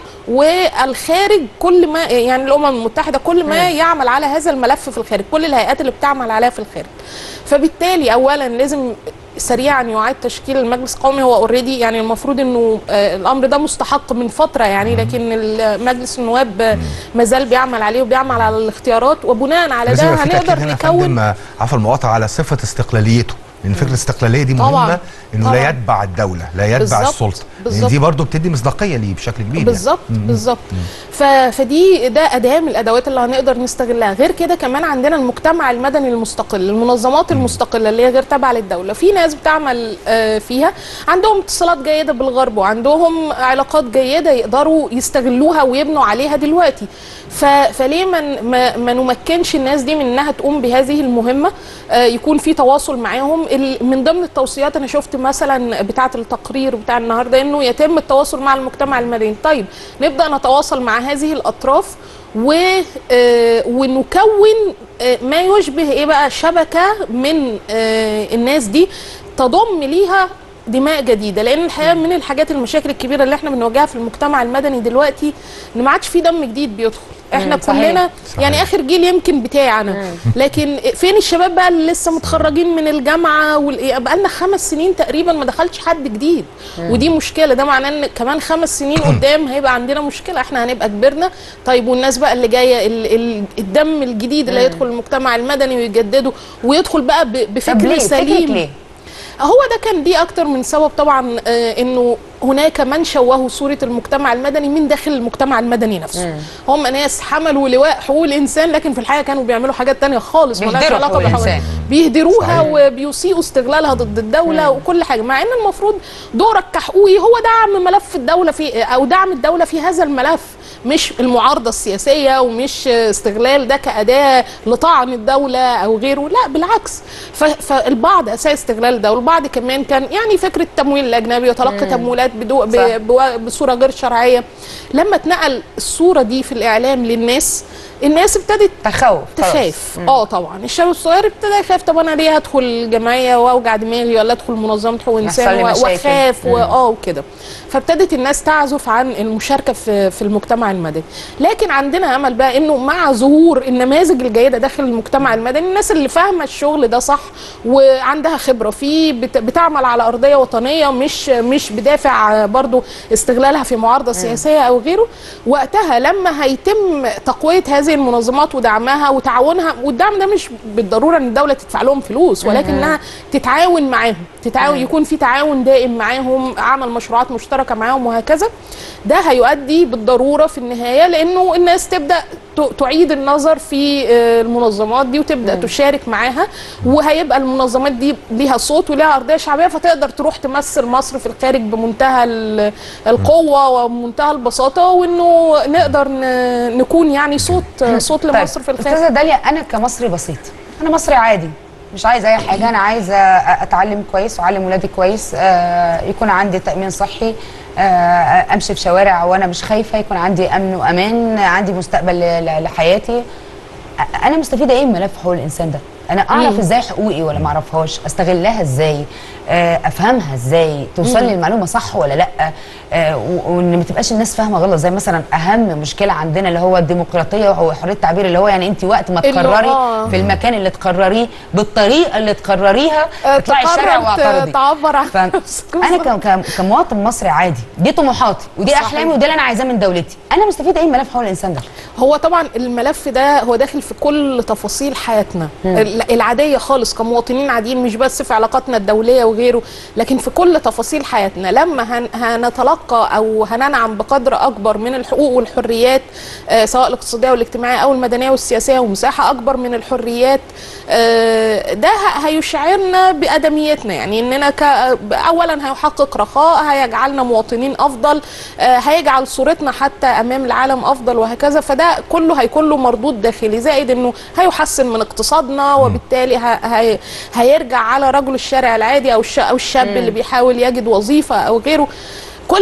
[SPEAKER 10] والخارج كل ما يعني الامم المتحده كل ما يعمل على هذا الملف في الخارج كل الهيئات اللي بتعمل عليها في الخارج فبالتالي اولا لازم سريعا يعاد تشكيل المجلس القومي هو اوريدي يعني المفروض انه آه، الامر ده مستحق من فتره يعني لكن مجلس النواب آه، ما زال بيعمل عليه وبيعمل على الاختيارات وبناء على ده
[SPEAKER 2] لازم يبقى في تأكيد
[SPEAKER 10] هنقدر
[SPEAKER 2] هنا يا
[SPEAKER 10] نكون
[SPEAKER 2] فندم، آه، عفوا المقاطعه على صفه استقلاليته لان فكره الاستقلاليه دي مهمه
[SPEAKER 10] طبعاً.
[SPEAKER 2] انه
[SPEAKER 10] طبعاً.
[SPEAKER 2] لا يتبع الدوله لا يتبع
[SPEAKER 10] بالظبط.
[SPEAKER 2] السلطه لان
[SPEAKER 10] بالظبط.
[SPEAKER 2] دي برضو بتدي مصداقيه ليه بشكل كبير
[SPEAKER 10] بالظبط
[SPEAKER 2] يعني.
[SPEAKER 10] بالظبط ف... فدي ده اداه من الادوات اللي هنقدر نستغلها غير كده كمان عندنا المجتمع المدني المستقل المنظمات المستقله اللي هي غير تابعه للدوله في ناس بتعمل آه، فيها عندهم اتصالات جيده بالغرب وعندهم علاقات جيده يقدروا يستغلوها ويبنوا عليها دلوقتي ف... فليه ما ن- ما, ما نمكنش الناس دي من انها تقوم بهذه المهمه آه، يكون في تواصل معاهم ال- من ضمن التوصيات انا شفت مثلا بتاعه التقرير بتاع النهارده انه يتم التواصل مع المجتمع المدني طيب نبدا نتواصل مع هذه الاطراف و آه، ونكون آه، ما يشبه ايه بقى شبكه من آه، الناس دي تضم ليها دماء جديده لان الحقيقه من الحاجات المشاكل الكبيره اللي احنا بنواجهها في المجتمع المدني دلوقتي ان ما عادش في دم جديد بيدخل احنا
[SPEAKER 1] مم، صحيح.
[SPEAKER 10] كلنا
[SPEAKER 2] صحيح.
[SPEAKER 10] يعني اخر جيل يمكن بتاعنا لكن فين الشباب بقى اللي لسه متخرجين من الجامعه بقى لنا خمس سنين تقريبا ما دخلش حد جديد ودي مشكله ده معناه ان كمان خمس سنين قدام هيبقى عندنا مشكله احنا هنبقى كبرنا طيب والناس بقى اللي جايه ال- ال- الدم الجديد اللي هيدخل المجتمع المدني ويجدده ويدخل بقى ب-
[SPEAKER 1] طب
[SPEAKER 10] بفكر
[SPEAKER 1] ليه فكرك
[SPEAKER 10] سليم
[SPEAKER 1] ليه
[SPEAKER 10] هو ده كان دي اكتر من سبب طبعا آه، انه هناك من شوهوا صوره المجتمع المدني من داخل المجتمع المدني نفسه هم ناس حملوا لواء حقوق الانسان لكن في الحقيقه كانوا بيعملوا حاجات تانية خالص ملهاش
[SPEAKER 1] بيهدروا
[SPEAKER 10] علاقه
[SPEAKER 1] حقوق
[SPEAKER 10] بحقوق
[SPEAKER 1] الإنسان.
[SPEAKER 10] بيهدروها
[SPEAKER 2] صحيح.
[SPEAKER 10] وبيسيئوا استغلالها ضد الدوله وكل حاجه مع ان المفروض دورك كحقوقي هو دعم ملف الدوله في او دعم الدوله في هذا الملف مش المعارضه السياسيه ومش استغلال ده كاداه لطعن الدوله او غيره لا بالعكس ف- فالبعض اساء استغلال ده والبعض كمان كان يعني فكره التمويل الاجنبي وتلقي تمويلات بدو ب-
[SPEAKER 1] صح.
[SPEAKER 10] بو- بصوره غير شرعيه لما اتنقل الصوره دي في الاعلام للناس الناس ابتدت
[SPEAKER 1] تخوف خلاص.
[SPEAKER 10] تخاف اه طبعا الشباب الصغير ابتدى يخاف طب انا ليه هدخل جمعيه واوجع دماغي ولا ادخل منظمه حقوق
[SPEAKER 1] يحصل
[SPEAKER 10] انسان
[SPEAKER 1] لي
[SPEAKER 10] و-
[SPEAKER 1] مشاكل.
[SPEAKER 10] واخاف واه وكده فابتدت الناس تعزف عن المشاركه في في المجتمع المدني لكن عندنا امل بقى انه مع ظهور النماذج الجيده داخل المجتمع المدني الناس اللي فاهمه الشغل ده صح وعندها خبره فيه بت- بتعمل على ارضيه وطنيه مش مش بدافع برضو استغلالها في معارضه سياسيه او غيره وقتها لما هيتم تقويه هذه المنظمات ودعمها وتعاونها والدعم ده مش بالضروره ان الدوله تدفع لهم فلوس ولكنها تتعاون معاهم تتعاون يكون في تعاون دائم معاهم عمل مشروعات مشتركه معاهم وهكذا ده هيؤدي بالضروره في النهايه لانه الناس تبدا ت- تعيد النظر في آه، المنظمات دي وتبدا تشارك معاها وهيبقى المنظمات دي ليها صوت وليها ارضيه شعبيه فتقدر تروح تمثل مصر في الخارج بمنتهى ال- القوه ومنتهى البساطه وانه نقدر ن- نكون يعني صوت صوت
[SPEAKER 1] طيب
[SPEAKER 10] لمصر في الخارج
[SPEAKER 1] استاذه داليا انا كمصري بسيط انا مصري عادي مش عايزه اي حاجه انا عايزه اتعلم كويس واعلم ولادي كويس آه، يكون عندي تامين صحي آه، امشي في شوارع وانا مش خايفه يكون عندي امن وامان عندي مستقبل ل- ل- لحياتي أ- انا مستفيده ايه من ملف حقوق الانسان ده انا اعرف ازاي حقوقي ولا ما اعرفهاش استغلها ازاي آه، افهمها ازاي توصل لي المعلومه صح ولا لا آه، و- وان ما تبقاش الناس فاهمه غلط زي مثلا اهم مشكله عندنا اللي هو الديمقراطيه وحريه التعبير اللي هو يعني انت وقت ما
[SPEAKER 10] اللي هو-
[SPEAKER 1] تقرري
[SPEAKER 10] آه.
[SPEAKER 1] في المكان اللي تقرريه بالطريقه اللي تقرريها
[SPEAKER 10] آه،
[SPEAKER 1] تطلعي الشارع
[SPEAKER 10] تقرر ت-
[SPEAKER 1] واعترضي
[SPEAKER 10] تعبر عن
[SPEAKER 1] ف-
[SPEAKER 10] نفسك.
[SPEAKER 1] انا ك- ك- كمواطن مصري عادي دي طموحاتي ودي
[SPEAKER 10] صحيح.
[SPEAKER 1] احلامي وده اللي انا عايزاه من دولتي انا مستفيده ايه من ملف حقوق الانسان ده
[SPEAKER 10] هو طبعا الملف ده هو داخل في كل تفاصيل حياتنا ال- العاديه خالص كمواطنين عاديين مش بس في علاقاتنا الدوليه وغيره لكن في كل تفاصيل حياتنا لما هن هنتلقى او هننعم بقدر اكبر من الحقوق والحريات آه، سواء الاقتصاديه والاجتماعيه او المدنيه والسياسيه ومساحه اكبر من الحريات آه، ده ه- هيشعرنا بادميتنا يعني اننا ك... اولا هيحقق رخاء هيجعلنا مواطنين افضل آه، هيجعل صورتنا حتى امام العالم افضل وهكذا فده كله هيكون له مردود داخلي زائد انه هيحسن من اقتصادنا وبالتالي ه... هي... هيرجع على رجل الشارع العادي او الش... او الشاب اللي بيحاول يجد وظيفه او غيره كل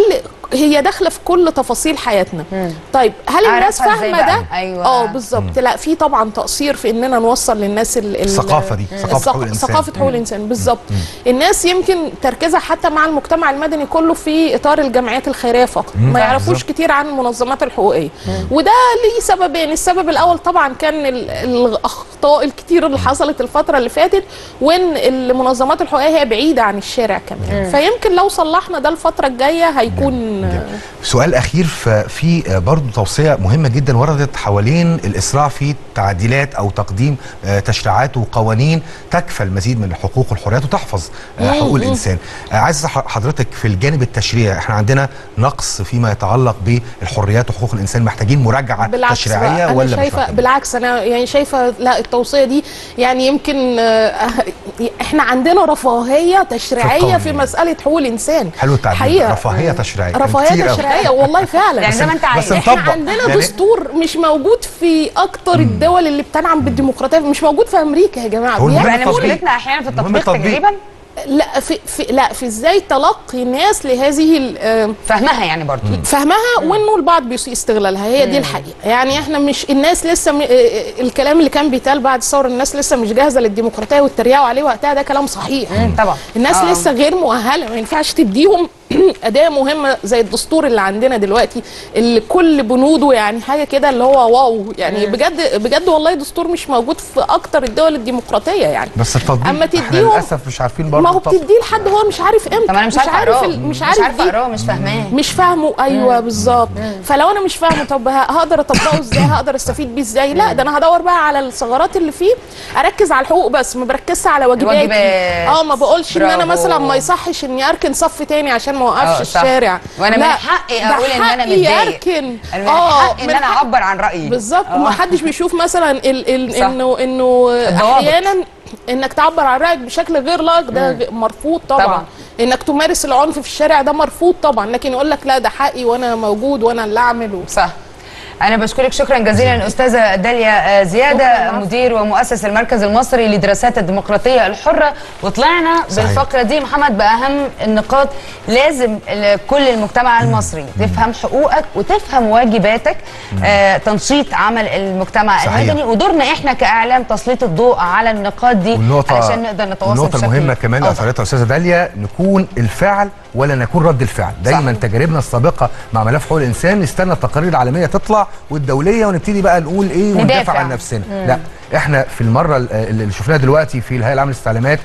[SPEAKER 10] هي داخله في كل تفاصيل حياتنا طيب هل الناس
[SPEAKER 1] أعرفها إزاي
[SPEAKER 10] فاهمه
[SPEAKER 1] بقى؟
[SPEAKER 10] ده
[SPEAKER 1] أيوة.
[SPEAKER 10] اه بالظبط لا في طبعا تقصير في اننا نوصل للناس ال ال-
[SPEAKER 2] الثقافة دي، ثقافة
[SPEAKER 10] الثق-
[SPEAKER 2] حقوق الإنسان.
[SPEAKER 10] ثقافه حقوق الانسان بالظبط الناس يمكن تركيزها حتى مع المجتمع المدني كله في اطار الجمعيات الخيريه فقط ما يعرفوش
[SPEAKER 2] بالظبط.
[SPEAKER 10] كتير عن المنظمات الحقوقيه وده ليه سببين السبب الاول طبعا كان ال- الاخطاء الكتير اللي حصلت الفتره اللي فاتت وان المنظمات الحقوقيه هي بعيده عن الشارع كمان فيمكن لو صلحنا ده الفتره الجايه هيكون
[SPEAKER 2] سؤال اخير ف- في آه، برضو توصيه مهمه جدا وردت حوالين الاسراع في تعديلات او تقديم آه، تشريعات وقوانين تكفل مزيد من الحقوق والحريات وتحفظ آه، حقوق الانسان آه، عايز أسأل حضرتك في الجانب التشريعي احنا عندنا نقص فيما يتعلق بالحريات وحقوق الانسان محتاجين مراجعه
[SPEAKER 10] بالعكس
[SPEAKER 2] تشريعيه
[SPEAKER 10] بقى،
[SPEAKER 2] ولا
[SPEAKER 10] انا
[SPEAKER 2] مش
[SPEAKER 10] شايفه
[SPEAKER 2] محتاجين؟
[SPEAKER 10] بالعكس انا يعني شايفه لا التوصيه دي يعني يمكن آه، احنا عندنا رفاهيه تشريعيه
[SPEAKER 2] القوانين.
[SPEAKER 10] في مساله حقوق الانسان
[SPEAKER 2] حلو التعبير
[SPEAKER 10] حقيقة.
[SPEAKER 2] رفاهيه تشريعيه
[SPEAKER 10] رفاهيه
[SPEAKER 2] كتير أوي.
[SPEAKER 10] تشريعيه والله فعلا
[SPEAKER 1] يعني زي ما انت عايز.
[SPEAKER 2] بس
[SPEAKER 10] احنا
[SPEAKER 2] نطبق.
[SPEAKER 10] عندنا
[SPEAKER 2] يعني-
[SPEAKER 10] دستور مش موجود في اكتر الدول اللي بتنعم بالديمقراطيه مش موجود في امريكا يا جماعه
[SPEAKER 2] هو المهم
[SPEAKER 10] بيعملوا
[SPEAKER 1] يعني
[SPEAKER 2] التطبيق.
[SPEAKER 1] مشكلتنا احيانا في
[SPEAKER 2] المهم
[SPEAKER 1] التطبيق
[SPEAKER 2] التطبيق.
[SPEAKER 1] تقريبا
[SPEAKER 10] لا في, في لا في ازاي تلقي الناس لهذه ال- آه،
[SPEAKER 1] فهمها يعني برضو
[SPEAKER 10] فهمها وانه البعض بيسيء استغلالها هي دي الحقيقه يعني احنا مش الناس لسه م... آه، آه، الكلام اللي كان بيتقال بعد الثوره الناس لسه مش جاهزه للديمقراطيه واتريقوا عليه وقتها ده كلام صحيح
[SPEAKER 1] مم، طبعا
[SPEAKER 10] الناس
[SPEAKER 1] آه.
[SPEAKER 10] لسه غير مؤهله ما ينفعش تديهم اداه مهمه زي الدستور اللي عندنا دلوقتي اللي كل بنوده يعني حاجه كده اللي هو واو يعني بجد بجد والله دستور مش موجود في اكتر الدول الديمقراطيه يعني
[SPEAKER 2] بس التطبيق
[SPEAKER 10] اما
[SPEAKER 2] احنا
[SPEAKER 10] تديهم
[SPEAKER 2] للاسف مش عارفين برضه
[SPEAKER 10] ما هو
[SPEAKER 2] التطبيق.
[SPEAKER 10] بتديه لحد هو مش عارف امتى
[SPEAKER 1] طب انا مش عارفه اقراه
[SPEAKER 10] ال- مش
[SPEAKER 1] مش
[SPEAKER 10] عارف
[SPEAKER 1] عارفه
[SPEAKER 10] دي
[SPEAKER 1] اقراه مش فاهماه
[SPEAKER 10] مش فاهمه ايوه بالظبط فلو انا مش فاهمه طب ه- هقدر اطبقه ازاي هقدر استفيد بيه ازاي لا ده انا هدور بقى على الثغرات اللي فيه اركز على الحقوق بس ما بركزش على واجباتي
[SPEAKER 1] الواجبات.
[SPEAKER 10] اه ما بقولش ان انا
[SPEAKER 1] برافو.
[SPEAKER 10] مثلا ما يصحش اني اركن صف تاني عشان ما
[SPEAKER 1] آه،
[SPEAKER 10] اوقفش
[SPEAKER 1] صح.
[SPEAKER 10] الشارع
[SPEAKER 1] وأنا من
[SPEAKER 10] لا،
[SPEAKER 1] حقي
[SPEAKER 10] ده
[SPEAKER 1] أقول إن أنا
[SPEAKER 10] حقي
[SPEAKER 1] متضايق.
[SPEAKER 10] اركن
[SPEAKER 1] انا من حقي ان
[SPEAKER 10] من
[SPEAKER 1] انا
[SPEAKER 10] حق-
[SPEAKER 1] اعبر عن رايي
[SPEAKER 10] بالظبط
[SPEAKER 1] آه.
[SPEAKER 10] وما حدش بيشوف مثلا ال ال
[SPEAKER 1] صح.
[SPEAKER 10] انه انه
[SPEAKER 1] الضوابط.
[SPEAKER 10] احيانا انك تعبر عن رايك بشكل غير لائق ده غ- مرفوض طبعا.
[SPEAKER 1] طبعا.
[SPEAKER 10] انك تمارس العنف في الشارع ده مرفوض طبعا لكن يقول لك لا ده حقي وانا موجود وانا اللي اعمل و...
[SPEAKER 1] صح أنا بشكرك شكرا جزيلا أستاذة داليا زيادة مدير ومؤسس المركز المصري لدراسات الديمقراطية الحرة وطلعنا
[SPEAKER 2] صحيح.
[SPEAKER 1] بالفقرة دي محمد بأهم النقاط لازم ال- كل المجتمع المصري تفهم حقوقك وتفهم واجباتك آه تنشيط عمل المجتمع
[SPEAKER 2] صحيح.
[SPEAKER 1] المدني ودورنا احنا كإعلام تسليط الضوء على النقاط دي
[SPEAKER 2] والنقطة
[SPEAKER 1] علشان نقدر نتواصل
[SPEAKER 2] النقطة
[SPEAKER 1] بشكل
[SPEAKER 2] المهمة كمان اللي
[SPEAKER 1] أفضل.
[SPEAKER 2] أثرتها أستاذة داليا نكون الفعل ولا نكون رد الفعل دايما
[SPEAKER 1] صح.
[SPEAKER 2] تجاربنا السابقة مع ملف حقوق الإنسان نستنى التقارير العالمية تطلع والدولية ونبتدي بقى نقول إيه
[SPEAKER 1] ندافع.
[SPEAKER 2] وندافع عن نفسنا لا احنا في المرة ال- اللي شفناها دلوقتي في الهيئة العامة للاستعلامات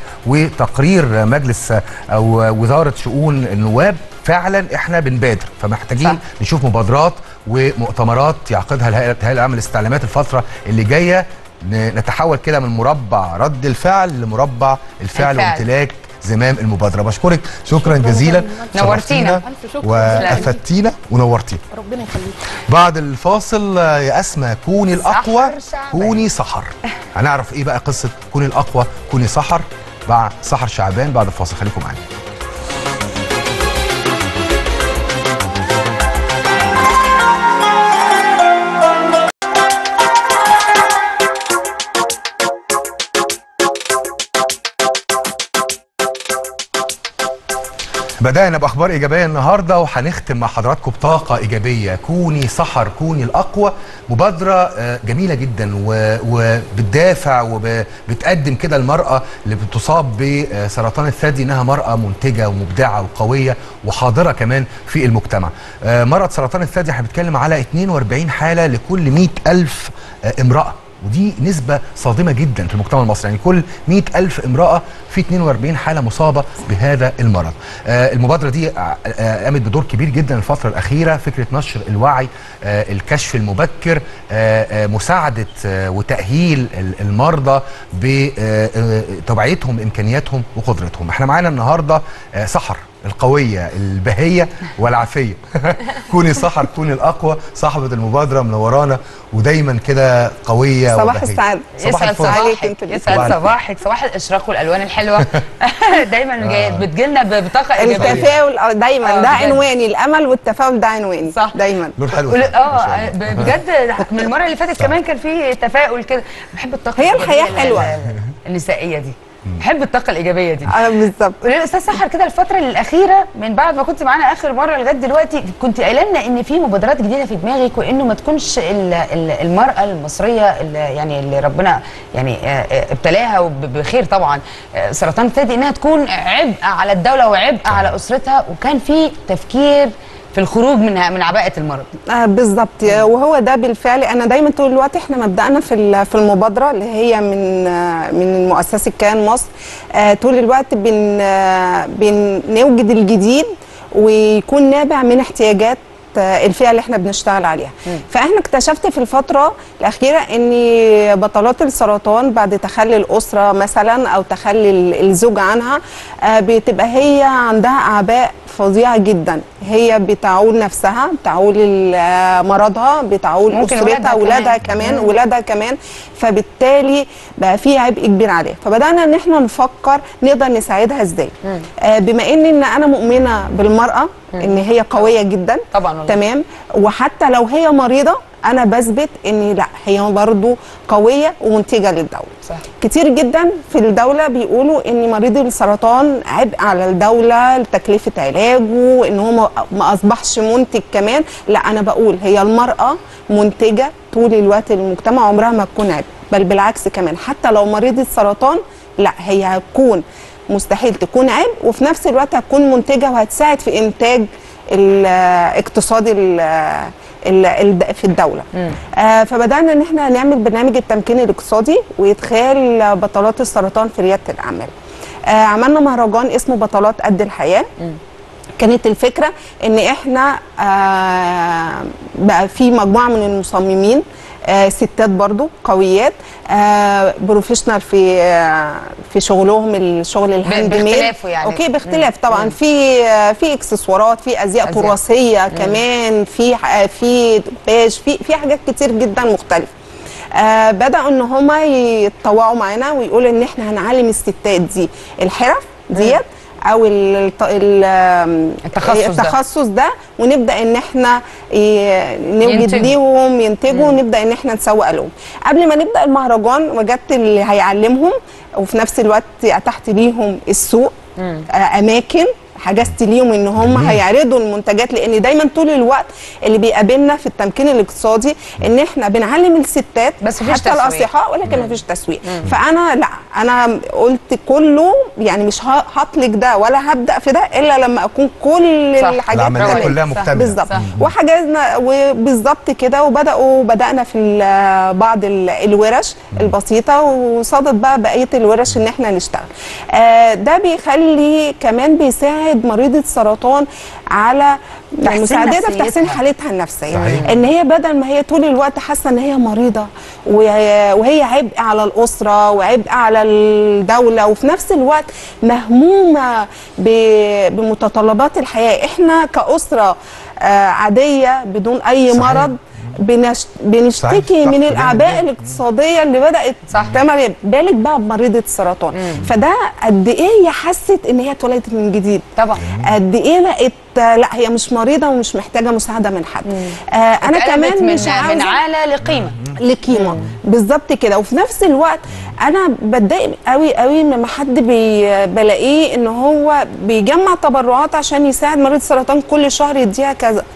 [SPEAKER 2] وتقرير مجلس أو وزارة شؤون النواب فعلا احنا بنبادر فمحتاجين
[SPEAKER 1] صح.
[SPEAKER 2] نشوف مبادرات ومؤتمرات يعقدها الهيئة الهيئة العامة للاستعلامات الفترة اللي جاية ن- نتحول كده من مربع رد الفعل لمربع الفعل
[SPEAKER 1] الفعل.
[SPEAKER 2] وامتلاك زمام المبادره بشكرك شكرا جزيلا
[SPEAKER 1] نورتينا.
[SPEAKER 2] شرفتينا
[SPEAKER 10] ألف شكر.
[SPEAKER 2] وافدتينا ونورتينا
[SPEAKER 10] ربنا يخليك
[SPEAKER 2] بعد الفاصل آه، يا اسماء كوني الاقوى
[SPEAKER 1] سحر شعبان.
[SPEAKER 2] كوني سحر هنعرف ايه بقى قصه كوني الاقوى كوني سحر مع سحر شعبان بعد الفاصل خليكم معانا بدأنا بأخبار إيجابية النهاردة وهنختم مع حضراتكم بطاقة إيجابية كوني سحر كوني الأقوى مبادرة آه، جميلة جدا و- وبتدافع وبتقدم كده المرأة اللي بتصاب بسرطان الثدي إنها مرأة منتجة ومبدعة وقوية وحاضرة كمان في المجتمع آه، مرض سرطان الثدي احنا بنتكلم على 42 حالة لكل 100 ألف آه، امرأة ودي نسبة صادمة جدا في المجتمع المصري يعني كل 100 ألف امرأة في 42 حالة مصابة بهذا المرض آه المبادرة دي آه، آه، قامت بدور كبير جدا الفترة الأخيرة فكرة نشر الوعي آه الكشف المبكر آه آه مساعدة آه وتأهيل ال- المرضى بتوعيتهم إمكانياتهم وقدرتهم احنا معانا النهاردة آه سحر القوية البهية والعافية كوني سحر كوني الأقوى صاحبة المبادرة منورانا ودايما كده قوية
[SPEAKER 11] صباح
[SPEAKER 2] وبهية.
[SPEAKER 11] السعادة.
[SPEAKER 2] صباح
[SPEAKER 1] يسعد
[SPEAKER 2] الفل
[SPEAKER 11] عليك
[SPEAKER 1] صباحك
[SPEAKER 11] انتوا
[SPEAKER 1] يسعد
[SPEAKER 2] صباح
[SPEAKER 1] صباحك صباح الاشراق والالوان الحلوه دايما جاي بتجيلنا ب- بطاقه ايجابيه
[SPEAKER 11] التفاؤل آه، دايما
[SPEAKER 1] آه،
[SPEAKER 11] ده
[SPEAKER 1] بجد.
[SPEAKER 11] عنواني الامل والتفاؤل ده عنواني
[SPEAKER 1] صح.
[SPEAKER 11] دايما
[SPEAKER 2] لون حلو
[SPEAKER 1] قول-
[SPEAKER 2] ما شاء
[SPEAKER 1] اه
[SPEAKER 2] الله.
[SPEAKER 1] ب- بجد من المره اللي فاتت كمان كان في تفاؤل كده بحب الطاقه
[SPEAKER 11] هي
[SPEAKER 1] الإيجابية
[SPEAKER 11] الحياة حلوة.
[SPEAKER 1] ال- النسائيه دي بحب الطاقه الايجابيه دي
[SPEAKER 11] اه بالظبط
[SPEAKER 1] قولي لي استاذ سحر كده الفتره الاخيره من بعد ما كنت معانا اخر مره لغايه دلوقتي كنت قايله لنا ان في مبادرات جديده في دماغك وانه ما تكونش ال- ال- المراه المصريه اللي يعني اللي ربنا يعني آه، آه، ابتلاها وب- بخير طبعا آه، سرطان الثدي انها تكون عبء على الدوله وعبء على اسرتها وكان في تفكير في الخروج من من عباءه المرض
[SPEAKER 11] آه بالظبط وهو ده بالفعل انا دايما طول الوقت احنا مبدانا في ال- في المبادره اللي هي من آه من مؤسسه كيان مصر آه طول الوقت بن آه بنوجد الجديد ويكون نابع من احتياجات آه، الفئه اللي احنا بنشتغل عليها فاحنا اكتشفت في الفتره الاخيره ان بطلات السرطان بعد تخلي الاسره مثلا او تخلي ال- الزوج عنها آه، بتبقى هي عندها اعباء فظيعه جدا هي بتعول نفسها بتعول ال- آه، مرضها بتعول
[SPEAKER 1] ممكن
[SPEAKER 11] اسرتها
[SPEAKER 1] ولادها
[SPEAKER 11] اولادها
[SPEAKER 1] كمان.
[SPEAKER 11] كمان
[SPEAKER 1] مم.
[SPEAKER 11] ولادها كمان فبالتالي بقى في عبء كبير عليها فبدانا ان احنا نفكر نقدر نساعدها ازاي آه بما ان ان انا مؤمنه بالمراه ان هي قويه جدا
[SPEAKER 1] طبعا والله.
[SPEAKER 11] تمام وحتى لو هي مريضه انا بثبت ان لا هي برضو قويه ومنتجه للدوله
[SPEAKER 1] صح
[SPEAKER 11] كتير جدا في الدولة بيقولوا ان مريض السرطان عبء على الدولة لتكلفة علاجه ان هو ما- ما اصبحش منتج كمان لا انا بقول هي المرأة منتجة طول الوقت للمجتمع عمرها ما تكون عبء بل بالعكس كمان حتى لو مريض السرطان لا هي هتكون مستحيل تكون عبء وفي نفس الوقت هتكون منتجة وهتساعد في انتاج الاقتصاد ال- ال- ال- في الدوله آه فبدانا ان احنا نعمل برنامج التمكين الاقتصادي وادخال بطلات السرطان في رياده الاعمال آه عملنا مهرجان اسمه بطلات قد الحياه كانت الفكره ان احنا آه بقى في مجموعه من المصممين آه ستات برضو قويات آه بروفيشنال في آه في شغلهم الشغل الهاند ميد
[SPEAKER 1] باختلافه يعني.
[SPEAKER 11] اوكي باختلاف طبعا في آه في اكسسوارات في ازياء
[SPEAKER 1] أزياء.
[SPEAKER 11] تراثيه كمان في آه في باج في في حاجات كتير جدا مختلفه آه بداوا ان هم يتطوعوا معانا ويقولوا ان احنا هنعلم الستات دي الحرف ديت او ال- ال- آم،
[SPEAKER 1] التخصص ده.
[SPEAKER 11] التخصص ده ونبدا ان احنا ي- نوجد
[SPEAKER 1] ينتجوا.
[SPEAKER 11] ليهم ينتجوا ونبدا ان احنا نسوق لهم قبل ما نبدا المهرجان وجدت اللي هيعلمهم وفي نفس الوقت اتحت ليهم السوق آه، اماكن حجزت ليهم ان هم هيعرضوا المنتجات لان دايما طول الوقت اللي بيقابلنا في التمكين الاقتصادي ان احنا بنعلم الستات
[SPEAKER 1] بس مفيش
[SPEAKER 11] حتى
[SPEAKER 1] تسويق.
[SPEAKER 11] الاصحاء ولكن مفيش تسويق فانا لا انا قلت كله يعني مش ه- هطلق ده ولا هبدا في ده الا لما اكون كل
[SPEAKER 1] صح.
[SPEAKER 11] الحاجات
[SPEAKER 2] العمليات
[SPEAKER 11] تمام.
[SPEAKER 2] كلها مكتمله
[SPEAKER 11] بالظبط
[SPEAKER 1] صح.
[SPEAKER 11] وحجزنا وبالظبط كده وبداوا بدانا في ال- بعض ال- الورش البسيطه وصادت بقى بقيه الورش ان احنا نشتغل آه ده بيخلي كمان بيساعد مريضه السرطان على
[SPEAKER 1] تحسين
[SPEAKER 11] يعني مساعدتها في تحسين
[SPEAKER 1] نفسيتها.
[SPEAKER 11] حالتها النفسيه
[SPEAKER 2] صحيح.
[SPEAKER 11] ان هي بدل ما هي طول الوقت حاسه ان هي مريضه وهي وهي عبء على الاسره وعبء على الدوله وفي نفس الوقت مهمومه ب- بمتطلبات الحياه احنا كاسره آه، عاديه بدون اي
[SPEAKER 2] صحيح.
[SPEAKER 11] مرض بنش... بنشتكي
[SPEAKER 2] صحيح.
[SPEAKER 11] من
[SPEAKER 2] صح.
[SPEAKER 11] الاعباء
[SPEAKER 2] جميل.
[SPEAKER 11] الاقتصاديه اللي بدات
[SPEAKER 1] صح.
[SPEAKER 11] تعمل بالك بقى بمريضه السرطان فده قد ايه هي حست ان هي اتولدت من جديد
[SPEAKER 1] طبعا
[SPEAKER 11] قد ايه بقت آه، لا هي مش مريضه ومش محتاجه مساعده من حد آه انا
[SPEAKER 1] اتقلبت
[SPEAKER 11] كمان
[SPEAKER 1] من
[SPEAKER 11] مش
[SPEAKER 1] من
[SPEAKER 11] عاوزه
[SPEAKER 1] عاله لقيمه
[SPEAKER 11] لقيمه بالظبط كده وفي نفس الوقت انا بتضايق قوي قوي لما حد بي بلاقيه ان هو بيجمع تبرعات عشان يساعد مريض السرطان كل شهر يديها كذا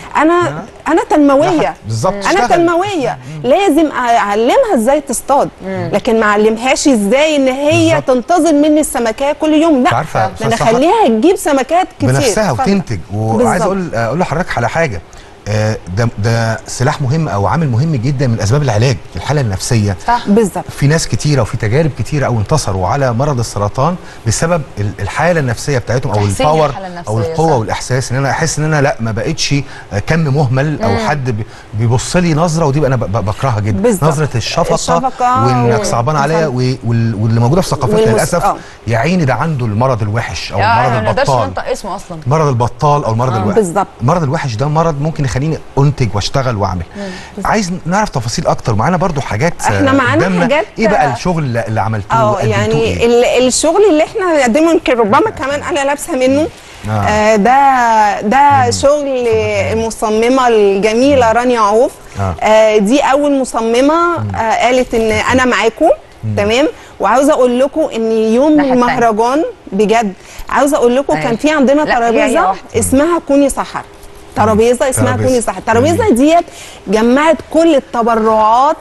[SPEAKER 11] انا انا تنمويه
[SPEAKER 2] بالظبط
[SPEAKER 11] انا
[SPEAKER 2] اشتغل.
[SPEAKER 11] تنمويه لازم اعلمها ازاي تصطاد لكن ما اعلمهاش ازاي ان هي
[SPEAKER 2] بالظبط.
[SPEAKER 11] تنتظر مني السمكيه كل يوم لا
[SPEAKER 2] عارفة يا
[SPEAKER 11] ده
[SPEAKER 2] أستاذ
[SPEAKER 11] انا
[SPEAKER 2] سحر؟
[SPEAKER 11] اخليها تجيب سمكات كتير
[SPEAKER 2] بنفسها
[SPEAKER 11] اتفضل.
[SPEAKER 2] وتنتج وعايز
[SPEAKER 11] بالظبط.
[SPEAKER 2] اقول اقول لحضرتك على حاجه آه، ده ده سلاح مهم او عامل مهم جدا من اسباب العلاج الحاله النفسيه
[SPEAKER 1] صح
[SPEAKER 11] بالظبط
[SPEAKER 2] في ناس كتيره وفي تجارب كتيره او انتصروا على مرض السرطان بسبب ال- الحاله النفسيه بتاعتهم او
[SPEAKER 1] تحسين
[SPEAKER 2] الباور
[SPEAKER 1] الحالة النفسية،
[SPEAKER 2] او القوه
[SPEAKER 1] صح.
[SPEAKER 2] والاحساس ان انا احس ان انا لا ما بقتش آه، كم مهمل او حد بي- بيبص لي نظره ودي بقى انا ب- ب- بكرهها جدا
[SPEAKER 11] بالظبط.
[SPEAKER 2] نظره الشفقه,
[SPEAKER 11] الشفقة
[SPEAKER 2] وانك
[SPEAKER 11] و-
[SPEAKER 2] صعبان عليا
[SPEAKER 11] بالظبط.
[SPEAKER 2] و- وال- واللي موجوده في ثقافتنا
[SPEAKER 11] والمس-
[SPEAKER 2] للاسف
[SPEAKER 11] آه.
[SPEAKER 2] يا عيني ده عنده المرض الوحش او
[SPEAKER 1] يا
[SPEAKER 2] المرض
[SPEAKER 1] ما نقدرش
[SPEAKER 2] البطال
[SPEAKER 1] ننطق اسمه اصلا
[SPEAKER 2] مرض البطال او المرض
[SPEAKER 1] آه.
[SPEAKER 2] الوحش
[SPEAKER 11] بالظبط.
[SPEAKER 2] المرض الوحش ده مرض ممكن يخليني انتج واشتغل واعمل عايز نعرف تفاصيل اكتر معانا برضو حاجات
[SPEAKER 11] إحنا
[SPEAKER 2] آه،
[SPEAKER 11] معانا
[SPEAKER 2] قدامنا.
[SPEAKER 11] حاجات،
[SPEAKER 2] ايه بقى
[SPEAKER 11] آه،
[SPEAKER 2] الشغل اللي اللي عملتوه
[SPEAKER 11] اه
[SPEAKER 2] وقدمتوه
[SPEAKER 11] يعني
[SPEAKER 2] إيه؟
[SPEAKER 11] ال- الشغل اللي احنا هنقدمه يمكن ربما كمان انا لابسه منه
[SPEAKER 2] آه.
[SPEAKER 11] آه ده ده شغل المصممه الجميله رانيا عوف
[SPEAKER 2] آه.
[SPEAKER 11] آه دي اول مصممه آه قالت ان انا معاكم تمام وعاوزه اقول لكم ان يوم
[SPEAKER 1] الناحية
[SPEAKER 11] المهرجان بجد عاوزه اقول لكم
[SPEAKER 1] أيوة.
[SPEAKER 11] كان في عندنا
[SPEAKER 1] لا، هي- هي
[SPEAKER 11] ترابيزه
[SPEAKER 1] واحدة.
[SPEAKER 11] اسمها كوني سحر ترابيزه اسمها
[SPEAKER 2] ترابيزة.
[SPEAKER 11] كوني سحر الترابيزه ديت جمعت كل التبرعات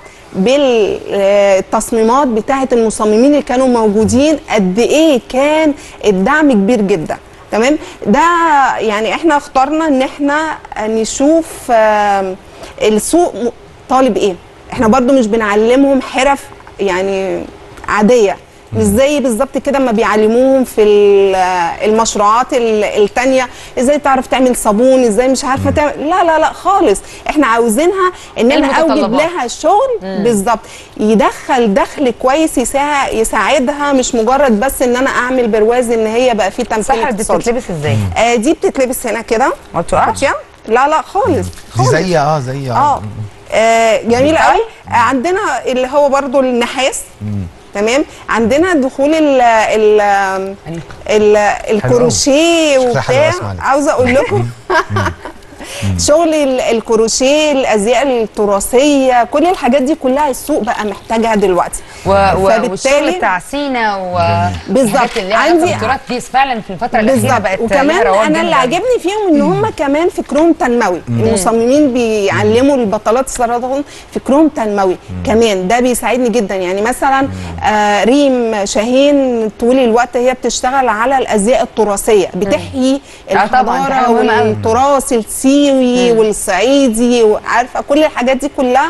[SPEAKER 11] بالتصميمات بتاعه المصممين اللي كانوا موجودين قد ايه كان الدعم كبير جدا تمام ده يعني احنا اخترنا ان احنا نشوف آم، السوق م- طالب ايه احنا برضو مش بنعلمهم حرف يعني عاديه مش زي بالظبط كده ما بيعلموهم في ال- المشروعات ال- التانية ازاي تعرف تعمل صابون ازاي مش عارفه تعمل لا لا لا خالص احنا عاوزينها ان انا اوجد
[SPEAKER 1] المتطلبات.
[SPEAKER 11] لها شغل بالظبط يدخل دخل كويس يساع- يساعدها مش مجرد بس ان انا اعمل برواز ان هي بقى في تمثيل
[SPEAKER 1] السحر دي
[SPEAKER 11] اقتصادي.
[SPEAKER 1] بتتلبس ازاي؟
[SPEAKER 11] آه دي بتتلبس هنا كده
[SPEAKER 1] ما بتقعش؟
[SPEAKER 11] لا لا خالص
[SPEAKER 2] دي
[SPEAKER 11] خالص
[SPEAKER 2] زي اه زي
[SPEAKER 11] اه آه، جميل قوي آه، عندنا اللي هو برضو النحاس تمام عندنا دخول ال ال ال الكروشيه
[SPEAKER 2] شكلها حلوة
[SPEAKER 11] وبتاع
[SPEAKER 2] أسمع لك.
[SPEAKER 11] عاوزه اقول لكم شغل ال- الكروشيه الازياء التراثيه كل الحاجات دي كلها السوق بقى محتاجها دلوقتي
[SPEAKER 1] و... و...
[SPEAKER 11] فبالتالي-
[SPEAKER 1] والشغل بتاع سينا و
[SPEAKER 11] بالظبط.
[SPEAKER 1] الحاجات اللي عندي
[SPEAKER 11] عندي-
[SPEAKER 1] التراث دي فعلا في الفتره الاخيره
[SPEAKER 11] بالظبط
[SPEAKER 1] بقت
[SPEAKER 11] وكمان
[SPEAKER 1] لها رواج
[SPEAKER 11] انا اللي
[SPEAKER 1] جداً.
[SPEAKER 11] عاجبني فيهم ان هم كمان فكرهم تنموي المصممين بيعلموا البطلات السرطان فكرهم تنموي كمان ده بيساعدني جدا يعني مثلا آه ريم شاهين طول الوقت هي بتشتغل على الازياء التراثيه بتحيي
[SPEAKER 1] آه طبعاً، دي حاجة
[SPEAKER 11] الحضاره
[SPEAKER 1] مهمة أوي.
[SPEAKER 11] والتراث السيوي والصعيدي وعارفه كل الحاجات دي كلها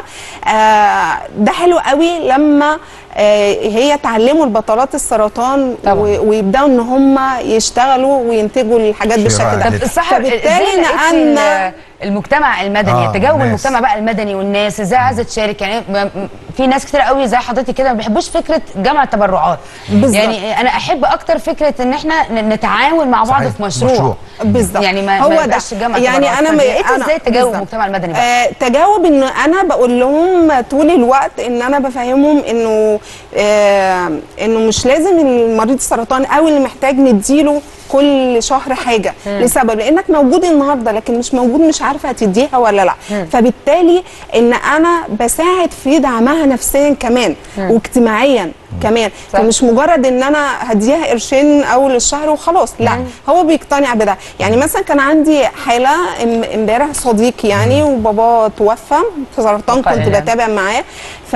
[SPEAKER 11] آه ده حلو قوي لما آه هي تعلموا البطلات السرطان
[SPEAKER 1] طبعاً.
[SPEAKER 11] و- ويبداوا ان هم يشتغلوا وينتجوا الحاجات
[SPEAKER 2] شيء
[SPEAKER 11] بالشكل
[SPEAKER 2] رائع
[SPEAKER 11] ده
[SPEAKER 1] طب السحر
[SPEAKER 11] فبالتالي
[SPEAKER 1] ازاي لقيتي
[SPEAKER 11] نقلنا
[SPEAKER 1] ال- المجتمع المدني
[SPEAKER 2] آه،
[SPEAKER 1] آه تجاوب
[SPEAKER 2] الناس.
[SPEAKER 1] المجتمع بقى المدني والناس ازاي عايزه تشارك يعني م- م- في ناس كتير قوي زي حضرتك كده ما بيحبوش فكره جمع التبرعات
[SPEAKER 11] بالظبط.
[SPEAKER 1] يعني انا احب اكتر فكره ان احنا ن- نتعاون مع بعض
[SPEAKER 2] صحيح،
[SPEAKER 1] في مشروع,
[SPEAKER 2] مشروع.
[SPEAKER 11] بالظبط
[SPEAKER 1] يعني ما
[SPEAKER 11] هو
[SPEAKER 1] ما
[SPEAKER 11] ده.
[SPEAKER 1] يبقاش جمع
[SPEAKER 11] يعني
[SPEAKER 1] تبرعات.
[SPEAKER 11] انا
[SPEAKER 1] فلقيتي
[SPEAKER 11] أنا-
[SPEAKER 1] ازاي تجاوب
[SPEAKER 11] بالظبط.
[SPEAKER 1] المجتمع المدني بقى
[SPEAKER 11] آه تجاوب ان انا بقول لهم طول الوقت ان انا بفهمهم انه آه انه مش لازم المريض السرطان او اللي محتاج نديله كل شهر حاجه لسبب لانك موجود النهارده لكن مش موجود مش عارفه هتديها ولا لا فبالتالي ان انا بساعد في دعمها نفسيا كمان واجتماعيا كمان
[SPEAKER 1] صح.
[SPEAKER 11] فمش مجرد ان انا هديها قرشين اول الشهر وخلاص لا هو بيقتنع بده يعني مثلا كان عندي حاله ام- امبارح صديقي يعني وبابا توفى في سرطان
[SPEAKER 1] بقى
[SPEAKER 11] كنت
[SPEAKER 1] لله.
[SPEAKER 11] بتابع معاه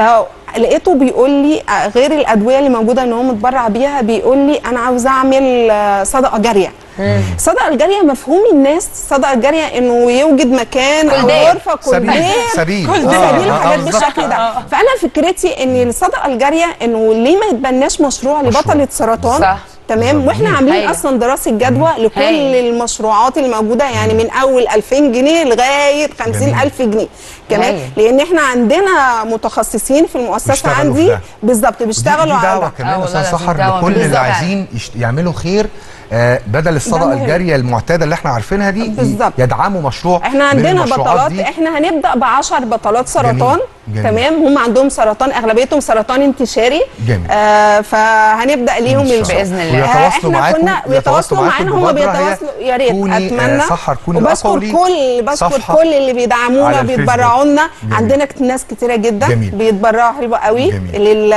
[SPEAKER 11] فلقيته بيقول لي آه، غير الادويه اللي موجوده ان هو متبرع بيها بيقول لي انا عاوز اعمل آه، صدقه جاريه صدقه الجاريه مفهوم الناس صدقه الجاريه انه يوجد مكان او
[SPEAKER 1] كلدير.
[SPEAKER 11] غرفه كل
[SPEAKER 2] سبيل سبيل
[SPEAKER 11] كل
[SPEAKER 2] آه،
[SPEAKER 11] سبيل
[SPEAKER 2] آه،
[SPEAKER 11] الحاجات
[SPEAKER 2] بالظبط.
[SPEAKER 11] بالشكل ده فانا فكرتي ان الصدقه الجاريه انه ليه ما يتبناش مشروع لبطله سرطان
[SPEAKER 1] صح.
[SPEAKER 11] تمام واحنا عاملين
[SPEAKER 1] هايل.
[SPEAKER 11] اصلا دراسه جدوى لكل
[SPEAKER 1] هايل.
[SPEAKER 11] المشروعات الموجوده يعني من اول 2000 جنيه لغايه 50000 جنيه كمان
[SPEAKER 1] هايل.
[SPEAKER 11] لان احنا عندنا متخصصين في المؤسسه
[SPEAKER 2] بيشتغلوا في
[SPEAKER 11] عندي
[SPEAKER 2] ده.
[SPEAKER 11] بالظبط بيشتغلوا
[SPEAKER 2] دي
[SPEAKER 11] على
[SPEAKER 2] دعوه
[SPEAKER 11] ده
[SPEAKER 1] آه
[SPEAKER 2] كمان
[SPEAKER 1] والله
[SPEAKER 2] استاذ
[SPEAKER 1] لازم
[SPEAKER 2] سحر
[SPEAKER 1] دعوة
[SPEAKER 2] لكل اللي
[SPEAKER 1] بالظبط.
[SPEAKER 2] عايزين يشت- يعملوا خير آه، بدل الصدقه
[SPEAKER 11] مهم.
[SPEAKER 2] الجاريه المعتاده اللي احنا عارفينها دي ي-
[SPEAKER 11] بالظبط.
[SPEAKER 2] يدعموا مشروع
[SPEAKER 11] احنا
[SPEAKER 2] من
[SPEAKER 11] عندنا
[SPEAKER 2] المشروعات
[SPEAKER 11] بطلات
[SPEAKER 2] دي.
[SPEAKER 11] احنا هنبدا ب 10 بطلات سرطان
[SPEAKER 2] جميل.
[SPEAKER 11] تمام هم عندهم سرطان اغلبيتهم سرطان انتشاري
[SPEAKER 2] جميل.
[SPEAKER 11] آه فهنبدا ليهم
[SPEAKER 2] إن شاء
[SPEAKER 11] الشغل.
[SPEAKER 1] بإذن الله.
[SPEAKER 11] آه،
[SPEAKER 2] ويتواصلوا
[SPEAKER 11] احنا
[SPEAKER 2] معاكم
[SPEAKER 11] كنا بيتواصلوا معانا هم
[SPEAKER 2] بمبادرة هي
[SPEAKER 11] بيتواصلوا يا ريت
[SPEAKER 2] كوني، آه،
[SPEAKER 11] اتمنى
[SPEAKER 2] سحر كوني
[SPEAKER 11] وبشكر
[SPEAKER 2] الأقوى
[SPEAKER 11] كل بشكر
[SPEAKER 2] صفحة
[SPEAKER 11] كل اللي بيدعمونا
[SPEAKER 2] على الفيسبوك.
[SPEAKER 11] بيتبرعوا لنا
[SPEAKER 2] جميل.
[SPEAKER 11] عندنا ناس كتيره جدا
[SPEAKER 2] جميل.
[SPEAKER 11] بيتبرعوا حلوه قوي
[SPEAKER 2] جميل.
[SPEAKER 11] لل...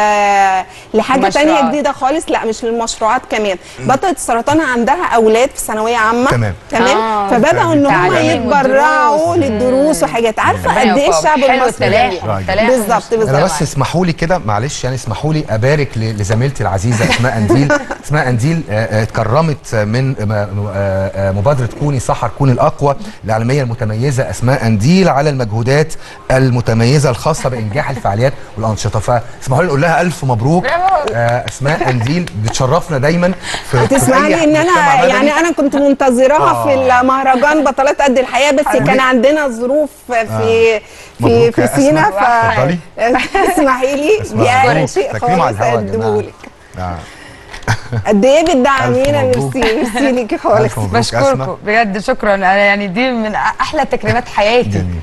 [SPEAKER 11] لحاجه
[SPEAKER 1] مشروعات.
[SPEAKER 11] تانية جديده خالص لا مش للمشروعات كمان بطله السرطان عندها اولاد في ثانويه عامه
[SPEAKER 2] تمام.
[SPEAKER 11] تمام
[SPEAKER 1] آه.
[SPEAKER 11] فبداوا ان هم
[SPEAKER 1] تعليم
[SPEAKER 11] يتبرعوا
[SPEAKER 1] والدروس.
[SPEAKER 11] للدروس وحاجات عارفه
[SPEAKER 1] ربنا
[SPEAKER 11] قد ايه
[SPEAKER 1] يوفقهم.
[SPEAKER 11] الشعب
[SPEAKER 1] حلو
[SPEAKER 11] المصري
[SPEAKER 1] التلاحم
[SPEAKER 11] جميل.
[SPEAKER 1] التلاحم
[SPEAKER 11] بالظبط بالظبط
[SPEAKER 2] انا بس اسمحوا لي كده معلش يعني اسمحوا لي ابارك ل- لزميلتي العزيزه اسماء انديل اسماء انديل آه، آه، اتكرمت من م- م- آه، آه، مبادره كوني سحر كوني الاقوى العالميه المتميزه اسماء انديل على المجهودات المتميزه الخاصه بانجاح الفعاليات والانشطه فاسمحوا لي نقول لها الف مبروك آه، اسماء انديل بتشرفنا دايما في في
[SPEAKER 11] تسمح
[SPEAKER 2] أي
[SPEAKER 11] لي ان
[SPEAKER 2] مجتمع
[SPEAKER 11] انا
[SPEAKER 2] مدني.
[SPEAKER 11] يعني انا كنت منتظراها
[SPEAKER 2] آه.
[SPEAKER 11] في المهرجان بطلات قد الحياه بس
[SPEAKER 2] حبيبي.
[SPEAKER 11] كان عندنا ظروف في في
[SPEAKER 2] مبروك
[SPEAKER 11] في
[SPEAKER 2] يا
[SPEAKER 11] سينا ف
[SPEAKER 2] أسماء. اتفضلي.
[SPEAKER 11] اسمحي لي
[SPEAKER 2] اسماء،
[SPEAKER 11] دي اقل
[SPEAKER 2] مبروك.
[SPEAKER 11] شيء
[SPEAKER 2] تكريم على
[SPEAKER 11] خالص
[SPEAKER 2] الهوا يا جماعة.
[SPEAKER 11] اقدمهولك
[SPEAKER 2] آه.
[SPEAKER 11] قد ايه بتدعمينا
[SPEAKER 2] ألف مبروك.
[SPEAKER 11] ميرسي ميرسي ليكي خالص
[SPEAKER 2] ألف مبروك
[SPEAKER 1] بشكركم
[SPEAKER 2] أسماء.
[SPEAKER 1] بجد شكرا انا يعني دي من احلى تكريمات حياتي
[SPEAKER 2] جميل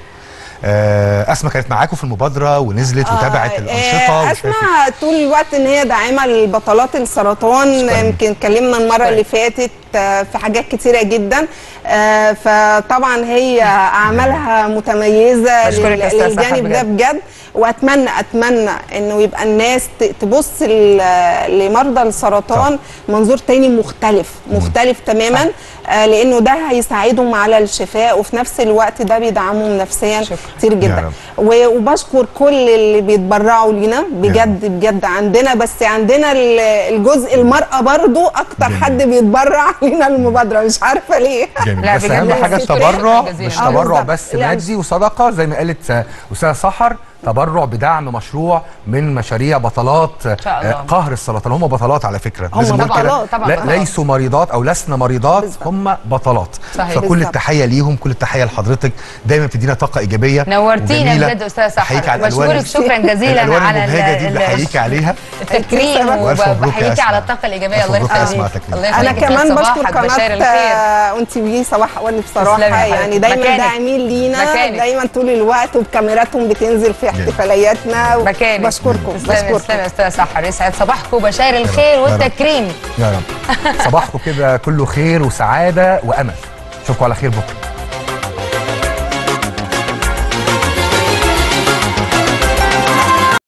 [SPEAKER 2] آه، اسماء كانت معاكم في المبادره ونزلت وتابعت
[SPEAKER 11] آه،
[SPEAKER 2] الانشطه
[SPEAKER 11] آه،
[SPEAKER 2] وشافت
[SPEAKER 11] اسمع طول الوقت ان هي داعمه لبطلات السرطان
[SPEAKER 2] شكراً.
[SPEAKER 11] يمكن اتكلمنا المره اللي فاتت آه، في حاجات كتيره جدا آه، فطبعا هي اعمالها متميزه
[SPEAKER 1] بشكرك
[SPEAKER 11] لل-
[SPEAKER 1] يا أستاذ سحر
[SPEAKER 11] للجانب ده
[SPEAKER 1] بجد.
[SPEAKER 11] بجد واتمنى اتمنى انه يبقى الناس ت- تبص ل- لمرضى السرطان منظور تاني مختلف مختلف تماما آه لانه ده هيساعدهم على الشفاء وفي نفس الوقت ده بيدعمهم نفسيا كتير
[SPEAKER 2] يا
[SPEAKER 11] جدا
[SPEAKER 2] رب.
[SPEAKER 11] و- وبشكر كل اللي بيتبرعوا لينا بجد بجد عندنا بس عندنا ال- الجزء المرأة برضو اكتر حد بيتبرع لينا المبادرة مش عارفة ليه
[SPEAKER 2] جميل بس اهم حاجه التبرع مش
[SPEAKER 11] آه،
[SPEAKER 2] تبرع
[SPEAKER 11] بالظبط.
[SPEAKER 2] بس
[SPEAKER 11] لا،
[SPEAKER 2] مادي وصدقه زي ما قالت آه، استاذه سحر تبرع بدعم مشروع من مشاريع بطلات
[SPEAKER 1] شاء الله.
[SPEAKER 2] آه، قهر السرطان هم بطلات على فكره
[SPEAKER 1] هم
[SPEAKER 2] لازم نقول كده.
[SPEAKER 1] بطلات، طبعاً
[SPEAKER 2] لا
[SPEAKER 1] بطلات.
[SPEAKER 2] ليسوا مريضات او لسنا مريضات هم بطلات
[SPEAKER 1] صحيح.
[SPEAKER 2] فكل
[SPEAKER 1] بالظبط.
[SPEAKER 2] التحيه ليهم كل التحيه لحضرتك دايما بتدينا طاقه ايجابيه
[SPEAKER 1] نورتينا
[SPEAKER 2] وجميلة.
[SPEAKER 1] بجد استاذ
[SPEAKER 2] بحييك
[SPEAKER 1] سحر
[SPEAKER 2] على الألوان.
[SPEAKER 1] بشكرك شكرا جزيلا
[SPEAKER 2] الالوان
[SPEAKER 1] على ال-
[SPEAKER 2] المبهجه دي اللي
[SPEAKER 1] ال-
[SPEAKER 2] بحييك عليها
[SPEAKER 1] التكريم
[SPEAKER 2] وألف مبروك يا
[SPEAKER 1] وبحييكي
[SPEAKER 2] أسماء.
[SPEAKER 1] على الطاقه الايجابيه
[SPEAKER 2] ألف
[SPEAKER 1] الله
[SPEAKER 2] مبروك يا
[SPEAKER 1] يخليك
[SPEAKER 2] أسماء تكريم.
[SPEAKER 1] الله
[SPEAKER 11] انا
[SPEAKER 1] يخليك
[SPEAKER 11] كمان
[SPEAKER 1] صباحك
[SPEAKER 11] بشكر
[SPEAKER 1] بشار الخير
[SPEAKER 11] قناه وانت بي صباح اول بصراحه
[SPEAKER 1] تسلمي يا
[SPEAKER 11] يعني
[SPEAKER 1] حبيبتي.
[SPEAKER 11] دايما
[SPEAKER 1] مكانك.
[SPEAKER 11] داعمين لينا
[SPEAKER 1] مكانك.
[SPEAKER 11] دايما طول الوقت وبكاميراتهم بتنزل في احتفالياتنا
[SPEAKER 1] مكانك
[SPEAKER 11] بشكركم
[SPEAKER 1] تسلمي
[SPEAKER 11] بشكركم
[SPEAKER 1] تسلمي يا استاذ سحر يسعد صباحكم بشار الخير
[SPEAKER 2] يا رب.
[SPEAKER 1] والتكريم
[SPEAKER 2] يا رب صباحكم كده كله خير وسعاده وامل اشوفكم على خير بكره